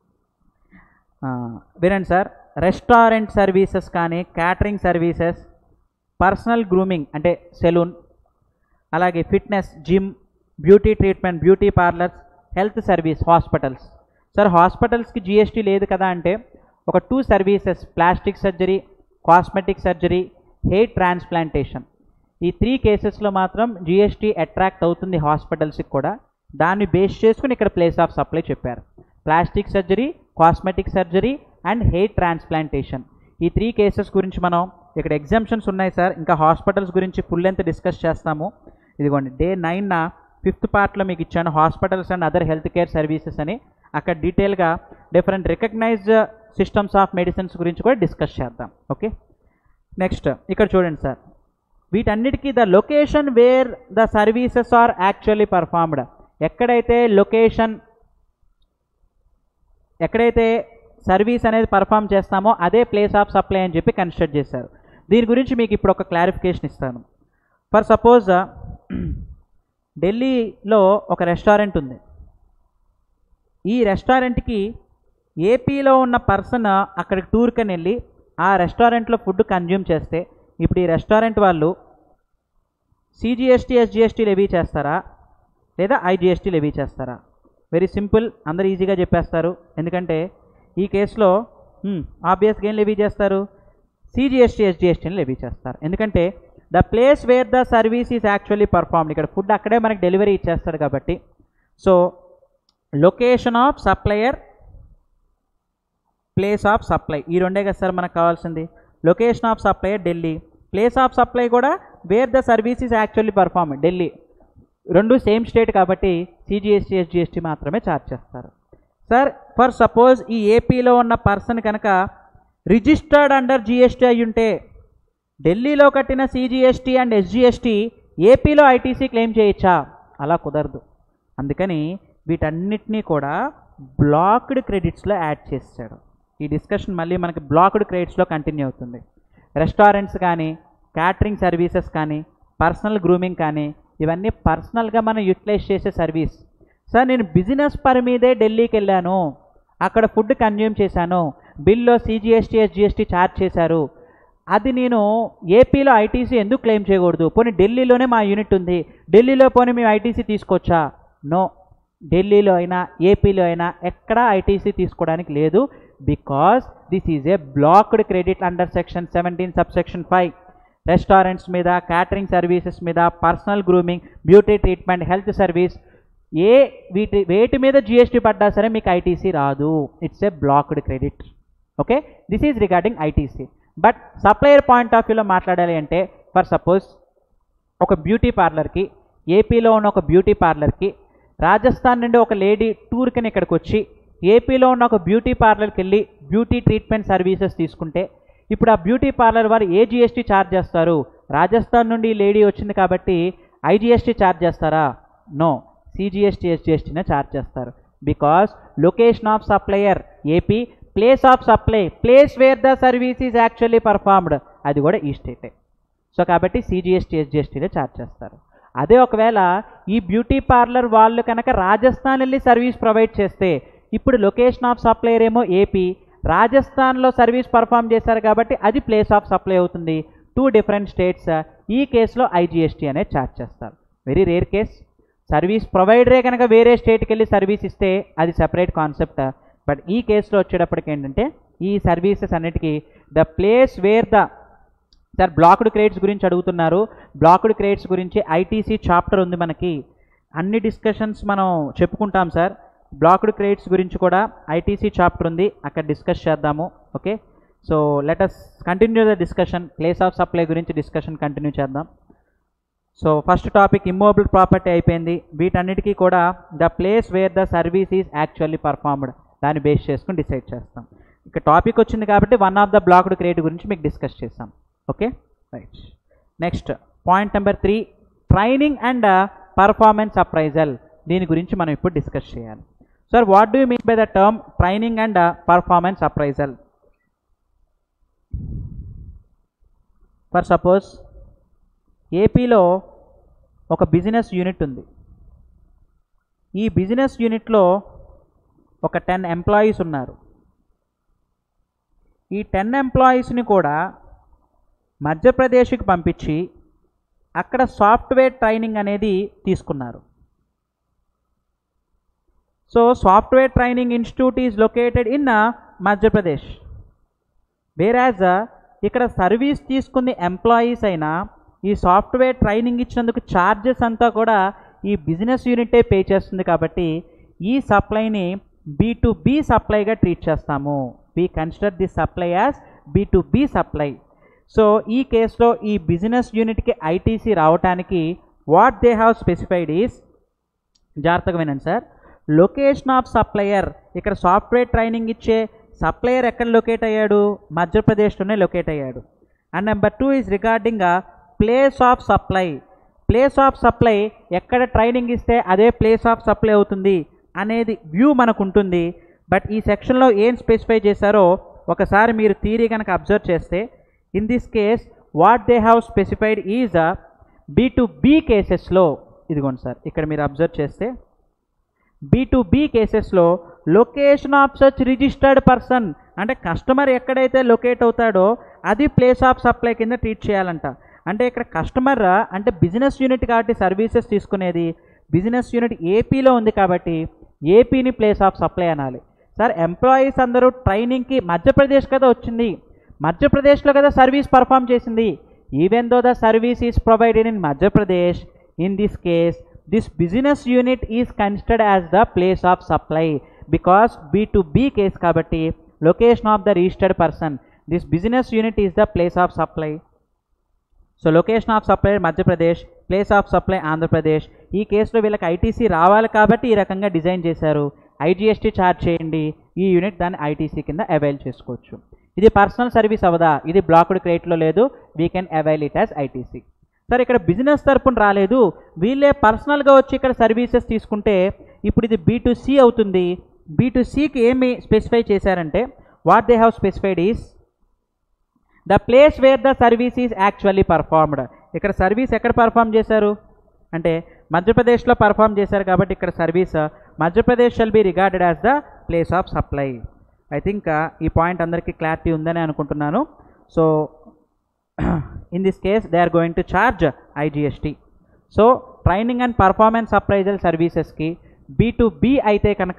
వినండి సార్ రెస్టారెంట్ సర్వీసెస్ కానీ క్యాటరింగ్ సర్వీసెస్ పర్సనల్ గ్రూమింగ్ అంటే సెలూన్ అలాగే fitness gym beauty treatment beauty parlours health service hospitals sir హాస్పిటల్స్కి జిఎస్టీ లేదు కదా అంటే ఒక two services plastic surgery cosmetic surgery hair transplantation ఈ త్రీ కేసెస్లో మాత్రం జిఎస్టీ అట్రాక్ట్ అవుతుంది హాస్పిటల్స్కి కూడా దాన్ని బేస్ చేసుకుని ఇక్కడ ప్లేస్ ఆఫ్ సప్లై చెప్పారు plastic surgery cosmetic surgery and hair transplantation ఈ త్రీ కేసెస్ గురించి మనం ఇక్కడ ఎగ్జామ్షన్స్ ఉన్నాయి సార్ ఇంకా హాస్పిటల్స్ గురించి ఫుల్ లెంత్ డిస్కస్ చేస్తాము ఇదిగోండి డే నైన్న ఫిఫ్త్ పార్ట్లో మీకు ఇచ్చాను hospitals and other health care services అని అక్కడ డీటెయిల్గా different recognised systems of medicines గురించి కూడా డిస్కస్ చేద్దాం ఓకే నెక్స్ట్ ఇక్కడ చూడండి సార్ వీటన్నిటికీ the location where the services are actually performed ఎక్కడైతే లొకేషన్ ఎక్కడైతే సర్వీస్ అనేది పర్ఫామ్ చేస్తామో అదే ప్లేస్ ఆఫ్ సప్లై అని చెప్పి కన్సిడర్ చేశారు దీని గురించి మీకు ఇప్పుడు ఒక క్లారిఫికేషన్ ఇస్తాను ఫర్ సపోజ్ ఢిల్లీలో ఒక రెస్టారెంట్ ఉంది ఈ రెస్టారెంట్కి ఏపీలో ఉన్న పర్సన్ అక్కడికి టూర్కని వెళ్ళి ఆ రెస్టారెంట్లో ఫుడ్ కన్జ్యూమ్ చేస్తే ఇప్పుడు ఈ రెస్టారెంట్ వాళ్ళు సిజిఎస్టీ ఎస్జిఎస్టీ లెవీ చేస్తారా లేదా ఐజిఎస్టీ లెవీ చేస్తారా వెరీ సింపుల్ అందరు ఈజీగా చెప్పేస్తారు ఎందుకంటే ఈ కేసులో ఆబ్వియస్గా ఏం లెవీ చేస్తారు సిజిఎస్టీ ఎస్జిఎస్టీని లెవీ చేస్తారు ఎందుకంటే the place where the service is actually performed ఇక్కడ ఫుడ్ అక్కడే మనకి డెలివరీ ఇచ్చేస్తాడు కాబట్టి so location of supplier place of supply ఈ రెండే కదా సార్ మనకు కావాల్సింది location of supplier Delhi place of supply కూడా where the service is actually perform Delhi రెండు సేమ్ స్టేట్ కాబట్టి సిజిఎస్టీ ఎస్జిఎస్టీ మాత్రమే ఛార్జ్ చేస్తారు సార్ ఫర్ సపోజ్ ఈ ఏపీలో ఉన్న పర్సన్ కనుక రిజిస్టర్డ్ అండర్ జిఎస్టీ అయి ఉంటే ఢిల్లీలో కట్టిన సిజిఎస్టీ అండ్ ఎస్జిఎస్టీ ఏపీలో ఐటీసీ క్లెయిమ్ చేయొచ్చా అలా కుదరదు అందుకని వీటన్నిటినీ కూడా బ్లాక్డ్ క్రెడిట్స్లో యాడ్ చేస్తాడు ఈ డిస్కషన్ మళ్ళీ మనకి బ్లాక్డ్ క్రెడిట్స్లో కంటిన్యూ అవుతుంది రెస్టారెంట్స్ కానీ క్యాటరింగ్ సర్వీసెస్ కానీ పర్సనల్ గ్రూమింగ్ కానీ ఇవన్నీ పర్సనల్గా మనం యూటిలైజ్ చేసే సర్వీస్ సార్ నేను బిజినెస్ పర్ మీదే ఢిల్లీకి వెళ్ళాను అక్కడ ఫుడ్ కన్జ్యూమ్ చేశాను బిల్లో సిజిఎస్టీ ఎస్జిఎస్టీ ఛార్జ్ చేశారు అది నేను ఏపీలో ఐటీసీ ఎందుకు క్లెయిమ్ చేయకూడదు పోనీ ఢిల్లీలోనే మా యూనిట్ ఉంది ఢిల్లీలో పోనీ మేము ఐటీసీ తీసుకోవచ్చా నో ఢిల్లీలో అయినా ఏపీలో అయినా ఎక్కడా ఐటీసీ తీసుకోవడానికి లేదు because this is a blocked credit under section seventeen sub section five restaurants మీద క్యాటరింగ్ సర్వీసెస్ మీద personal grooming beauty treatment health service ఏ వీటి వేటి మీద జిఎస్టీ పడ్డా సరే మీకు ఐటీసీ రాదు it's a blocked credit okay this is regarding ITC but supplier point of వ్యూలో మాట్లాడాలి అంటే ఫర్ సపోజ్ ఒక బ్యూటీ పార్లర్కి ఏపీలో ఉన్న ఒక బ్యూటీ పార్లర్కి రాజస్థాన్ నుండి ఒక లేడీ టూర్కని ఇక్కడికి వచ్చి ఏపీలో ఉన్న ఒక బ్యూటీ పార్లర్కి వెళ్ళి బ్యూటీ ట్రీట్మెంట్ సర్వీసెస్ తీసుకుంటే ఇప్పుడు ఆ బ్యూటీ పార్లర్ వారు ఏ జిఎస్టీ ఛార్జ్ చేస్తారు రాజస్థాన్ నుండి ఈ లేడీ వచ్చింది కాబట్టి ఐజిఎస్టీ ఛార్జ్ చేస్తారా నో సిజిఎస్టీ ఎస్జిఎస్టీనే ఛార్జ్ చేస్తారు because location of supplier AP place of supply place where the service is actually performed అది కూడా ఈ స్టేటే సో కాబట్టి సిజిఎస్టీ ఎస్జిఎస్టీనే ఛార్జ్ చేస్తారు అదే ఒకవేళ ఈ బ్యూటీ పార్లర్ వాళ్ళు కనుక రాజస్థాన్ వెళ్ళి సర్వీస్ ప్రొవైడ్ చేస్తే ఇప్పుడు లొకేషన్ ఆఫ్ సప్లయర్ ఏమో ఏపీ రాజస్థాన్లో సర్వీస్ పర్ఫామ్ చేశారు కాబట్టి అది ప్లేస్ ఆఫ్ సప్లై అవుతుంది టూ డిఫరెంట్ స్టేట్స్ ఈ కేసులో ఐజిఎస్టీ అనేది ఛార్జ్ చేస్తారు వెరీ రేర్ కేస్ సర్వీస్ ప్రొవైడరే కనుక వేరే స్టేట్కి వెళ్ళి సర్వీస్ ఇస్తే అది సెపరేట్ కాన్సెప్ట్ బట్ ఈ కేసులో వచ్చేటప్పటికి ఏంటంటే ఈ సర్వీసెస్ అన్నిటికీ the place where the sir blocked credits గురించి అడుగుతున్నారు బ్లాక్డ్ క్రెడిట్స్ గురించి ఐటీసీ చాప్టర్ ఉంది మనకి అన్ని డిస్కషన్స్ మనం చెప్పుకుంటాం సార్ బ్లాక్డ్ క్రెడిట్స్ గురించి కూడా ఐటీసీ చాప్టర్ ఉంది అక్కడ డిస్కస్ చేద్దాము okay so let us continue the discussion place of supply గురించి డిస్కషన్ కంటిన్యూ చేద్దాం so first topic immovable property అయిపోయింది వీటన్నిటికీ కూడా the place where the service is actually performed దాన్ని బేస్ చేసుకుని డిసైడ్ చేస్తాం ఇక టాపిక్ వచ్చింది కాబట్టి one of the blocked credit గురించి మీకు డిస్కస్ చేస్తాం okay right next point number three training and performance appraisal దీని గురించి మనం ఇప్పుడు డిస్కస్ చేయాలి sir what do mean by the term training and performance appraisal for suppose ఏపీలో ఒక బిజినెస్ యూనిట్ ఉంది ఈ బిజినెస్ యూనిట్లో ఒక టెన్ ఎంప్లాయీస్ ఉన్నారు ఈ టెన్ ఎంప్లాయీస్ని కూడా మధ్యప్రదేశ్కి పంపించి అక్కడ సాఫ్ట్వేర్ ట్రైనింగ్ అనేది తీసుకున్నారు so software training institute is located in Madhya Pradesh whereas ఇక్కడ సర్వీస్ తీసుకున్న ఎంప్లాయీస్ అయినా ఈ సాఫ్ట్వేర్ ట్రైనింగ్ ఇచ్చినందుకు ఛార్జెస్ అంతా కూడా ఈ బిజినెస్ యూనిటే పే చేస్తుంది కాబట్టి ఈ సప్లైని బీ టు బీ సప్లైగా ట్రీట్ చేస్తాము we consider this supply as B to B supply so ఈ కేసులో ఈ బిజినెస్ యూనిట్కి ఐటీసీ రావటానికి what they have specified is జాగ్రత్తగా వినండి సార్ లొకేషన్ ఆఫ్ సప్లయర్ ఇక్కడ సాఫ్ట్వేర్ ట్రైనింగ్ ఇచ్చే సప్లయర్ ఎక్కడ లొకేట్ అయ్యాడు మధ్యప్రదేశ్లోనే లొకేట్ అయ్యాడు and number two is regarding place of supply place of supply ఎక్కడ ట్రైనింగ్ ఇస్తే అదే ప్లేస్ ఆఫ్ సప్లై అవుతుంది అనేది వ్యూ మనకు ఉంటుంది బట్ ఈ సెక్షన్లో ఏం స్పెసిఫై చేశారో ఒకసారి మీరు థీరీ కనుక అబ్జర్వ్ చేస్తే in this case what they have specified is B to B కేసెస్లో ఇదిగోండి సార్ ఇక్కడ మీరు అబ్జర్వ్ చేస్తే బీ టు బీ కేసెస్లో location of such registered person అంటే కస్టమర్ ఎక్కడైతే లొకేట్ అవుతాడో అది ప్లేస్ ఆఫ్ సప్లై కింద ట్రీట్ చేయాలంట అంటే ఇక్కడ కస్టమర్ అంటే బిజినెస్ యూనిట్ కాబట్టి సర్వీసెస్ తీసుకునేది బిజినెస్ యూనిట్ ఏపీలో ఉంది కాబట్టి ఏపీని ప్లేస్ ఆఫ్ సప్లై అనాలి సార్ ఎంప్లాయీస్ అందరూ ట్రైనింగ్కి మధ్యప్రదేశ్ కదా వచ్చింది మధ్యప్రదేశ్లో కదా సర్వీస్ పర్ఫామ్ చేసింది even though the service is provided in Madhya Pradesh in this case this business unit is considered as the place of supply because B to B case కాబట్టి location of the registered person this business unit is the place of supply so location of supply Madhya Pradesh place of supply Andhra Pradesh ఈ కేసులో వీళ్ళకి ఐటీసీ రావాలి కాబట్టి ఈ రకంగా డిజైన్ చేశారు ఐజీఎస్టీ ఛార్జ్ చేయండి ఈ యూనిట్ దాన్ని ఐటీసీ కింద అవైల్ చేసుకోవచ్చు ఇది పర్సనల్ సర్వీస్ అవదా ఇది బ్లాక్డ్ క్రెడిట్లో లేదు we can avail it as ITC sir ఇక్కడ బిజినెస్ తరపున రాలేదు వీళ్ళే పర్సనల్గా వచ్చి ఇక్కడ సర్వీసెస్ తీసుకుంటే ఇప్పుడు ఇది బీ టు సి అవుతుంది బీ టు సికి ఏమి స్పెసిఫై చేశారంటే what they have specified is the place where the service is actually performed ఇక్కడ సర్వీస్ ఎక్కడ పర్ఫామ్ చేశారు అంటే మధ్యప్రదేశ్లో పర్ఫామ్ చేశారు కాబట్టి ఇక్కడ service Madhya Pradesh shall be regarded as the place of supply I think ఈ పాయింట్ అందరికీ క్లారిటీ ఉందని అనుకుంటున్నాను so in this case they are going to charge IGST so training and performance appraisal సర్వీసెస్కి బీ టు బి అయితే కనుక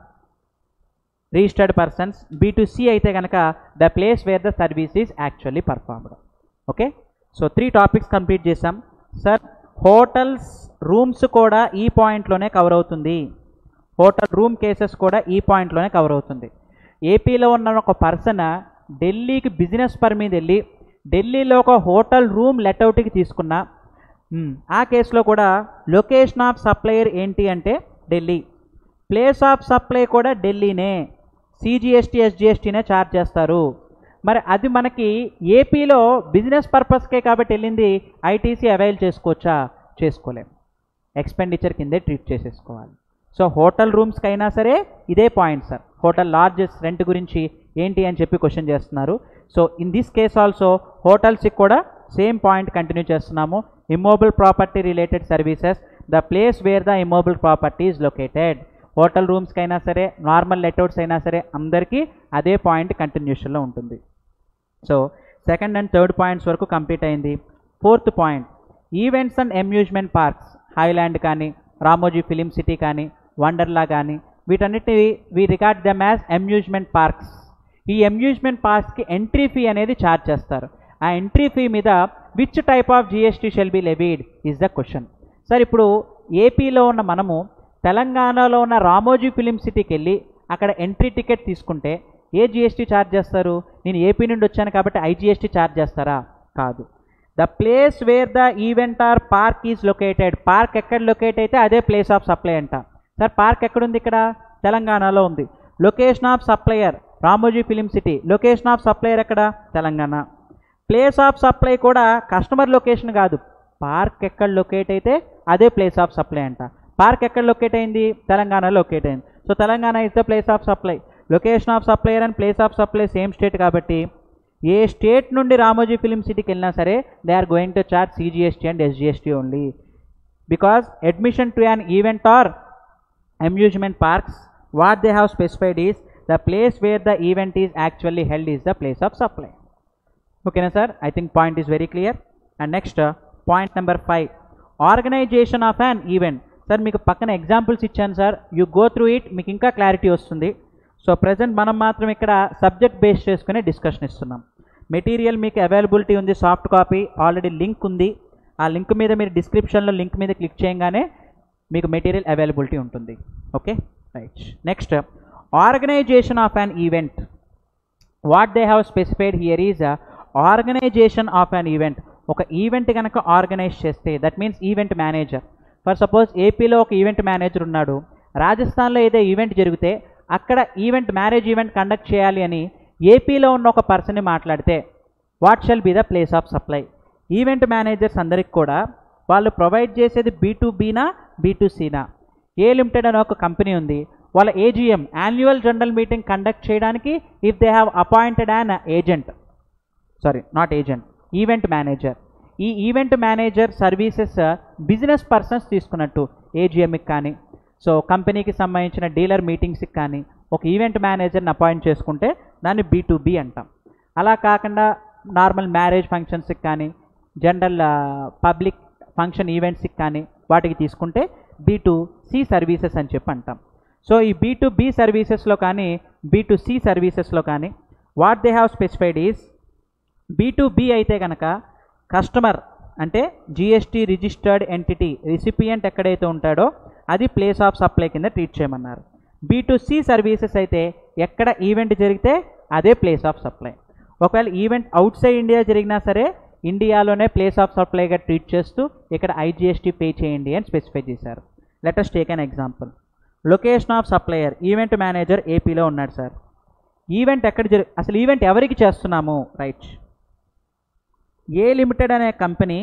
registered persons B to C అయితే కనుక the place where the service is actually performed okay so three topics complete చేసాం సార్ హోటల్స్ రూమ్స్ కూడా ఈ పాయింట్లోనే కవర్ అవుతుంది హోటల్ రూమ్ కేసెస్ కూడా ఈ పాయింట్లోనే కవర్ అవుతుంది ఏపీలో ఉన్న ఒక పర్సన్ ఢిల్లీకి బిజినెస్ పర్ మీద వెళ్ళి ఢిల్లీలో ఒక హోటల్ రూమ్ లెట్అవుట్కి తీసుకున్న మ్, ఆ కేసులో కూడా లొకేషన్ ఆఫ్ సప్లయర్ ఏంటి అంటే ఢిల్లీ ప్లేస్ ఆఫ్ సప్లై కూడా ఢిల్లీనే సిజిఎస్టీ ఎస్జిఎస్టీనే ఛార్జ్ చేస్తారు మరి అది మనకి ఏపీలో బిజినెస్ పర్పస్కే కాబట్టి వెళ్ళింది ఐటీసీ అవైల్ చేసుకోవచ్చా చేసుకోలేం ఎక్స్పెండిచర్ కిందే ట్రీట్ చేసేసుకోవాలి సో హోటల్ రూమ్స్కి అయినా సరే ఇదే point sir hotel lodges rent గురించి ఏంటి అని చెప్పి క్వశ్చన్ చేస్తున్నారు so in this case also హోటల్స్కి కూడా సేమ్ పాయింట్ కంటిన్యూ చేస్తున్నాము immovable property related services the place where the immovable property is located hotel రూమ్స్కి అయినా సరే నార్మల్ లెట్అవుట్స్ అయినా సరే అందరికీ అదే పాయింట్ కంటిన్యూషన్లో ఉంటుంది so second and third points వరకు కంప్లీట్ అయింది fourth point events and amusement parks Highland కానీ రామోజీ ఫిలిం సిటీ కానీ వండర్లా కానీ వీటన్నిటిని we record them as amusement parks ఈ అమ్యూజ్మెంట్ పార్క్స్కి ఎంట్రీ ఫీ అనేది ఛార్జ్ చేస్తారు ఆ ఎంట్రీ ఫీ మీద which type of GST shall be levied is the question sir ఇప్పుడు ఏపీలో ఉన్న మనము తెలంగాణలో ఉన్న రామోజీ ఫిలిం సిటీకి వెళ్ళి అక్కడ ఎంట్రీ టికెట్ తీసుకుంటే ఏ జిఎస్టీ ఛార్జ్ చేస్తారు నేను ఏపీ నుండి వచ్చాను కాబట్టి ఐజిఎస్టీ ఛార్జ్ చేస్తారా కాదు the place where the event or park is located park ఎక్కడ లొకేట్ అయితే అదే ప్లేస్ ఆఫ్ సప్లై అంట సార్ పార్క్ ఎక్కడుంది ఇక్కడ తెలంగాణలో ఉంది location of supplier Ramoji Film City location of supplier ఎక్కడ తెలంగాణ ప్లేస్ ఆఫ్ సప్లై కూడా కస్టమర్ లొకేషన్ కాదు పార్క్ ఎక్కడ లొకేట్ అయితే అదే ప్లేస్ ఆఫ్ సప్లై అంట పార్క్ ఎక్కడ లొకేట్ అయింది తెలంగాణలో లొకేట్ అయింది so Telangana is the place of supply location of supplier and place of supply same state కాబట్టి ఏ స్టేట్ నుండి రామోజీ ఫిలిం సిటీకి వెళ్ళినా సరే they are going to charge CGST and SGST only because admission to an event or amusement parks what they have specified is the place where the event is actually held is the place of supply ఓకేనా sir I think point is very clear and next point number five organisation of an event sir మీకు పక్కన ఎగ్జాంపుల్స్ ఇచ్చాను sir you go through it మీకు ఇంకా క్లారిటీ వస్తుంది సో ప్రజెంట్ మనం మాత్రం ఇక్కడ సబ్జెక్ట్ బేస్ చేసుకుని డిస్కషన్ ఇస్తున్నాం మెటీరియల్ మీకు అవైలబిలిటీ ఉంది సాఫ్ట్ కాపీ ఆల్రెడీ లింక్ ఉంది ఆ లింక్ మీద మీరు డిస్క్రిప్షన్లో లింక్ మీద క్లిక్ చేయగానే మీకు మెటీరియల్ అవైలబిలిటీ ఉంటుంది okay right next organisation of an event what they have specified here is organisation of an event ఒక ఈవెంట్ కనుక ఆర్గనైజ్ చేస్తే that means event manager for suppose ఏపీలో ఒక ఈవెంట్ మేనేజర్ ఉన్నాడు రాజస్థాన్లో ఏదో ఈవెంట్ జరిగితే అక్కడ ఈవెంట్ మ్యారేజ్ ఈవెంట్ కండక్ట్ చేయాలి అని ఏపీలో ఉన్న ఒక పర్సన్ని మాట్లాడితే what shall be the place of supply event managers అందరికి కూడా వాళ్ళు ప్రొవైడ్ చేసేది బీ టు బీనా బీ టు సీనా ఏ లిమిటెడ్ అనే ఒక కంపెనీ ఉంది వాళ్ళ AGM annual general meeting conduct చేయడానికి if they have appointed an agent sorry not agent event manager ఈ event manager services business persons తీసుకున్నట్టు ఏజిఎంకి కానీ సో కంపెనీకి సంబంధించిన డీలర్ మీటింగ్స్కి కానీ ఒక ఈవెంట్ మేనేజర్ని అపాయింట్ చేసుకుంటే దాన్ని బీ టు బి అంటాం అలా కాకుండా నార్మల్ మ్యారేజ్ ఫంక్షన్స్కి కానీ జనరల్ పబ్లిక్ ఫంక్షన్ ఈవెంట్స్కి కానీ వాటికి తీసుకుంటే బీ టు సి సర్వీసెస్ అని చెప్పి అంటాం సో ఈ బీ టు బి సర్వీసెస్లో కానీ బీ టు సి సర్వీసెస్లో కానీ what they have specified is B to B అయితే కనుక కస్టమర్ అంటే జిఎస్టీ రిజిస్టర్డ్ ఎంటిటీ రిసిపియంట్ ఎక్కడైతే ఉంటాడో అది ప్లేస్ ఆఫ్ సప్లై కింద ట్రీట్ చేయమన్నారు బీ టు సి సర్వీసెస్ అయితే ఎక్కడ ఈవెంట్ జరిగితే అదే ప్లేస్ ఆఫ్ సప్లై ఒకవేళ ఈవెంట్ అవుట్ సైడ్ ఇండియా జరిగినా సరే ఇండియాలోనే ప్లేస్ ఆఫ్ సప్లైగా ట్రీట్ చేస్తూ ఇక్కడ ఐజిఎస్టీ పే చేయండి అని స్పెసిఫై చేశారు let's take an example location of supplier event manager ఏపీలో ఉన్నాడు సార్ ఈవెంట్ ఎక్కడ జరి అసలు ఈవెంట్ ఎవరికి చేస్తున్నాము రైట్ ఏ లిమిటెడ్ అనే కంపెనీ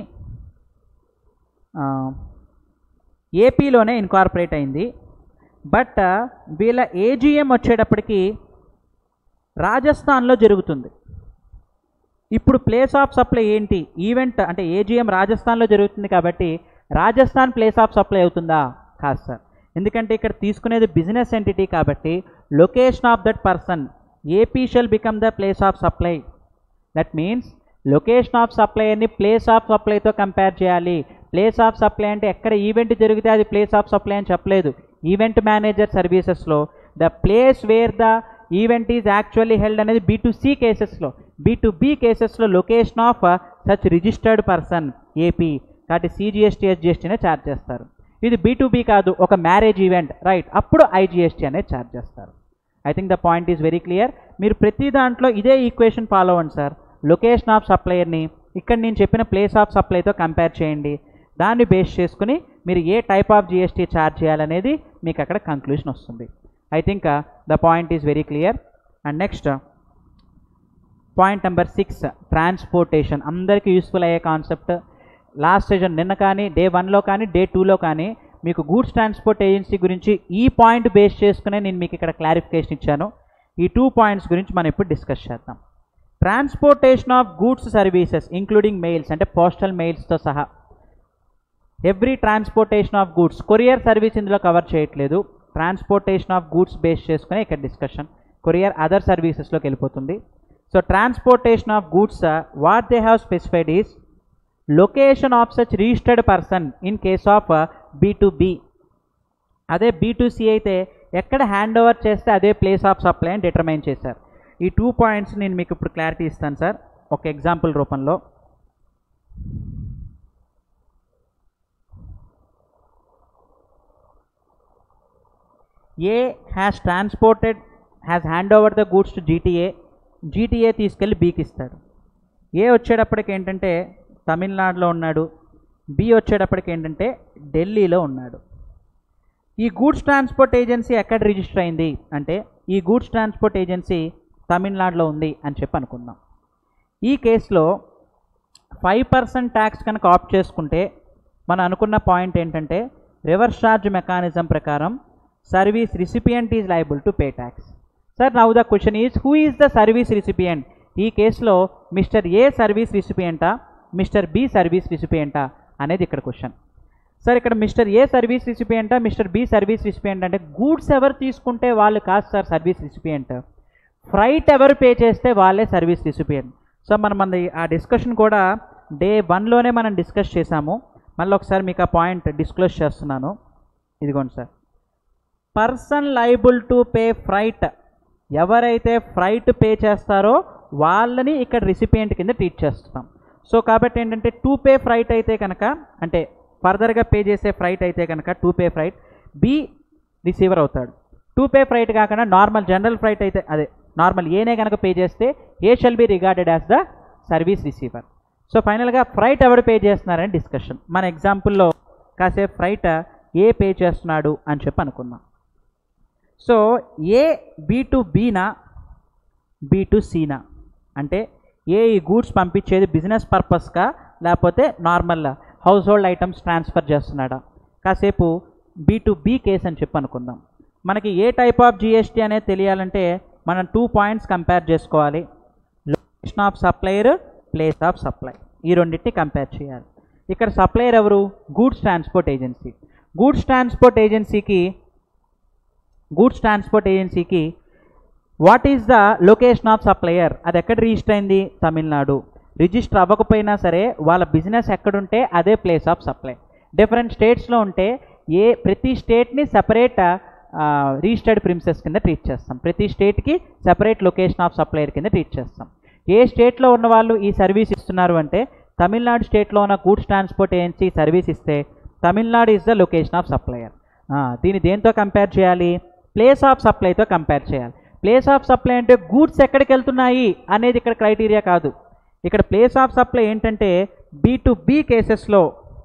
ఏపీలోనే ఇన్కార్పొరేట్ అయింది బట్ వీళ్ళ ఏజిఎం వచ్చేటప్పటికి రాజస్థాన్లో జరుగుతుంది ఇప్పుడు ప్లేస్ ఆఫ్ సప్లై ఏంటి ఈవెంట్ అంటే ఏజిఎం రాజస్థాన్లో జరుగుతుంది కాబట్టి రాజస్థాన్ ప్లేస్ ఆఫ్ సప్లై అవుతుందా కాదు సార్ ఎందుకంటే ఇక్కడ తీసుకునేది బిజినెస్ ఎంటిటీ కాబట్టి location of that person AP shall become the place of supply that means location of supply అని ప్లేస్ ఆఫ్ సప్లైతో కంపేర్ చేయాలి ప్లేస్ ఆఫ్ సప్లై అంటే ఎక్కడ ఈవెంట్ జరిగితే అది ప్లేస్ ఆఫ్ సప్లై అని చెప్పలేదు ఈవెంట్ మేనేజర్ సర్వీసెస్లో the place where the event is actually held అనేది బీ టు సి కేసెస్లో బీ టు బి కేసెస్లో location of such registered person AP కాబట్టి సిజిఎస్టీ ఎస్జిఎస్టీనే ఛార్జ్ చేస్తారు ఇది బీ టు బి కాదు ఒక మ్యారేజ్ ఈవెంట్ రైట్ అప్పుడు ఐజిఎస్టీ అనేది ఛార్జ్ చేస్తారు I think the point is very clear మీరు ప్రతి దాంట్లో ఇదే ఈక్వేషన్ ఫాలో అవ్వండి సార్ లొకేషన్ ఆఫ్ సప్లయర్ని ఇక్కడ నేను చెప్పిన ప్లేస్ ఆఫ్ సప్లైతో కంపేర్ చేయండి దాన్ని బేస్ చేసుకుని మీరు ఏ టైప్ ఆఫ్ జిఎస్టీ ఛార్జ్ చేయాలనేది మీకు అక్కడ కంక్లూషన్ వస్తుంది I think the point is very clear and next point number six transportation అందరికీ యూస్ఫుల్ అయ్యే కాన్సెప్ట్ లాస్ట్ సెషన్ నిన్న కానీ డే వన్లో కానీ డే టూలో కానీ మీకు గూడ్స్ ట్రాన్స్పోర్ట్ ఏజెన్సీ గురించి ఈ పాయింట్ బేస్ చేసుకునే నేను మీకు ఇక్కడ క్లారిఫికేషన్ ఇచ్చాను ఈ టూ పాయింట్స్ గురించి మనం ఇప్పుడు డిస్కస్ చేద్దాం transportation of goods services including mails అంటే పోస్టల్ మెయిల్స్తో సహా every transportation of goods courier service ఇందులో కవర్ చేయట్లేదు ట్రాన్స్పోర్టేషన్ ఆఫ్ గూడ్స్ బేస్ చేసుకుని ఇక్కడ డిస్కషన్ కొరియర్ అదర్ సర్వీసెస్లోకి వెళ్ళిపోతుంది so transportation of goods what they have specified is location of such registered person in case of B to B అదే బీ టు సి అయితే ఎక్కడ హ్యాండ్ ఓవర్ చేస్తే అదే ప్లేస్ ఆఫ్ సప్లై అని డిటర్మైన్ చేశారు ఈ టూ పాయింట్స్ నేను మీకు ఇప్పుడు క్లారిటీ ఇస్తాను సార్ ఒక ఎగ్జాంపుల్ రూపంలో A has transported has hand over the goods to GTA GTA తీసుకెళ్ళి బీకి ఇస్తాడు ఏ వచ్చేటప్పటికి ఏంటంటే తమిళనాడులో ఉన్నాడు బి వచ్చేటప్పటికి ఏంటంటే ఢిల్లీలో ఉన్నాడు ఈ గూడ్స్ ట్రాన్స్పోర్ట్ ఏజెన్సీ ఎక్కడ రిజిస్టర్ అయింది అంటే ఈ గూడ్స్ ట్రాన్స్పోర్ట్ ఏజెన్సీ తమిళనాడులో ఉంది అని చెప్పి అనుకుందాం ఈ కేసులో ఫైవ్ పర్సెంట్ ట్యాక్స్ కనుక ఆప్ట్ చేసుకుంటే మనం అనుకున్న పాయింట్ ఏంటంటే రివర్స్ ఛార్జ్ మెకానిజం ప్రకారం service recipient is liable to pay tax sir now the question is who is the service recipient ఈ కేసులో మిస్టర్ ఏ సర్వీస్ రిసిపియంటా మిస్టర్ బి సర్వీస్ రిసిపియంటా అనేది ఇక్కడ క్వశ్చన్ సార్ ఇక్కడ మిస్టర్ ఏ సర్వీస్ రిసిపియంటా మిస్టర్ బి సర్వీస్ రిసిపియంట్ అంటే గూడ్స్ ఎవరు తీసుకుంటే వాళ్ళు కాదు సార్ సర్వీస్ రిసిపియంట్ ఫ్రైట్ ఎవరు పే చేస్తే వాళ్ళే సర్వీస్ రిసిపియంట్ సో మనం మన ఆ డిస్కషన్ కూడా డే వన్లోనే మనం డిస్కస్ చేసాము మళ్ళీ ఒకసారి మీకు ఆ పాయింట్ డిస్క్లోజ్ చేస్తున్నాను ఇదిగోండి sir person liable to pay freight ఎవరైతే ఫ్రైట్ పే చేస్తారో వాళ్ళని ఇక్కడ రిసిపియంట్ కింద ట్రీట్ చేస్తున్నాం సో కాబట్టి ఏంటంటే టూ పే ఫ్రైట్ అయితే కనుక అంటే ఫర్దర్గా పే చేసే ఫ్రైట్ అయితే కనుక to pay freight B receiver అవుతాడు టూ పే ఫ్రైట్ కాకుండా నార్మల్ జనరల్ ఫ్రైట్ అయితే అదే నార్మల్ ఏనే కనుక పే చేస్తే A shall be regarded as the service receiver so ఫైనల్గా ఫ్రైట్ ఎవరు పే చేస్తున్నారని డిస్కషన్ మన ఎగ్జాంపుల్లో కాసేపు ఫ్రైట్ ఏ పే చేస్తున్నాడు అని చెప్పి అనుకుందాం సో ఏ బీ టు బీనా బీ టు సీనా అంటే ఏ ఈ గూడ్స్ పంపించేది బిజినెస్ పర్పస్గా లేకపోతే normal household items transfer చేస్తున్నాడా కాసేపు బీ టు బీ కేస్ అని చెప్పి అనుకుందాం మనకి ఏ టైప్ ఆఫ్ జిఎస్టీ అనేది తెలియాలంటే మనం టూ పాయింట్స్ కంపేర్ చేసుకోవాలి location of supplier place of supply ఈ రెండింటిని కంపేర్ చేయాలి ఇక్కడ సప్లయర్ ఎవరు goods transport agency goods transport ఏజెన్సీకి గూడ్స్ ట్రాన్స్పోర్ట్ ఏజెన్సీకి what is the location of supplier అది ఎక్కడ రిజిస్టర్ అయింది తమిళనాడు రిజిస్టర్ అవ్వకపోయినా సరే వాళ్ళ బిజినెస్ ఎక్కడుంటే అదే ప్లేస్ ఆఫ్ సప్లై డిఫరెంట్ స్టేట్స్లో ఉంటే ఏ ప్రతి స్టేట్ని సపరేట్ రిజిస్టర్డ్ ప్రిన్సెస్ కింద ట్రీట్ చేస్తాం ప్రతి స్టేట్కి సపరేట్ లొకేషన్ ఆఫ్ సప్లయర్ కింద ట్రీట్ చేస్తాం ఏ స్టేట్లో ఉన్న వాళ్ళు ఈ సర్వీస్ ఇస్తున్నారు అంటే తమిళనాడు స్టేట్లో ఉన్న గూడ్స్ ట్రాన్స్పోర్ట్ ఏజెన్సీ సర్వీస్ ఇస్తే Tamil Nadu is the location of supplier దీన్ని దేంతో కంపేర్ చేయాలి ప్లేస్ ఆఫ్ సప్లైతో కంపేర్ చేయాలి ప్లేస్ ఆఫ్ సప్లై అంటే గూడ్స్ ఎక్కడికి వెళ్తున్నాయి అనేది ఇక్కడ క్రైటీరియా కాదు ఇక్కడ ప్లేస్ ఆఫ్ సప్లై ఏంటంటే బీ టు బీ కేసెస్లో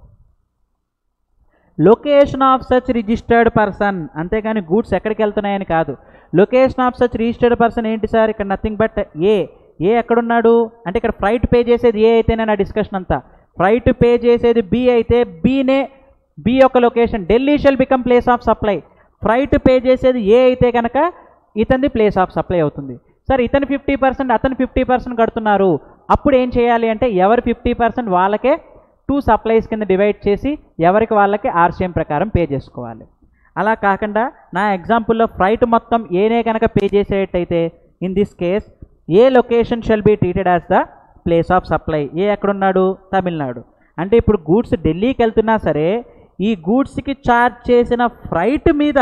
location of such registered person అంతేగాని గూడ్స్ ఎక్కడికి వెళ్తున్నాయని కాదు location of such registered person ఏంటి సార్ ఇక్కడ నథింగ్ బట్ ఏ ఏ ఎక్కడున్నాడు అంటే ఇక్కడ ఫ్రైట్ పే చేసేది ఏ అయితేనే నా డిస్కషన్ అంతా ఫ్రైట్ పే చేసేది బి అయితే బీనే బి యొక్క location Delhi shall become place of supply freight pay చేసేది ఏ అయితే కనుక ఇతనిది ప్లేస్ ఆఫ్ సప్లై అవుతుంది సార్ ఇతను ఫిఫ్టీ పర్సెంట్ అతను ఫిఫ్టీ పర్సెంట్ కడుతున్నారు అప్పుడు ఏం చేయాలి అంటే ఎవరు ఫిఫ్టీ పర్సెంట్ వాళ్ళకే టూ సప్లైస్ కింద డివైడ్ చేసి ఎవరికి వాళ్ళకి ఆర్సీఎం ప్రకారం పే చేసుకోవాలి అలా కాకుండా నా ఎగ్జాంపుల్లో ఫ్రైట్ మొత్తం ఏనే కనుక పే చేసేటైతే in this case A location shall be treated as the place of supply A ఎక్కడున్నాడు తమిళనాడు అంటే ఇప్పుడు గూడ్స్ ఢిల్లీకి వెళ్తున్నా సరే ఈ గూడ్స్కి ఛార్జ్ చేసిన ఫ్రైట్ మీద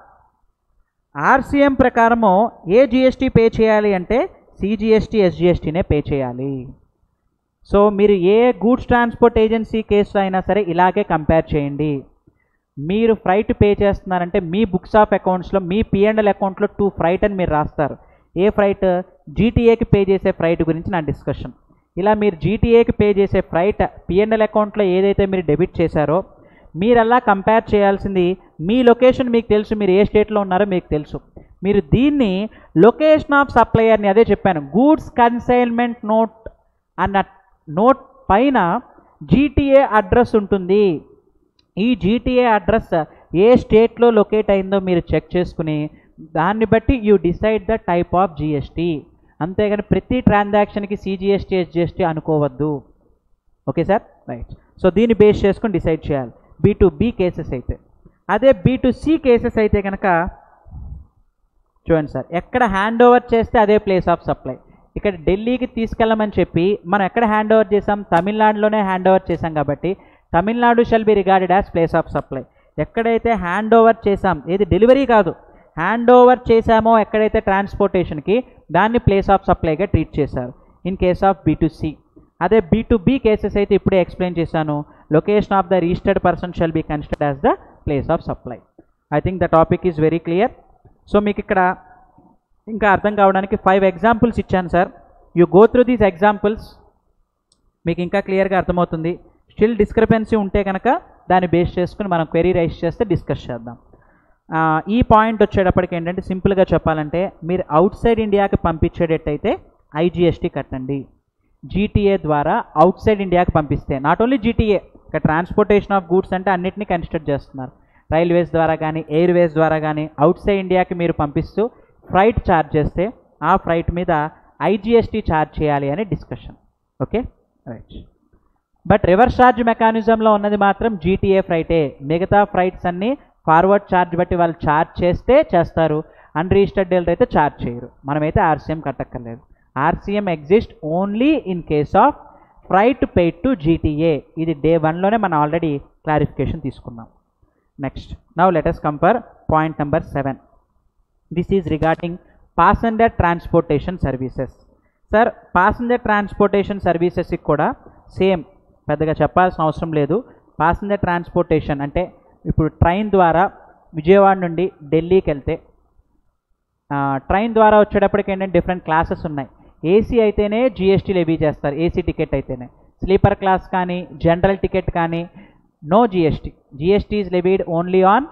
ఆర్సీఎం ప్రకారము ఏ జిఎస్టీ పే చేయాలి అంటే సిజిఎస్టీ ఎస్జిఎస్టీనే పే చేయాలి సో మీరు ఏ గూడ్స్ ట్రాన్స్పోర్ట్ ఏజెన్సీ కేసులో అయినా సరే ఇలాగే కంపేర్ చేయండి మీరు ఫ్రైట్ పే చేస్తున్నారంటే మీ బుక్స్ ఆఫ్ అకౌంట్స్లో మీ పిఎండ్ఎల్ అకౌంట్లో టూ ఫ్రైట్ అని మీరు రాస్తారు ఏ ఫ్రైట్ జీటీఏకి పే చేసే ఫ్రైట్ గురించి నా డిస్కషన్ ఇలా మీరు జీటీఏకి పే చేసే ఫ్రైట్ పిఎండ్ఎల్ అకౌంట్లో ఏదైతే మీరు డెబిట్ చేశారో మీరు అలా కంపేర్ చేయాల్సింది మీ లొకేషన్ మీకు తెలుసు మీరు ఏ స్టేట్లో ఉన్నారో మీకు తెలుసు మీరు దీన్ని లొకేషన్ ఆఫ్ సప్లయర్ని అదే చెప్పాను గూడ్స్ కన్సైన్మెంట్ నోట్ అన్న నోట్ పైన జీటీఏ అడ్రస్ ఉంటుంది ఈ జీటీఏ అడ్రస్ ఏ స్టేట్లో లొకేట్ అయిందో మీరు చెక్ చేసుకుని దాన్ని బట్టి you decide the type of GST అంతేగాని ప్రతి ట్రాన్సాక్షన్కి సిజిఎస్టీ ఎస్జిఎస్టీ అనుకోవద్దు ఓకే సార్ రైట్ సో దీన్ని బేస్ చేసుకొని డిసైడ్ చేయాలి బీ టు బి కేసెస్ అయితే అదే బీ టు సి కేసెస్ అయితే కనుక చూడండి సార్ ఎక్కడ హ్యాండ్ ఓవర్ చేస్తే అదే ప్లేస్ ఆఫ్ సప్లై ఇక్కడ ఢిల్లీకి తీసుకెళ్ళమని చెప్పి మనం ఎక్కడ హ్యాండ్ ఓవర్ చేసాం తమిళనాడులోనే హ్యాండ్ ఓవర్ చేసాం కాబట్టి Tamil Nadu shall be regarded as place of supply ఎక్కడైతే హ్యాండ్ ఓవర్ చేసాం ఏది డెలివరీ కాదు హ్యాండ్ ఓవర్ చేశామో ఎక్కడైతే ట్రాన్స్పోర్టేషన్కి దాన్ని ప్లేస్ ఆఫ్ సప్లైగా ట్రీట్ చేశారు in case of B to C అదే బీ టు బి కేసెస్ అయితే ఇప్పుడే ఎక్స్ప్లెయిన్ చేశాను location of the registered person shall be considered as the place of supply I think the topic is very clear so మీకు ఇక్కడ ఇంకా అర్థం కావడానికి ఫైవ్ ఎగ్జాంపుల్స్ ఇచ్చాను sir you go through these examples మీకు ఇంకా క్లియర్గా అర్థమవుతుంది స్టిల్ డిస్క్రిపెన్సీ ఉంటే కనుక దాన్ని బేస్ చేసుకుని మనం క్వెరీ రైస్ చేస్తే డిస్కస్ చేద్దాం ఆ, ఈ పాయింట్ వచ్చేటప్పటికి ఏంటంటే సింపుల్గా చెప్పాలంటే మీరు అవుట్ సైడ్ ఇండియాకి పంపించేటట్టయితే ఐజిఎస్టీ కట్టండి జీటీఏ ద్వారా అవుట్ సైడ్ ఇండియాకి పంపిస్తే నాట్ ఓన్లీ జీటీఏ ఇక ట్రాన్స్పోర్టేషన్ ఆఫ్ గూడ్స్ అంటే అన్నిటిని కన్సిడర్ చేస్తున్నారు రైల్వేస్ ద్వారా కానీ ఎయిర్వేస్ ద్వారా కానీ అవుట్ సైడ్ ఇండియాకి మీరు పంపిస్తూ ఫ్లైట్ ఛార్జ్ చేస్తే ఆ ఫ్లైట్ మీద ఐజిఎస్టీ ఛార్జ్ చేయాలి అని discussion okay right but reverse charge మెకానిజంలో ఉన్నది మాత్రం జీటీఏ ఫ్రైటే మిగతా ఫ్లైట్స్ అన్నీ ఫార్వర్డ్ ఛార్జ్ బట్టి వాళ్ళు ఛార్జ్ చేస్తే చేస్తారు అన్రిజిస్టర్డ్ డీలర్ అయితే ఛార్జ్ చేయరు మనమైతే ఆర్సీఎం కట్టక్కర్లేదు RCM exist only in case of freight paid to GTA ఇది డే వన్లోనే మనం ఆల్రెడీ క్లారిఫికేషన్ తీసుకున్నాం next now let's compare point number seven this is regarding passenger transportation services sir passenger transportation సర్వీసెస్కి కూడా సేమ్ పెద్దగా చెప్పాల్సిన అవసరం లేదు పాసెంజర్ ట్రాన్స్పోర్టేషన్ అంటే ఇప్పుడు ట్రైన్ ద్వారా విజయవాడ నుండి ఢిల్లీకి వెళ్తే ఆ, ట్రైన్ ద్వారా వచ్చేటప్పటికి ఏంటంటే డిఫరెంట్ క్లాసెస్ ఉన్నాయి ఏసీ అయితేనే జిఎస్టీ లెవీ చేస్తారు ఏసీ టికెట్ అయితేనే స్లీపర్ క్లాస్ కానీ జనరల్ టికెట్ కానీ no GST GST is levied only on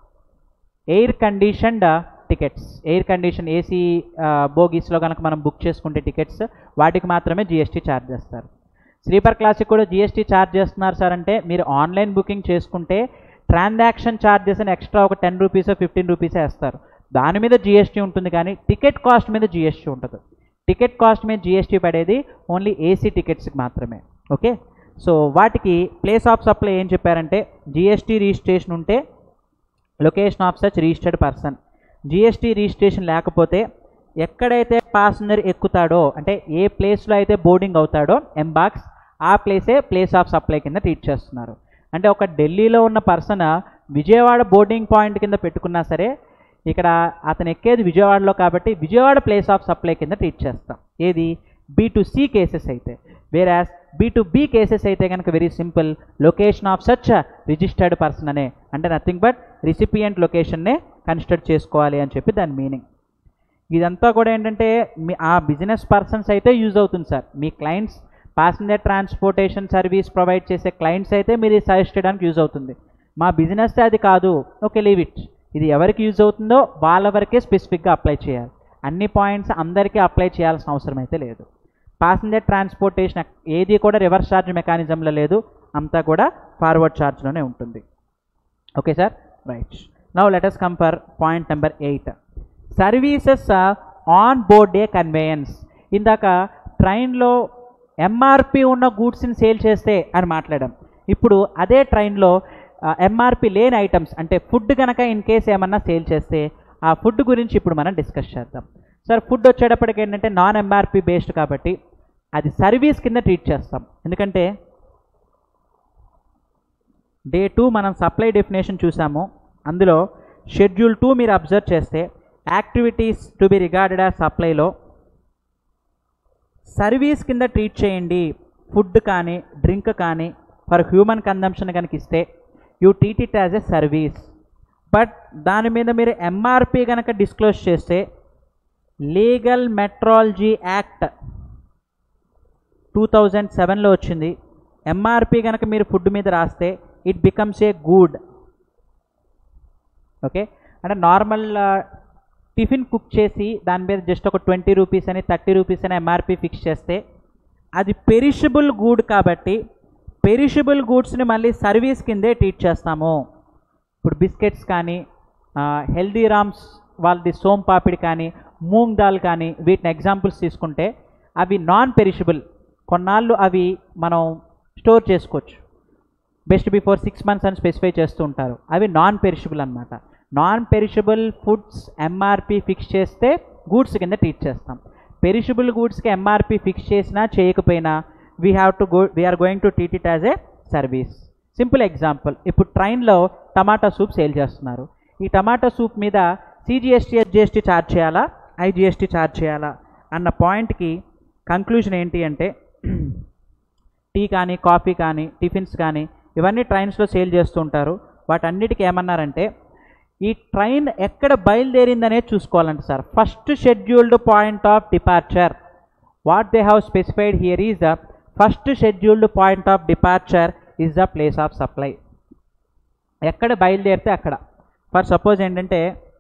air conditioned tickets air condition AC బోగీస్లో కనుక మనం బుక్ చేసుకుంటే టికెట్స్ వాటికి మాత్రమే జిఎస్టీ ఛార్జ్ చేస్తారు స్లీపర్ క్లాస్కి కూడా జిఎస్టీ ఛార్జ్ చేస్తున్నారు సార్ అంటే మీరు ఆన్లైన్ బుకింగ్ చేసుకుంటే ట్రాన్సాక్షన్ ఛార్జెస్ అని ఎక్స్ట్రా ఒక టెన్ రూపీస్ ఫిఫ్టీన్ రూపీసే వేస్తారు దాని మీద జిఎస్టీ ఉంటుంది కానీ టికెట్ కాస్ట్ మీద జిఎస్టీ ఉంటుంది టికెట్ కాస్ట్ మీద జిఎస్టీ పడేది ఓన్లీ ఏసీ టికెట్స్కి మాత్రమే ఓకే సో వాటికి ప్లేస్ ఆఫ్ సప్లై ఏం చెప్పారంటే జిఎస్టీ రిజిస్ట్రేషన్ ఉంటే location of such registered person GST registration లేకపోతే ఎక్కడైతే పాసెంజర్ ఎక్కుతాడో అంటే ఏ ప్లేస్లో అయితే బోర్డింగ్ అవుతాడో ఎంబాక్స్ ఆ ప్లేసే ప్లేస్ ఆఫ్ సప్లై కింద ట్రీట్ చేస్తున్నారు అంటే ఒక ఢిల్లీలో ఉన్న పర్సన్ విజయవాడ బోర్డింగ్ పాయింట్ కింద పెట్టుకున్నా సరే ఇక్కడ అతను ఎక్కేది విజయవాడలో కాబట్టి విజయవాడ ప్లేస్ ఆఫ్ సప్లై కింద ట్రీట్ చేస్తాం ఏది బీ టు సి కేసెస్ అయితే whereas B to B cases అయితే కనుక very simple location of such registered person అనే అంటే నథింగ్ బట్ రిసిపియంట్ లొకేషన్నే కన్సిడర్ చేసుకోవాలి అని చెప్పి దాని మీనింగ్ ఇదంతా కూడా ఏంటంటే మీ ఆ బిజినెస్ పర్సన్స్ అయితే యూజ్ అవుతుంది సార్ మీ clients passenger transportation service provide చేసే క్లయింట్స్ అయితే మీరు ఇది సజెస్ట్ చేయడానికి యూజ్ అవుతుంది మా బిజినెస్ అది కాదు ఓకే లీవ్ ఇట్ ఇది ఎవరికి యూజ్ అవుతుందో వాళ్ళ వరకే స్పెసిఫిక్గా అప్లై చేయాలి అన్ని పాయింట్స్ అందరికీ అప్లై చేయాల్సిన అవసరం అయితే లేదు ప్యాసింజర్ ట్రాన్స్పోర్టేషన్ ఏది కూడా రివర్స్ ఛార్జ్ మెకానిజంలో లేదు అంతా కూడా ఫార్వర్డ్ ఛార్జ్లోనే ఉంటుంది okay sir right now let's compare point number eight services on board the conveyance ఇందాక ట్రైన్లో ఎంఆర్పి ఉన్న గూడ్స్ని సేల్ చేస్తే అని మాట్లాడాం ఇప్పుడు అదే ట్రైన్లో ఎంఆర్పి లేని ఐటమ్స్ అంటే ఫుడ్ కనుక ఇన్ కేస్ ఏమన్నా సేల్ చేస్తే ఆ ఫుడ్ గురించి ఇప్పుడు మనం డిస్కస్ చేద్దాం సార్ ఫుడ్ వచ్చేటప్పటికి ఏంటంటే నాన్ ఎంఆర్పి బేస్డ్ కాబట్టి అది సర్వీస్ కింద ట్రీట్ చేస్తాం ఎందుకంటే డే టూ మనం సప్లై డెఫినేషన్ చూసాము అందులో షెడ్యూల్ టూ మీరు అబ్జర్వ్ చేస్తే activities to be regarded as సప్లైలో సర్వీస్ కింద ట్రీట్ చేయండి ఫుడ్ కానీ డ్రింక్ కానీ ఫర్ హ్యూమన్ కన్జంప్షన్ కనుక ఇస్తే you treat it as a service but దాని మీద మీరు ఎంఆర్పి కనుక డిస్క్లోజ్ చేస్తే legal metrology act two thousand సెవెన్లో వచ్చింది ఎంఆర్పి కనుక మీరు ఫుడ్ మీద రాస్తే it becomes a good okay అంటే నార్మల్ టిఫిన్ కుక్ చేసి దాని మీద జస్ట్ ఒక ట్వంటీ రూపీస్ అని థర్టీ రూపీస్ అని ఎంఆర్పి ఫిక్స్ చేస్తే అది పెరిషబుల్ గూడ్ కాబట్టి పెరిషబుల్ గూడ్స్ని మళ్ళీ సర్వీస్ కిందే ట్రీట్ చేస్తాము ఇప్పుడు బిస్కెట్స్ కానీ హెల్దీరామ్స్ వాళ్ళది సోమ్ పాపిడి కానీ మూంగ్ దాల్ కానీ వీటిని ఎగ్జాంపుల్స్ తీసుకుంటే అవి నాన్ పెరిషబుల్ కొన్నాళ్ళు అవి మనం స్టోర్ చేసుకోవచ్చు బెస్ట్ బిఫోర్ సిక్స్ మంత్స్ అని స్పెసిఫై చేస్తూ ఉంటారు అవి నాన్ పెరిషబుల్ అనమాట non perishable foods MRP fix చేస్తే గూడ్స్ కింద ట్రీట్ చేస్తాం పెరిషబుల్ గూడ్స్కి ఎంఆర్పి ఫిక్స్ చేసినా చేయకపోయినా we have to go we're going to treat it as a service simple example ఇప్పుడు ట్రైన్లో టమాటా సూప్ సేల్ చేస్తున్నారు ఈ టమాటా సూప్ మీద సిజిఎస్టీ హెచ్జిఎస్టీ ఛార్జ్ చేయాలా ఐజిఎస్టీ ఛార్జ్ చేయాలా అన్న పాయింట్కి కంక్లూజన్ ఏంటి అంటే టీ కానీ కాఫీ కానీ టిఫిన్స్ కానీ ఇవన్నీ ట్రైన్స్లో సేల్ చేస్తూ ఉంటారు వాటన్నిటికీ ఏమన్నారంటే ఈ ట్రైన్ ఎక్కడ బయలుదేరిందనేది చూసుకోవాలంట sir first scheduled point of departure what they have specified here is first scheduled point of departure is the place of supply ఎక్కడ బయలుదేరితే అక్కడ ఫర్ సపోజ్ ఏంటంటే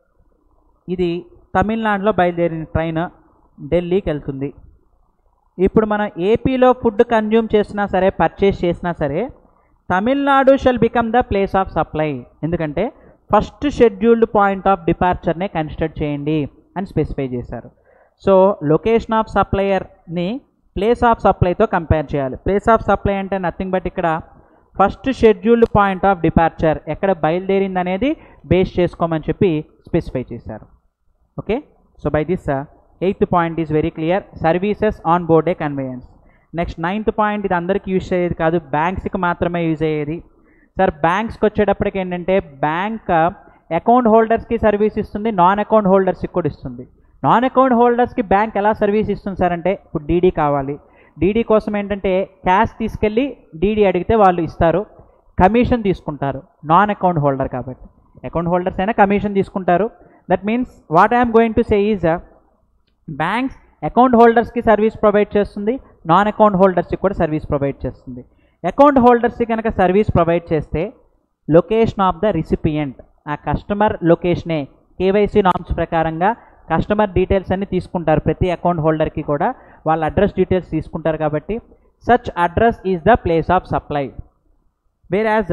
ఇది తమిళనాడులో బయలుదేరిన ట్రైన్ ఢిల్లీకి వెళ్తుంది ఇప్పుడు మనం ఏపీలో ఫుడ్ కన్జ్యూమ్ చేసినా సరే పర్చేస్ చేసినా సరే Tamil Nadu shall become the place of supply ఎందుకంటే ఫస్ట్ షెడ్యూల్డ్ పాయింట్ ఆఫ్ డిపార్చర్నే కన్సిడర్ చేయండి అని స్పెసిఫై చేశారు సో లొకేషన్ ఆఫ్ సప్లయర్ని ప్లేస్ ఆఫ్ సప్లైతో కంపేర్ చేయాలి ప్లేస్ ఆఫ్ సప్లై అంటే నథింగ్ బట్ ఇక్కడ first scheduled point of departure ఎక్కడ బయలుదేరింది అనేది బేస్ చేసుకోమని చెప్పి స్పెసిఫై చేశారు okay so by this eighth point is very clear services on board a conveyance next ninth point ఇది అందరికీ యూజ్ అయ్యేది కాదు బ్యాంక్స్కి మాత్రమే యూజ్ అయ్యేది సార్ బ్యాంక్స్కి వచ్చేటప్పటికి ఏంటంటే బ్యాంక్ అకౌంట్ హోల్డర్స్కి సర్వీస్ ఇస్తుంది నాన్ అకౌంట్ హోల్డర్స్కి కూడా ఇస్తుంది నాన్ అకౌంట్ హోల్డర్స్కి బ్యాంక్ ఎలా సర్వీస్ ఇస్తుంది సార్ అంటే ఇప్పుడు డీడీ కావాలి డీడీ కోసం ఏంటంటే క్యాష్ తీసుకెళ్ళి డీడీ అడిగితే వాళ్ళు ఇస్తారు కమిషన్ తీసుకుంటారు నాన్ అకౌంట్ హోల్డర్ కాబట్టి అకౌంట్ హోల్డర్స్ అయినా కమిషన్ తీసుకుంటారు that means what I'm going to say is banks account హోల్డర్స్కి సర్వీస్ ప్రొవైడ్ చేస్తుంది నాన్ అకౌంట్ హోల్డర్స్కి కూడా సర్వీస్ ప్రొవైడ్ చేస్తుంది అకౌంట్ హోల్డర్స్కి కనుక సర్వీస్ ప్రొవైడ్ చేస్తే లొకేషన్ ఆఫ్ ద రిసిపియంట్ ఆ కస్టమర్ లొకేషనే కేవైసీ నామ్స్ ప్రకారంగా కస్టమర్ డీటెయిల్స్ అన్ని తీసుకుంటారు ప్రతి అకౌంట్ హోల్డర్కి కూడా వాళ్ళ అడ్రస్ డీటెయిల్స్ తీసుకుంటారు కాబట్టి such address is the place of supply whereas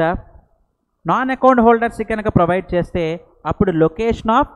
non account హోల్డర్స్కి కనుక ప్రొవైడ్ చేస్తే అప్పుడు లొకేషన్ ఆఫ్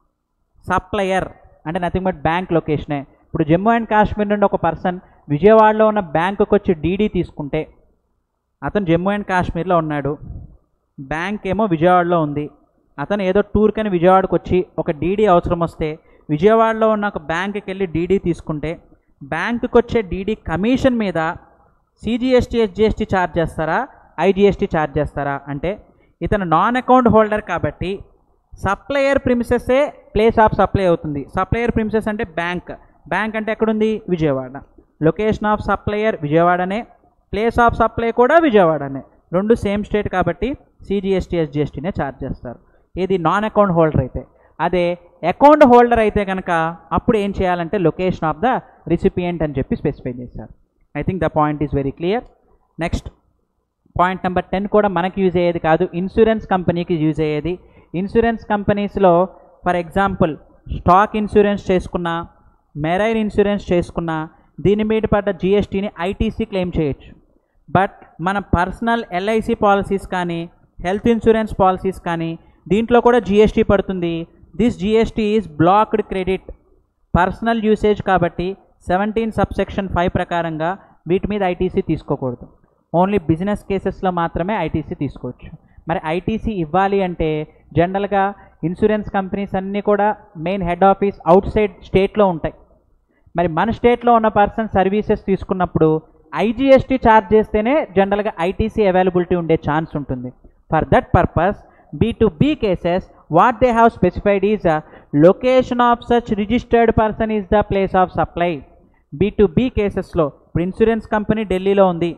సప్లయర్ అంటే నథింగ్ బట్ బ్యాంక్ లొకేషనే ఇప్పుడు జమ్మూ అండ్ కాశ్మీర్ నుండి ఒక పర్సన్ విజయవాడలో ఉన్న బ్యాంకుకి వచ్చి డీడీ తీసుకుంటే అతను జమ్మూ అండ్ కాశ్మీర్లో ఉన్నాడు బ్యాంక్ ఏమో విజయవాడలో ఉంది అతను ఏదో టూర్కని విజయవాడకు వచ్చి ఒక డీడీ అవసరం వస్తే విజయవాడలో ఉన్న ఒక బ్యాంకుకి వెళ్ళి డీడీ తీసుకుంటే బ్యాంకుకి వచ్చే డీడీ కమిషన్ మీద సిజిఎస్టీ ఎస్జిఎస్టీ ఛార్జ్ చేస్తారా ఐజిఎస్టీ ఛార్జ్ చేస్తారా అంటే ఇతను నాన్ అకౌంట్ హోల్డర్ కాబట్టి సప్లయర్ ప్రిమిసెసే ప్లేస్ ఆఫ్ సప్లై అవుతుంది సప్లయర్ ప్రిమిసెస్ అంటే బ్యాంక్ బ్యాంక్ అంటే ఎక్కడుంది విజయవాడ లొకేషన్ ఆఫ్ సప్లయర్ విజయవాడనే ప్లేస్ ఆఫ్ సప్లై కూడా విజయవాడనే రెండు సేమ్ స్టేట్ కాబట్టి సిజిఎస్టీ ఎస్జిఎస్టీనే ఛార్జ్ చేస్తారు ఇది నాన్ అకౌంట్ హోల్డర్ అయితే అదే అకౌంట్ హోల్డర్ అయితే కనుక అప్పుడు ఏం చేయాలంటే లొకేషన్ ఆఫ్ ద రిసిపియంట్ అని చెప్పి స్పెసిఫై చేశారు I think the point is very clear next point number ten కూడా మనకి యూజ్ అయ్యేది కాదు ఇన్సూరెన్స్ కంపెనీకి యూజ్ అయ్యేది ఇన్సూరెన్స్ కంపెనీస్లో ఫర్ ఎగ్జాంపుల్ స్టాక్ ఇన్సూరెన్స్ చేసుకున్నా మెరైన్ ఇన్సూరెన్స్ చేసుకున్నా దీని మీద పడ్డ జిఎస్టీని ఐటీసీ క్లెయిమ్ చేయొచ్చు బట్ మన పర్సనల్ ఎల్ఐసి పాలసీస్ కానీ హెల్త్ ఇన్సూరెన్స్ పాలసీస్ కానీ దీంట్లో కూడా జిఎస్టీ పడుతుంది this GST is blocked credit personal usage కాబట్టి సెవెంటీన్ సబ్సెక్షన్ ఫైవ్ ప్రకారంగా వీటి మీద ఐటీసీ తీసుకోకూడదు ఓన్లీ బిజినెస్ కేసెస్లో మాత్రమే ఐటీసీ తీసుకోవచ్చు మరి ఐటీసీ ఇవ్వాలి అంటే జనరల్గా ఇన్సూరెన్స్ కంపెనీస్ అన్నీ కూడా main head office outside స్టేట్లో ఉంటాయి మరి మన స్టేట్లో ఉన్న పర్సన్ సర్వీసెస్ తీసుకున్నప్పుడు ఐజీఎస్టీ ఛార్జ్ చేస్తేనే జనరల్గా ఐటీసీ అవైలబిలిటీ ఉండే ఛాన్స్ ఉంటుంది for that purpose B to B cases what they have specified is location of such registered person is the place of supply B to B కేసెస్లో ఇప్పుడు ఇన్సూరెన్స్ కంపెనీ ఢిల్లీలో ఉంది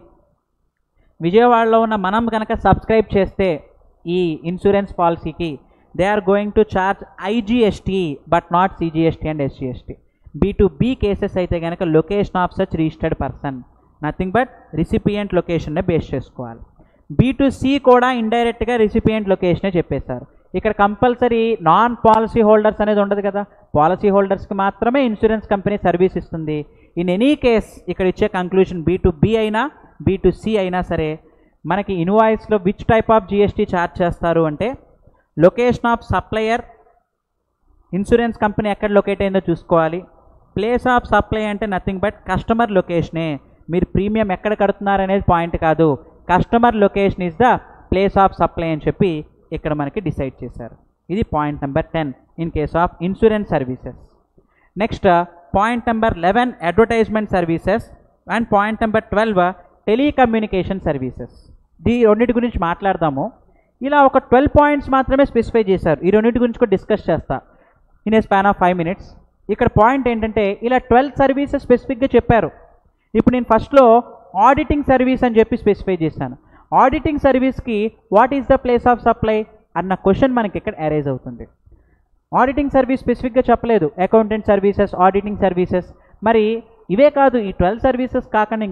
విజయవాడలో ఉన్న మనం కనుక సబ్స్క్రైబ్ చేస్తే ఈ ఇన్సూరెన్స్ పాలసీకి they are going to charge IGST but not CGST and SGST B to B cases అయితే కనుక location of such registered person nothing but recipient లొకేషన్నే బేస్ చేసుకోవాలి బీ టు సి కూడా ఇండైరెక్ట్గా రిసిపియంట్ లొకేషనే చెప్పేశారు ఇక్కడ కంపల్సరీ నాన్ పాలసీ హోల్డర్స్ అనేది ఉండదు కదా పాలసీ హోల్డర్స్కి మాత్రమే ఇన్సూరెన్స్ కంపెనీ సర్వీస్ ఇస్తుంది ఇన్ ఎనీ కేస్ ఇక్కడ ఇచ్చే కంక్లూషన్ బీ టు బి అయినా బీ టు సి అయినా సరే మనకి ఇన్వాయిస్లో which type of GST charge చేస్తారు అంటే location of supplier insurance company ఎక్కడ లొకేట్ అయిందో చూసుకోవాలి ప్లేస్ ఆఫ్ సప్లై అంటే నథింగ్ బట్ కస్టమర్ లొకేషనే మీరు ప్రీమియం ఎక్కడ కడుతున్నారు అనేది పాయింట్ కాదు customer location is the place of supply అని చెప్పి ఇక్కడ మనకి డిసైడ్ చేశారు ఇది point number ten in case of insurance services next point number eleven advertisement services and point number twelve telecommunication services దీ రెండింటి గురించి మాట్లాడదాము ఇలా ఒక ట్వెల్వ్ పాయింట్స్ మాత్రమే స్పెసిఫై చేశారు ఈ రెండింటి గురించి కూడా డిస్కస్ చేస్తా in a span of five minutes ఇక్కడ పాయింట్ ఏంటంటే ఇలా ట్వెల్వ్ సర్వీసెస్ స్పెసిఫిక్గా చెప్పారు ఇప్పుడు నేను ఫస్ట్లో ఆడిటింగ్ సర్వీస్ అని చెప్పి స్పెసిఫై చేశాను ఆడిటింగ్ సర్వీస్కి what is the place of supply అన్న క్వశ్చన్ మనకి ఇక్కడ అరైజ్ అవుతుంది ఆడిటింగ్ సర్వీస్ స్పెసిఫిక్గా చెప్పలేదు అకౌంటెంట్ సర్వీసెస్ ఆడిటింగ్ సర్వీసెస్ మరి ఇవే కాదు ఈ ట్వెల్వ్ సర్వీసెస్ కాకుండా ఇంకా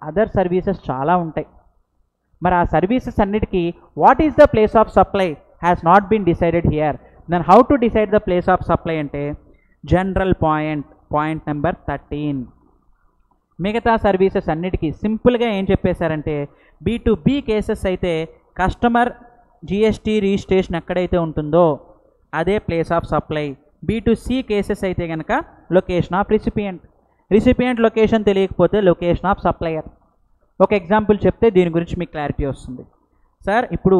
అదర్ సర్వీసెస్ చాలా ఉంటాయి మరి ఆ సర్వీసెస్ అన్నిటికీ what is the place of supply has not been decided here then how to decide the place of supply అంటే general point point number thirteen మిగతా సర్వీసెస్ అన్నిటికీ సింపుల్గా ఏం చెప్పేశారంటే బీ టు బీ కేసెస్ అయితే కస్టమర్ జిఎస్టీ రిజిస్ట్రేషన్ ఎక్కడైతే ఉంటుందో అదే place of supply B to C cases అయితే కనుక location of recipient recipient location తెలియకపోతే లొకేషన్ ఆఫ్ సప్లయర్ ఒక ఎగ్జాంపుల్ చెప్తే దీని గురించి మీకు క్లారిటీ వస్తుంది సార్ ఇప్పుడు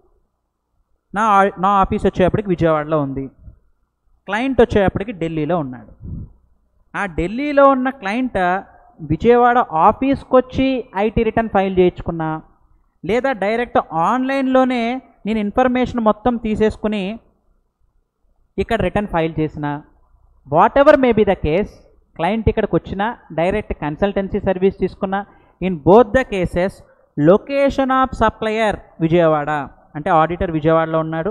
నా ఆ- నా ఆఫీస్ వచ్చేటప్పటికి విజయవాడలో ఉంది క్లయింట్ వచ్చేటప్పటికి ఢిల్లీలో ఉన్నాడు ఆ ఢిల్లీలో ఉన్న క్లయింట్ విజయవాడ ఆఫీస్కి వచ్చి ఐటీ రిటర్న్ ఫైల్ చేయించుకున్నా లేదా డైరెక్ట్ ఆన్లైన్లోనే నేను ఇన్ఫర్మేషన్ మొత్తం తీసేసుకుని ఇక్కడ రిటర్న్ ఫైల్ చేసిన whatever may be the case client ఇక్కడికి వచ్చిన డైరెక్ట్ కన్సల్టెన్సీ సర్వీస్ తీసుకున్న in both the cases location of supplier Vijayawada అంటే ఆడిటర్ విజయవాడలో ఉన్నాడు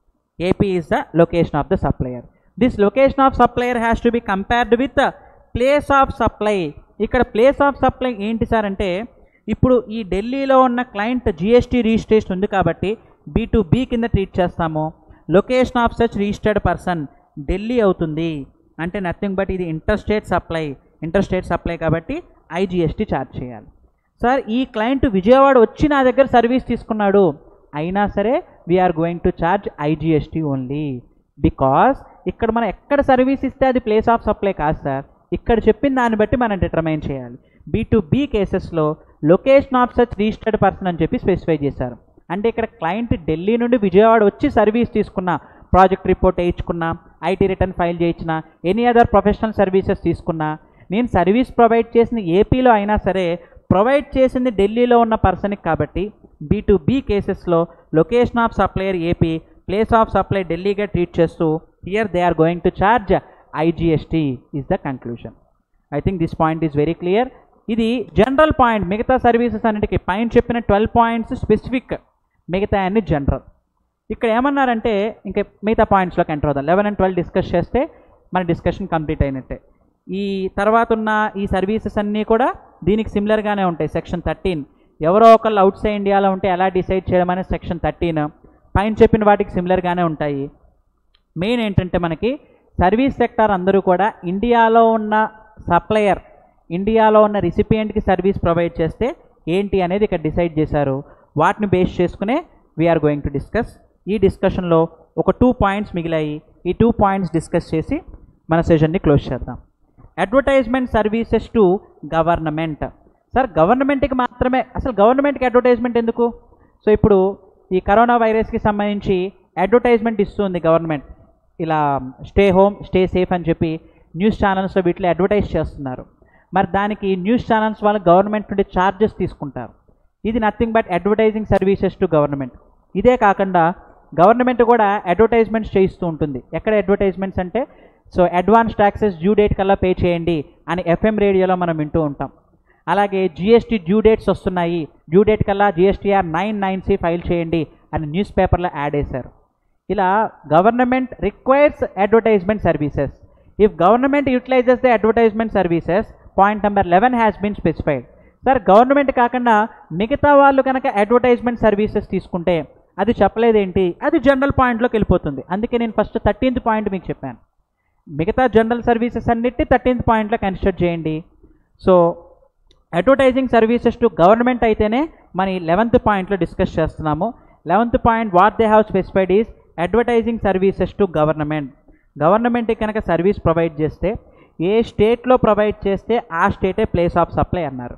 AP is the location of the supplier this location of supplier has to be compared with place of supply ఇక్కడ ప్లేస్ ఆఫ్ సప్లై ఏంటి సార్ అంటే ఇప్పుడు ఈ ఢిల్లీలో ఉన్న క్లయింట్ జిఎస్టీ రిజిస్ట్రేషన్ ఉంది కాబట్టి బీ టు బీ కింద ట్రీట్ చేస్తాము location of such registered person Delhi అవుతుంది అంటే నథింగ్ బట్ ఇది inter state supply inter state supply కాబట్టి ఐజిఎస్టీ ఛార్జ్ చేయాలి సార్ ఈ క్లయింట్ విజయవాడ వచ్చి నా దగ్గర సర్వీస్ తీసుకున్నాడు అయినా సరే we are going to charge IGST only because ఇక్కడ మనం ఎక్కడ సర్వీస్ ఇస్తే అది ప్లేస్ ఆఫ్ సప్లై కాదు సార్ ఇక్కడ చెప్పిన దాన్ని బట్టి మనం డిటర్మైన్ చేయాలి బీ టు బీ కేసెస్లో location of such registered person అని చెప్పి స్పెసిఫై చేశారు అంటే ఇక్కడ క్లయింట్ ఢిల్లీ నుండి విజయవాడ వచ్చి సర్వీస్ తీసుకున్న ప్రాజెక్ట్ రిపోర్ట్ వేయించుకున్నా ఐటీ రిటర్న్ ఫైల్ చేయించిన ఎనీ అదర్ ప్రొఫెషనల్ సర్వీసెస్ తీసుకున్నా నేను సర్వీస్ ప్రొవైడ్ చేసిన ఏపీలో అయినా సరే ప్రొవైడ్ చేసింది ఢిల్లీలో ఉన్న పర్సన్కి కాబట్టి బీ టు బీ కేసెస్లో location of supplier AP place of supply ఢిల్లీగా ట్రీట్ చేస్తూ here they are going to charge IGST is the conclusion I think this point is very clear ఇది జనరల్ పాయింట్ మిగతా సర్వీసెస్ అన్నిటికీ పైన చెప్పిన ట్వెల్వ్ పాయింట్స్ స్పెసిఫిక్ మిగతా అన్ని జనరల్ ఇక్కడ ఏమన్నారంటే ఇంకా మిగతా పాయింట్స్లోకి ఎంటర్ అవుదాం లెవెన్ అండ్ ట్వెల్వ్ డిస్కస్ చేస్తే మన డిస్కషన్ కంప్లీట్ అయినట్టే ఈ తర్వాత ఉన్న ఈ సర్వీసెస్ అన్నీ కూడా దీనికి సిమిలర్గానే ఉంటాయి సెక్షన్ థర్టీన్ ఎవరో ఒకళ్ళు అవుట్ సైడ్ ఇండియాలో ఉంటే ఎలా డిసైడ్ చేయడం అనేది సెక్షన్ థర్టీన్ పైన చెప్పిన వాటికి సిమిలర్గానే ఉంటాయి మెయిన్ ఏంటంటే మనకి సర్వీస్ సెక్టార్ అందరూ కూడా ఇండియాలో ఉన్న సప్లయర్ ఇండియాలో ఉన్న రిసిపియంట్కి సర్వీస్ ప్రొవైడ్ చేస్తే ఏంటి అనేది ఇక్కడ డిసైడ్ చేశారు వాటిని బేస్ చేసుకునే వీఆర్ గోయింగ్ టు డిస్కస్ ఈ డిస్కషన్లో ఒక టూ పాయింట్స్ మిగిలాయి ఈ టూ పాయింట్స్ డిస్కస్ చేసి మన సెషన్ని క్లోజ్ చేద్దాం advertisement services to government sir గవర్నమెంట్కి మాత్రమే అసలు గవర్నమెంట్కి అడ్వర్టైజ్మెంట్ ఎందుకు సో ఇప్పుడు ఈ కరోనా వైరస్కి సంబంధించి అడ్వర్టైజ్మెంట్ ఇస్తుంది గవర్నమెంట్ ఇలా స్టే హోమ్ స్టే సేఫ్ అని చెప్పి న్యూస్ ఛానల్స్లో వీటిలో అడ్వర్టైజ్ చేస్తున్నారు మరి దానికి న్యూస్ ఛానల్స్ వాళ్ళు గవర్నమెంట్ నుండి ఛార్జెస్ తీసుకుంటారు ఇది nothing but advertising services to government ఇదే కాకుండా గవర్నమెంట్ కూడా అడ్వర్టైజ్మెంట్స్ చేయిస్తూ ఉంటుంది ఎక్కడ అడ్వర్టైజ్మెంట్స్ అంటే so advance taxes due date కల్లా పే చేయండి అని ఎఫ్ఎం రేడియోలో మనం వింటూ ఉంటాం అలాగే జిఎస్టీ డ్యూ డేట్స్ వస్తున్నాయి డ్యూ డేట్ కల్లా GSTR nine nine C file చేయండి అని న్యూస్ పేపర్లో యాడ్ చేశారు ఇలా government requires advertisement services if government utilises the advertisement services point number eleven has been specified sir government కాకుండా మిగతా వాళ్ళు కనుక అడ్వర్టైజ్మెంట్ సర్వీసెస్ తీసుకుంటే అది చెప్పలేదేంటి అది జనరల్ పాయింట్లోకి వెళ్ళిపోతుంది అందుకే నేను ఫస్ట్ థర్టీన్త్ పాయింట్ మీకు చెప్పాను మిగతా జనరల్ సర్వీసెస్ అన్నిటి థర్టీన్త్ పాయింట్లో కన్సిడర్ చేయండి so advertising services to government అయితేనే మన లెవెంత్ పాయింట్లో డిస్కస్ చేస్తున్నాము eleventh point what they have specified is advertising services to government గవర్నమెంట్కి కనుక సర్వీస్ ప్రొవైడ్ చేస్తే ఏ స్టేట్లో ప్రొవైడ్ చేస్తే ఆ స్టేటే ప్లేస్ ఆఫ్ సప్లై అన్నారు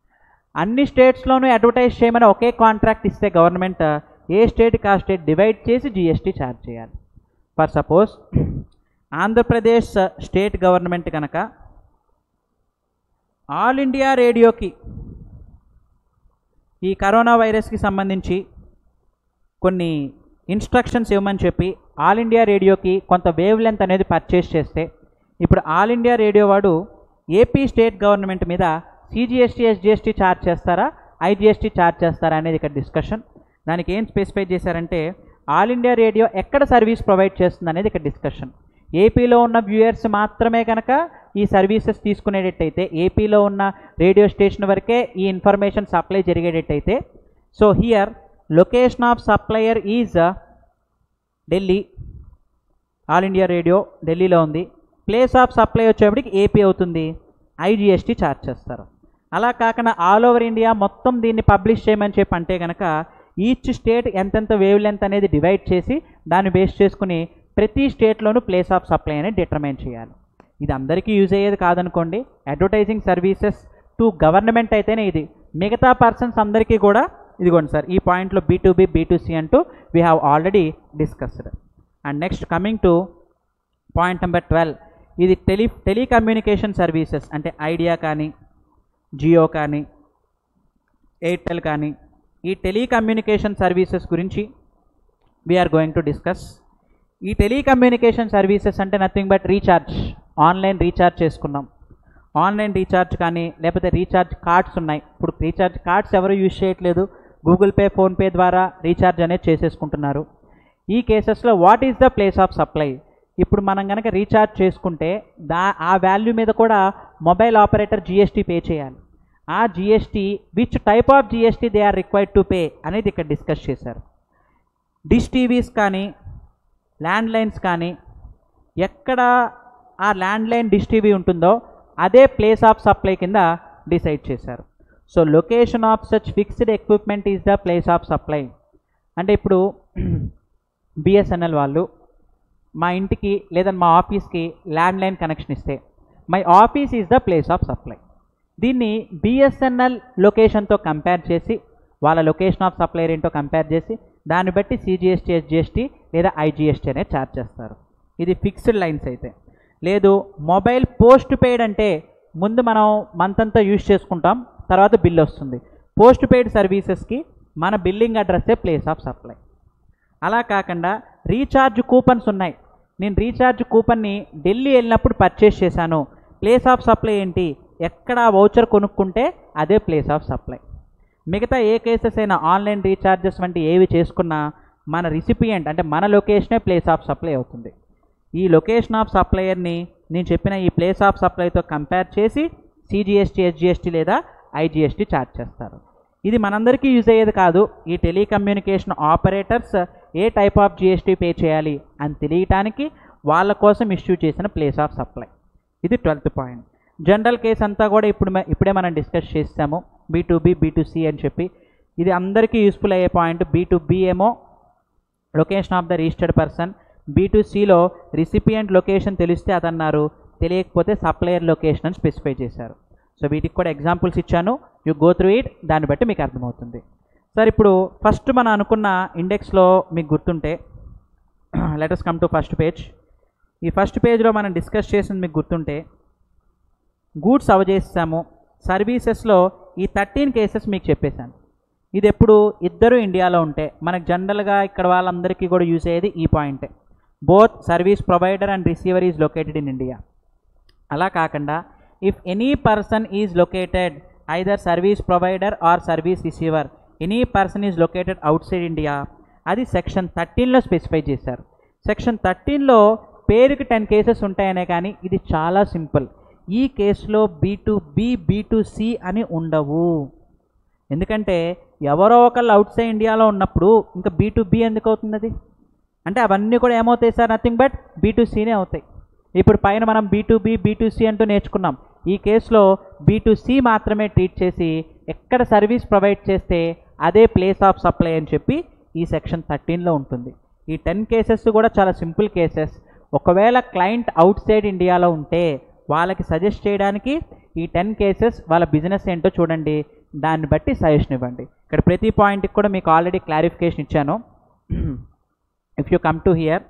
అన్ని స్టేట్స్లోనూ అడ్వర్టైజ్ చేయమని ఒకే కాంట్రాక్ట్ ఇస్తే గవర్నమెంట్ ఏ స్టేట్కి ఆ స్టేట్ డివైడ్ చేసి జిఎస్టీ ఛార్జ్ చేయాలి for suppose Andhra Pradesh state government కనుక ఆల్ ఇండియా రేడియోకి ఈ కరోనా వైరస్కి సంబంధించి కొన్ని ఇన్స్ట్రక్షన్స్ ఇవ్వమని చెప్పి ఆల్ ఇండియా రేడియోకి కొంత వేవ్ లెంత్ అనేది పర్చేస్ చేస్తే ఇప్పుడు ఆల్ ఇండియా రేడియో వాడు ఏపీ స్టేట్ గవర్నమెంట్ మీద సిజిఎస్టీ ఎస్జిఎస్టీ ఛార్జ్ చేస్తారా ఐజిఎస్టీ ఛార్జ్ చేస్తారా అనేది ఇక్కడ డిస్కషన్ దానికి ఏం స్పెసిఫై చేశారంటే ఆల్ ఇండియా రేడియో ఎక్కడ సర్వీస్ ప్రొవైడ్ చేస్తుంది అనేది ఇక్కడ డిస్కషన్ ఏపీలో ఉన్న వ్యూయర్స్ మాత్రమే కనుక ఈ సర్వీసెస్ తీసుకునేటట్టయితే ఏపీలో ఉన్న రేడియో స్టేషన్ వరకే ఈ ఇన్ఫర్మేషన్ సప్లై జరిగేటట్టయితే so here location of supplier is Delhi all India radio ఢిల్లీలో ఉంది ప్లేస్ ఆఫ్ సప్లై వచ్చేప్పటికి ఏపీ అవుతుంది ఐజిఎస్టీ ఛార్జ్ చేస్తారు అలా కాకుండా ఆల్ ఓవర్ ఇండియా మొత్తం దీన్ని పబ్లిష్ చేయమని చెప్పి అంటే కనుక ఈచ్ స్టేట్ ఎంతెంత వేవ్ లెంత్ అనేది డివైడ్ చేసి దాన్ని బేస్ చేసుకుని ప్రతి స్టేట్లోనూ ప్లేస్ ఆఫ్ సప్లై అనేది డిటర్మైన్ చేయాలి ఇది అందరికీ యూజ్ అయ్యేది కాదనుకోండి అడ్వర్టైజింగ్ సర్వీసెస్ టు గవర్నమెంట్ అయితేనే ఇది మిగతా పర్సన్స్ అందరికీ కూడా ఇదిగోండి సార్ ఈ పాయింట్లో B to B B to C అంటూ we have already discussed and next coming to point number twelve ఇది టెలి టెలికమ్యూనికేషన్ సర్వీసెస్ అంటే ఐడియా కానీ జియో కానీ ఎయిర్టెల్ కానీ ఈ టెలికమ్యూనికేషన్ సర్వీసెస్ గురించి వీఆర్ గోయింగ్ టు డిస్కస్ ఈ టెలికమ్యూనికేషన్ సర్వీసెస్ అంటే nothing but recharge online recharge చేసుకున్నాం ఆన్లైన్ రీఛార్జ్ కానీ లేకపోతే రీఛార్జ్ కార్డ్స్ ఉన్నాయి ఇప్పుడు రీఛార్జ్ కార్డ్స్ ఎవరు యూజ్ చేయట్లేదు గూగుల్ పే ఫోన్పే ద్వారా రీఛార్జ్ అనేది చేసేసుకుంటున్నారు ఈ కేసెస్లో what is the place of supply ఇప్పుడు మనం కనుక రీఛార్జ్ చేసుకుంటే దా ఆ వాల్యూ మీద కూడా మొబైల్ ఆపరేటర్ జిఎస్టీ పే చేయాలి ఆ GST which type of GST they are required to pay అనేది ఇక్కడ డిస్కస్ చేశారు డిష్ టీవీస్ కానీ ల్యాండ్లైన్స్ కానీ ఎక్కడ ఆ ల్యాండ్లైన్ డిష్ టీవీ ఉంటుందో అదే ప్లేస్ ఆఫ్ సప్లై కింద డిసైడ్ చేశారు so location of such fixed equipment is the place of supply అంటే ఇప్పుడు బిఎస్ఎన్ఎల్ వాళ్ళు మా ఇంటికి లేదా మా ఆఫీస్కి ల్యాండ్లైన్ కనెక్షన్ ఇస్తే my office is the place of supply దీన్ని బిఎస్ఎన్ఎల్ లొకేషన్తో కంపేర్ చేసి వాళ్ళ లొకేషన్ ఆఫ్ సప్లైర్ ఏంటో కంపేర్ చేసి దాన్ని బట్టి సిజిఎస్టీ ఎస్జిఎస్టీ లేదా ఐజిఎస్టీ అనేది ఛార్జ్ చేస్తారు ఇది ఫిక్స్డ్ లైన్స్ అయితే లేదు మొబైల్ పోస్ట్ పెయిడ్ అంటే ముందు మనం మంత్ అంతా యూజ్ చేసుకుంటాం తర్వాత బిల్ వస్తుంది పోస్ట్ పెయిడ్ సర్వీసెస్కి మన బిల్లింగ్ అడ్రస్సే ప్లేస్ ఆఫ్ సప్లై అలా కాకుండా రీఛార్జ్ కూపన్స్ ఉన్నాయి నేను రీఛార్జ్ కూపన్ని ఢిల్లీ వెళ్ళినప్పుడు పర్చేస్ చేశాను ప్లేస్ ఆఫ్ సప్లై ఏంటి ఎక్కడ వౌచర్ కొనుక్కుంటే అదే ప్లేస్ ఆఫ్ సప్లై మిగతా ఏ కేసెస్ అయినా ఆన్లైన్ రీఛార్జెస్ వంటి ఏవి చేసుకున్నా మన రిసిపియంట్ అంటే మన లొకేషనే ప్లేస్ ఆఫ్ సప్లై అవుతుంది ఈ లొకేషన్ ఆఫ్ సప్లయర్ని నేను చెప్పిన ఈ ప్లేస్ ఆఫ్ సప్లైతో కంపేర్ చేసి సిజిఎస్టీ ఎస్జిఎస్టీ లేదా ఐజిఎస్టీ ఛార్జ్ చేస్తారు ఇది మనందరికీ యూజ్ అయ్యేది కాదు ఈ టెలికమ్యూనికేషన్ ఆపరేటర్స్ ఏ టైప్ ఆఫ్ జిఎస్టీ పే చేయాలి అని తెలియటానికి వాళ్ళ కోసం ఇష్యూ చేసిన ప్లేస్ ఆఫ్ సప్లై ఇది ట్వెల్త్ పాయింట్ జనరల్ కేస్ అంతా కూడా ఇప్పుడు మ- ఇప్పుడే మనం డిస్కస్ చేసాము B to B B to C అని చెప్పి ఇది అందరికీ యూస్ఫుల్ అయ్యే పాయింట్ బీ టు బి ఏమో location of the registered person B to సిలో రిసిపియంట్ లొకేషన్ తెలిస్తే అదన్నారు తెలియకపోతే సప్లయర్ లొకేషన్ అని స్పెసిఫై చేశారు సో వీటికి కూడా ఎగ్జాంపుల్స్ ఇచ్చాను యూ గో త్రూ ఇట్ దాన్ని బట్టి మీకు అర్థమవుతుంది సార్ ఇప్పుడు ఫస్ట్ మనం అనుకున్న ఇండెక్స్లో మీకు గుర్తుంటే let's come to first page ఈ ఫస్ట్ పేజ్లో మనం డిస్కస్ చేసింది మీకు గుర్తుంటే గూడ్స్ అవజేసాము సర్వీసెస్లో ఈ థర్టీన్ కేసెస్ మీకు చెప్పేశాను ఇది ఎప్పుడు ఇద్దరు ఇండియాలో ఉంటే మనకు జనరల్గా ఇక్కడ వాళ్ళందరికీ కూడా యూజ్ అయ్యేది ఈ పాయింటే both service provider and receiver is located in India అలా కాకుండా if any person is located either service provider or service receiver any person is located outside India అది సెక్షన్ థర్టీన్లో స్పెసిఫై చేశారు సెక్షన్ థర్టీన్లో పేరుకి టెన్ కేసెస్ ఉంటాయనే కానీ ఇది చాలా సింపుల్ ఈ కేసులో B to B B to C అని ఉండవు ఎందుకంటే ఎవరో ఒకళ్ళు అవుట్ సైడ్ ఇండియాలో ఉన్నప్పుడు ఇంకా బీ టు బి ఎందుకు అవుతుంది అది అంటే అవన్నీ కూడా ఏమవుతాయి sir nothing but B to సినే అవుతాయి ఇప్పుడు పైన మనం B to B B to C అంటూ నేర్చుకున్నాం ఈ కేసులో బీ టు సి మాత్రమే ట్రీట్ చేసి ఎక్కడ సర్వీస్ ప్రొవైడ్ చేస్తే అదే ప్లేస్ ఆఫ్ సప్లై అని చెప్పి ఈ సెక్షన్ థర్టీన్లో ఉంటుంది ఈ టెన్ కేసెస్ కూడా చాలా సింపుల్ కేసెస్ ఒకవేళ క్లయింట్ అవుట్ సైడ్ ఇండియాలో ఉంటే వాళ్ళకి సజెస్ట్ చేయడానికి ఈ టెన్ కేసెస్ వాళ్ళ బిజినెస్ ఏంటో చూడండి దాన్ని బట్టి సజెషన్ ఇవ్వండి ఇక్కడ ప్రతి పాయింట్కి కూడా మీకు ఆల్రెడీ క్లారిఫికేషన్ ఇచ్చాను if you come to here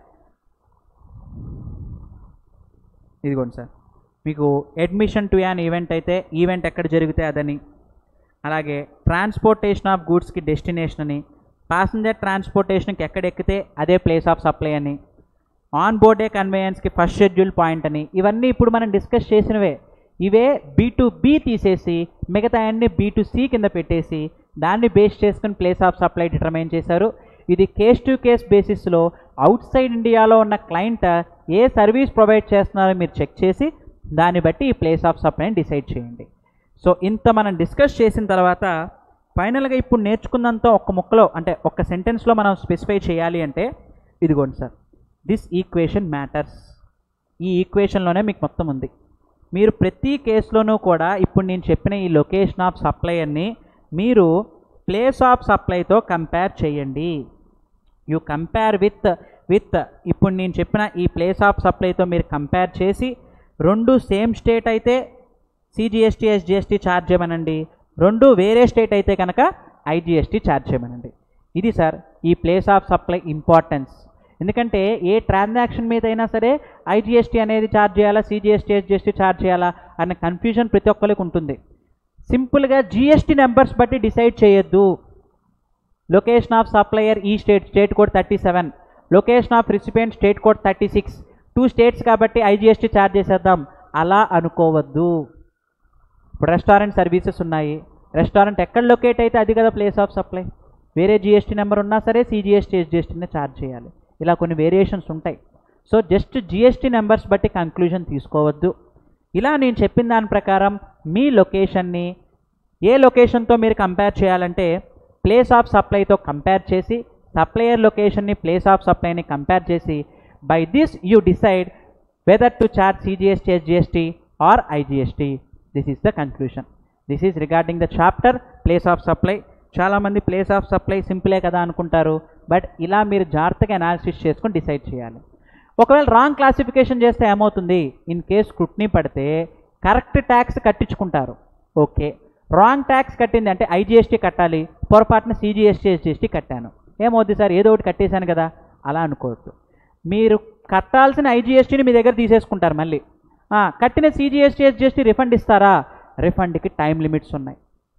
ఇదిగోండి సార్ మీకు అడ్మిషన్ టు యాన్ ఈవెంట్ అయితే ఈవెంట్ ఎక్కడ జరిగితే అదని అలాగే ట్రాన్స్పోర్టేషన్ ఆఫ్ గూడ్స్కి డెస్టినేషన్ అని ప్యాసింజర్ ట్రాన్స్పోర్టేషన్కి ఎక్కడ ఎక్కితే అదే ప్లేస్ ఆఫ్ సప్లై అని ఆన్ బోర్డే కన్వేయన్స్కి ఫస్ట్ షెడ్యూల్ పాయింట్ అని ఇవన్నీ ఇప్పుడు మనం డిస్కస్ చేసినవే ఇవే బీ టు బి తీసేసి మిగతా అన్ని బీ టు సి కింద పెట్టేసి దాన్ని బేస్ చేసుకుని ప్లేస్ ఆఫ్ సప్లై డిటర్మైన్ చేశారు ఇది కేస్ టు కేస్ బేసిస్లో అవుట్ సైడ్ ఇండియాలో ఉన్న క్లయింట్ ఏ సర్వీస్ ప్రొవైడ్ చేస్తున్నారో మీరు చెక్ చేసి దాన్ని బట్టి ఈ ప్లేస్ ఆఫ్ సప్లైని డిసైడ్ చేయండి సో ఇంత మనం డిస్కస్ చేసిన తర్వాత ఫైనల్గా ఇప్పుడు నేర్చుకున్నంత ఒక్క ముక్కలో అంటే ఒక్క సెంటెన్స్లో మనం స్పెసిఫై చేయాలి అంటే ఇదిగోండి సార్ దిస్ ఈక్వేషన్ మ్యాటర్స్ ఈ ఈక్వేషన్లోనే మీకు మొత్తం ఉంది మీరు ప్రతి కేసులోనూ కూడా ఇప్పుడు నేను చెప్పిన ఈ లొకేషన్ ఆఫ్ సప్లైయర్ని మీరు ప్లేస్ ఆఫ్ సప్లైతో కంపేర్ చేయండి యూ కంపేర్ విత్ విత్ ఇప్పుడు నేను చెప్పిన ఈ ప్లేస్ ఆఫ్ సప్లైతో మీరు కంపేర్ చేసి రెండు సేమ్ స్టేట్ అయితే సిజిఎస్టీ ఎస్జిఎస్టీ ఛార్జ్ చేయమనండి రెండు వేరే స్టేట్ అయితే కనుక ఐజిఎస్టీ ఛార్జ్ చేయమనండి ఇది సార్ ఈ ప్లేస్ ఆఫ్ సప్లై ఇంపార్టెన్స్ ఎందుకంటే ఏ ట్రాన్సాక్షన్ మీద అయినా సరే ఐజిఎస్టీ అనేది ఛార్జ్ చేయాలా సిజిఎస్టీ ఎస్జిఎస్టీ ఛార్జ్ చేయాలా అన్న కన్ఫ్యూజన్ ప్రతి ఒక్కరికి ఉంటుంది సింపుల్గా జిఎస్టీ నెంబర్స్ బట్టి డిసైడ్ చేయొద్దు లొకేషన్ ఆఫ్ సప్లయర్ ఈ state state code thirty seven location of recipient state code thirty six two states కాబట్టి ఐజిఎస్టీ ఛార్జ్ చేసేద్దాం అలా అనుకోవద్దు ఇప్పుడు రెస్టారెంట్ సర్వీసెస్ ఉన్నాయి రెస్టారెంట్ ఎక్కడ లొకేట్ అయితే అది కదా ప్లేస్ ఆఫ్ సప్లై వేరే జిఎస్టీ నెంబర్ ఉన్నా సరే సిజిఎస్టీ ఎస్జిఎస్టీనే ఛార్జ్ చేయాలి ఇలా కొన్ని వేరియేషన్స్ ఉంటాయి సో జస్ట్ జిఎస్టీ నెంబర్స్ బట్టి కంక్లూజన్ తీసుకోవద్దు ఇలా నేను చెప్పిన దాని ప్రకారం మీ లొకేషన్ని ఏ లొకేషన్తో మీరు కంపేర్ చేయాలంటే ప్లేస్ ఆఫ్ సప్లైతో కంపేర్ చేసి సప్లయర్ లొకేషన్ని ప్లేస్ ఆఫ్ సప్లైని కంపేర్ చేసి by this you decide whether to charge CGST SGST or IGST this is the conclusion this is regarding the chapter place of supply చాలామంది ప్లేస్ ఆఫ్ సప్లై సింపులే కదా అనుకుంటారు బట్ ఇలా మీరు జాగ్రత్తగా అనాలిసిస్ చేసుకొని డిసైడ్ చేయాలి ఒకవేళ రాంగ్ క్లాసిఫికేషన్ చేస్తే ఏమవుతుంది ఇన్ కేస్ స్క్రూట్నీ పడితే కరెక్ట్ ట్యాక్స్ కట్టించుకుంటారు ఓకే రాంగ్ ట్యాక్స్ కట్టింది అంటే ఐజిఎస్టీ కట్టాలి పొరపాటున సిజిఎస్టీ ఎస్జిఎస్టీ కట్టాను ఏమవుద్ది సార్ ఏదో ఒకటి కట్టేశాను కదా అలా అనుకోవద్దు మీరు కట్టాల్సిన ఐజిఎస్టీని మీ దగ్గర తీసేసుకుంటారు మళ్ళీ ఆ, కట్టిన సిజిఎస్టీ ఎస్జిఎస్టీ రిఫండ్ ఇస్తారా రిఫండ్కి టైం లిమిట్స్ ఉన్నాయి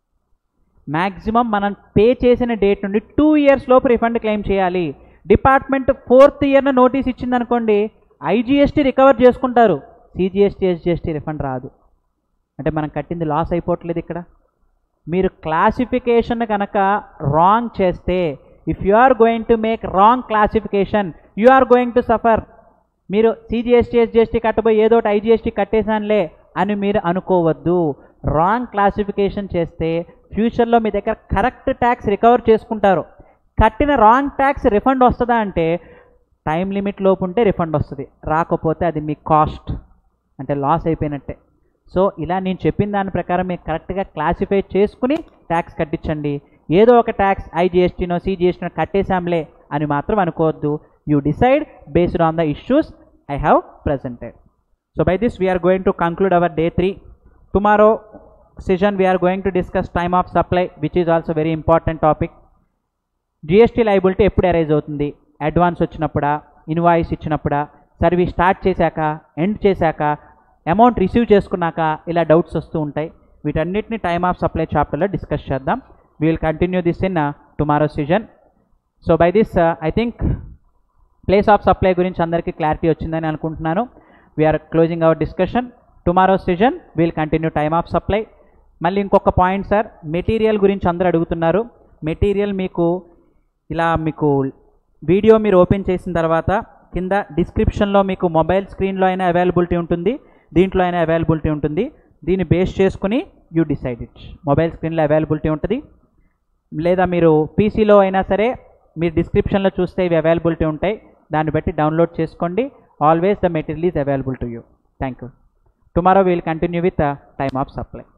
మ్యాక్సిమం మనం పే చేసిన డేట్ నుండి టూ ఇయర్స్ లోపు రిఫండ్ క్లెయిమ్ చేయాలి డిపార్ట్మెంట్ ఫోర్త్ ఇయర్న నోటీస్ ఇచ్చిందనుకోండి ఐజిఎస్టీ రికవర్ చేసుకుంటారు సిజిఎస్టీ ఎస్జిఎస్టీ రిఫండ్ రాదు అంటే మనం కట్టింది లాస్ అయిపోవట్లేదు ఇక్కడ మీరు క్లాసిఫికేషన్ కనుక రాంగ్ చేస్తే if you are going to make wrong classification you are going to suffer మీరు సిజిఎస్టీ ఎస్జిఎస్టీ కట్టబోయి ఏదో ఒకటి ఐజిఎస్టీ కట్టేశానులే అని మీరు అనుకోవద్దు రాంగ్ క్లాసిఫికేషన్ చేస్తే ఫ్యూచర్లో మీ దగ్గర కరెక్ట్ ట్యాక్స్ రికవర్ చేసుకుంటారు కట్టిన రాంగ్ ట్యాక్స్ రిఫండ్ వస్తుందా అంటే టైం లిమిట్ లోపు ఉంటే రిఫండ్ వస్తుంది రాకపోతే అది మీ కాస్ట్ అంటే లాస్ అయిపోయినట్టే సో ఇలా నేను చెప్పిన దాని ప్రకారం మీరు కరెక్ట్గా క్లాసిఫై చేసుకుని ట్యాక్స్ కట్టించండి ఏదో ఒక ట్యాక్స్ ఐజిఎస్టీనో సిజిఎస్టీనో కట్టేశాంలే అని మాత్రం అనుకోవద్దు you decide based on the issues I have presented so by this we're going to conclude our day three tomorrow session we're going to discuss time of supply which is also very important topic GST liability ఎప్పుడు అరైజ్ అవుతుంది అడ్వాన్స్ వచ్చినప్పుడా ఇన్వాయిస్ ఇచ్చినప్పుడా సర్వీస్ స్టార్ట్ చేశాక ఎండ్ చేశాక అమౌంట్ రిసీవ్ చేసుకున్నాక ఇలా డౌట్స్ వస్తూ ఉంటాయి వీటన్నిటిని టైమ్ ఆఫ్ సప్లై చాప్టర్లో డిస్కస్ చేద్దాం we will continue this in tomorrow session so by this I think place of supply గురించి అందరికీ క్లారిటీ వచ్చిందని అనుకుంటున్నాను we're closing our discussion tomorrow session we'll continue time of supply మళ్ళీ ఇంకొక పాయింట్ సార్ మెటీరియల్ గురించి అందరూ అడుగుతున్నారు మెటీరియల్ మీకు ఇలా మీకు వీడియో మీరు ఓపెన్ చేసిన తర్వాత కింద డిస్క్రిప్షన్లో మీకు మొబైల్ స్క్రీన్లో అయినా అవైలబిలిటీ ఉంటుంది దీంట్లో అయినా అవైలబిలిటీ ఉంటుంది దీన్ని బేస్ చేసుకుని యూ డిసైడ్ ఇట్ మొబైల్ స్క్రీన్లో అవైలబిలిటీ ఉంటుంది లేదా మీరు పీసీలో అయినా సరే మీరు డిస్క్రిప్షన్లో చూస్తే ఇవి అవైలబిలిటీ ఉంటాయి దాన్ని బట్టి డౌన్లోడ్ చేసుకోండి always the material is available to you thank you tomorrow will continue with time of supply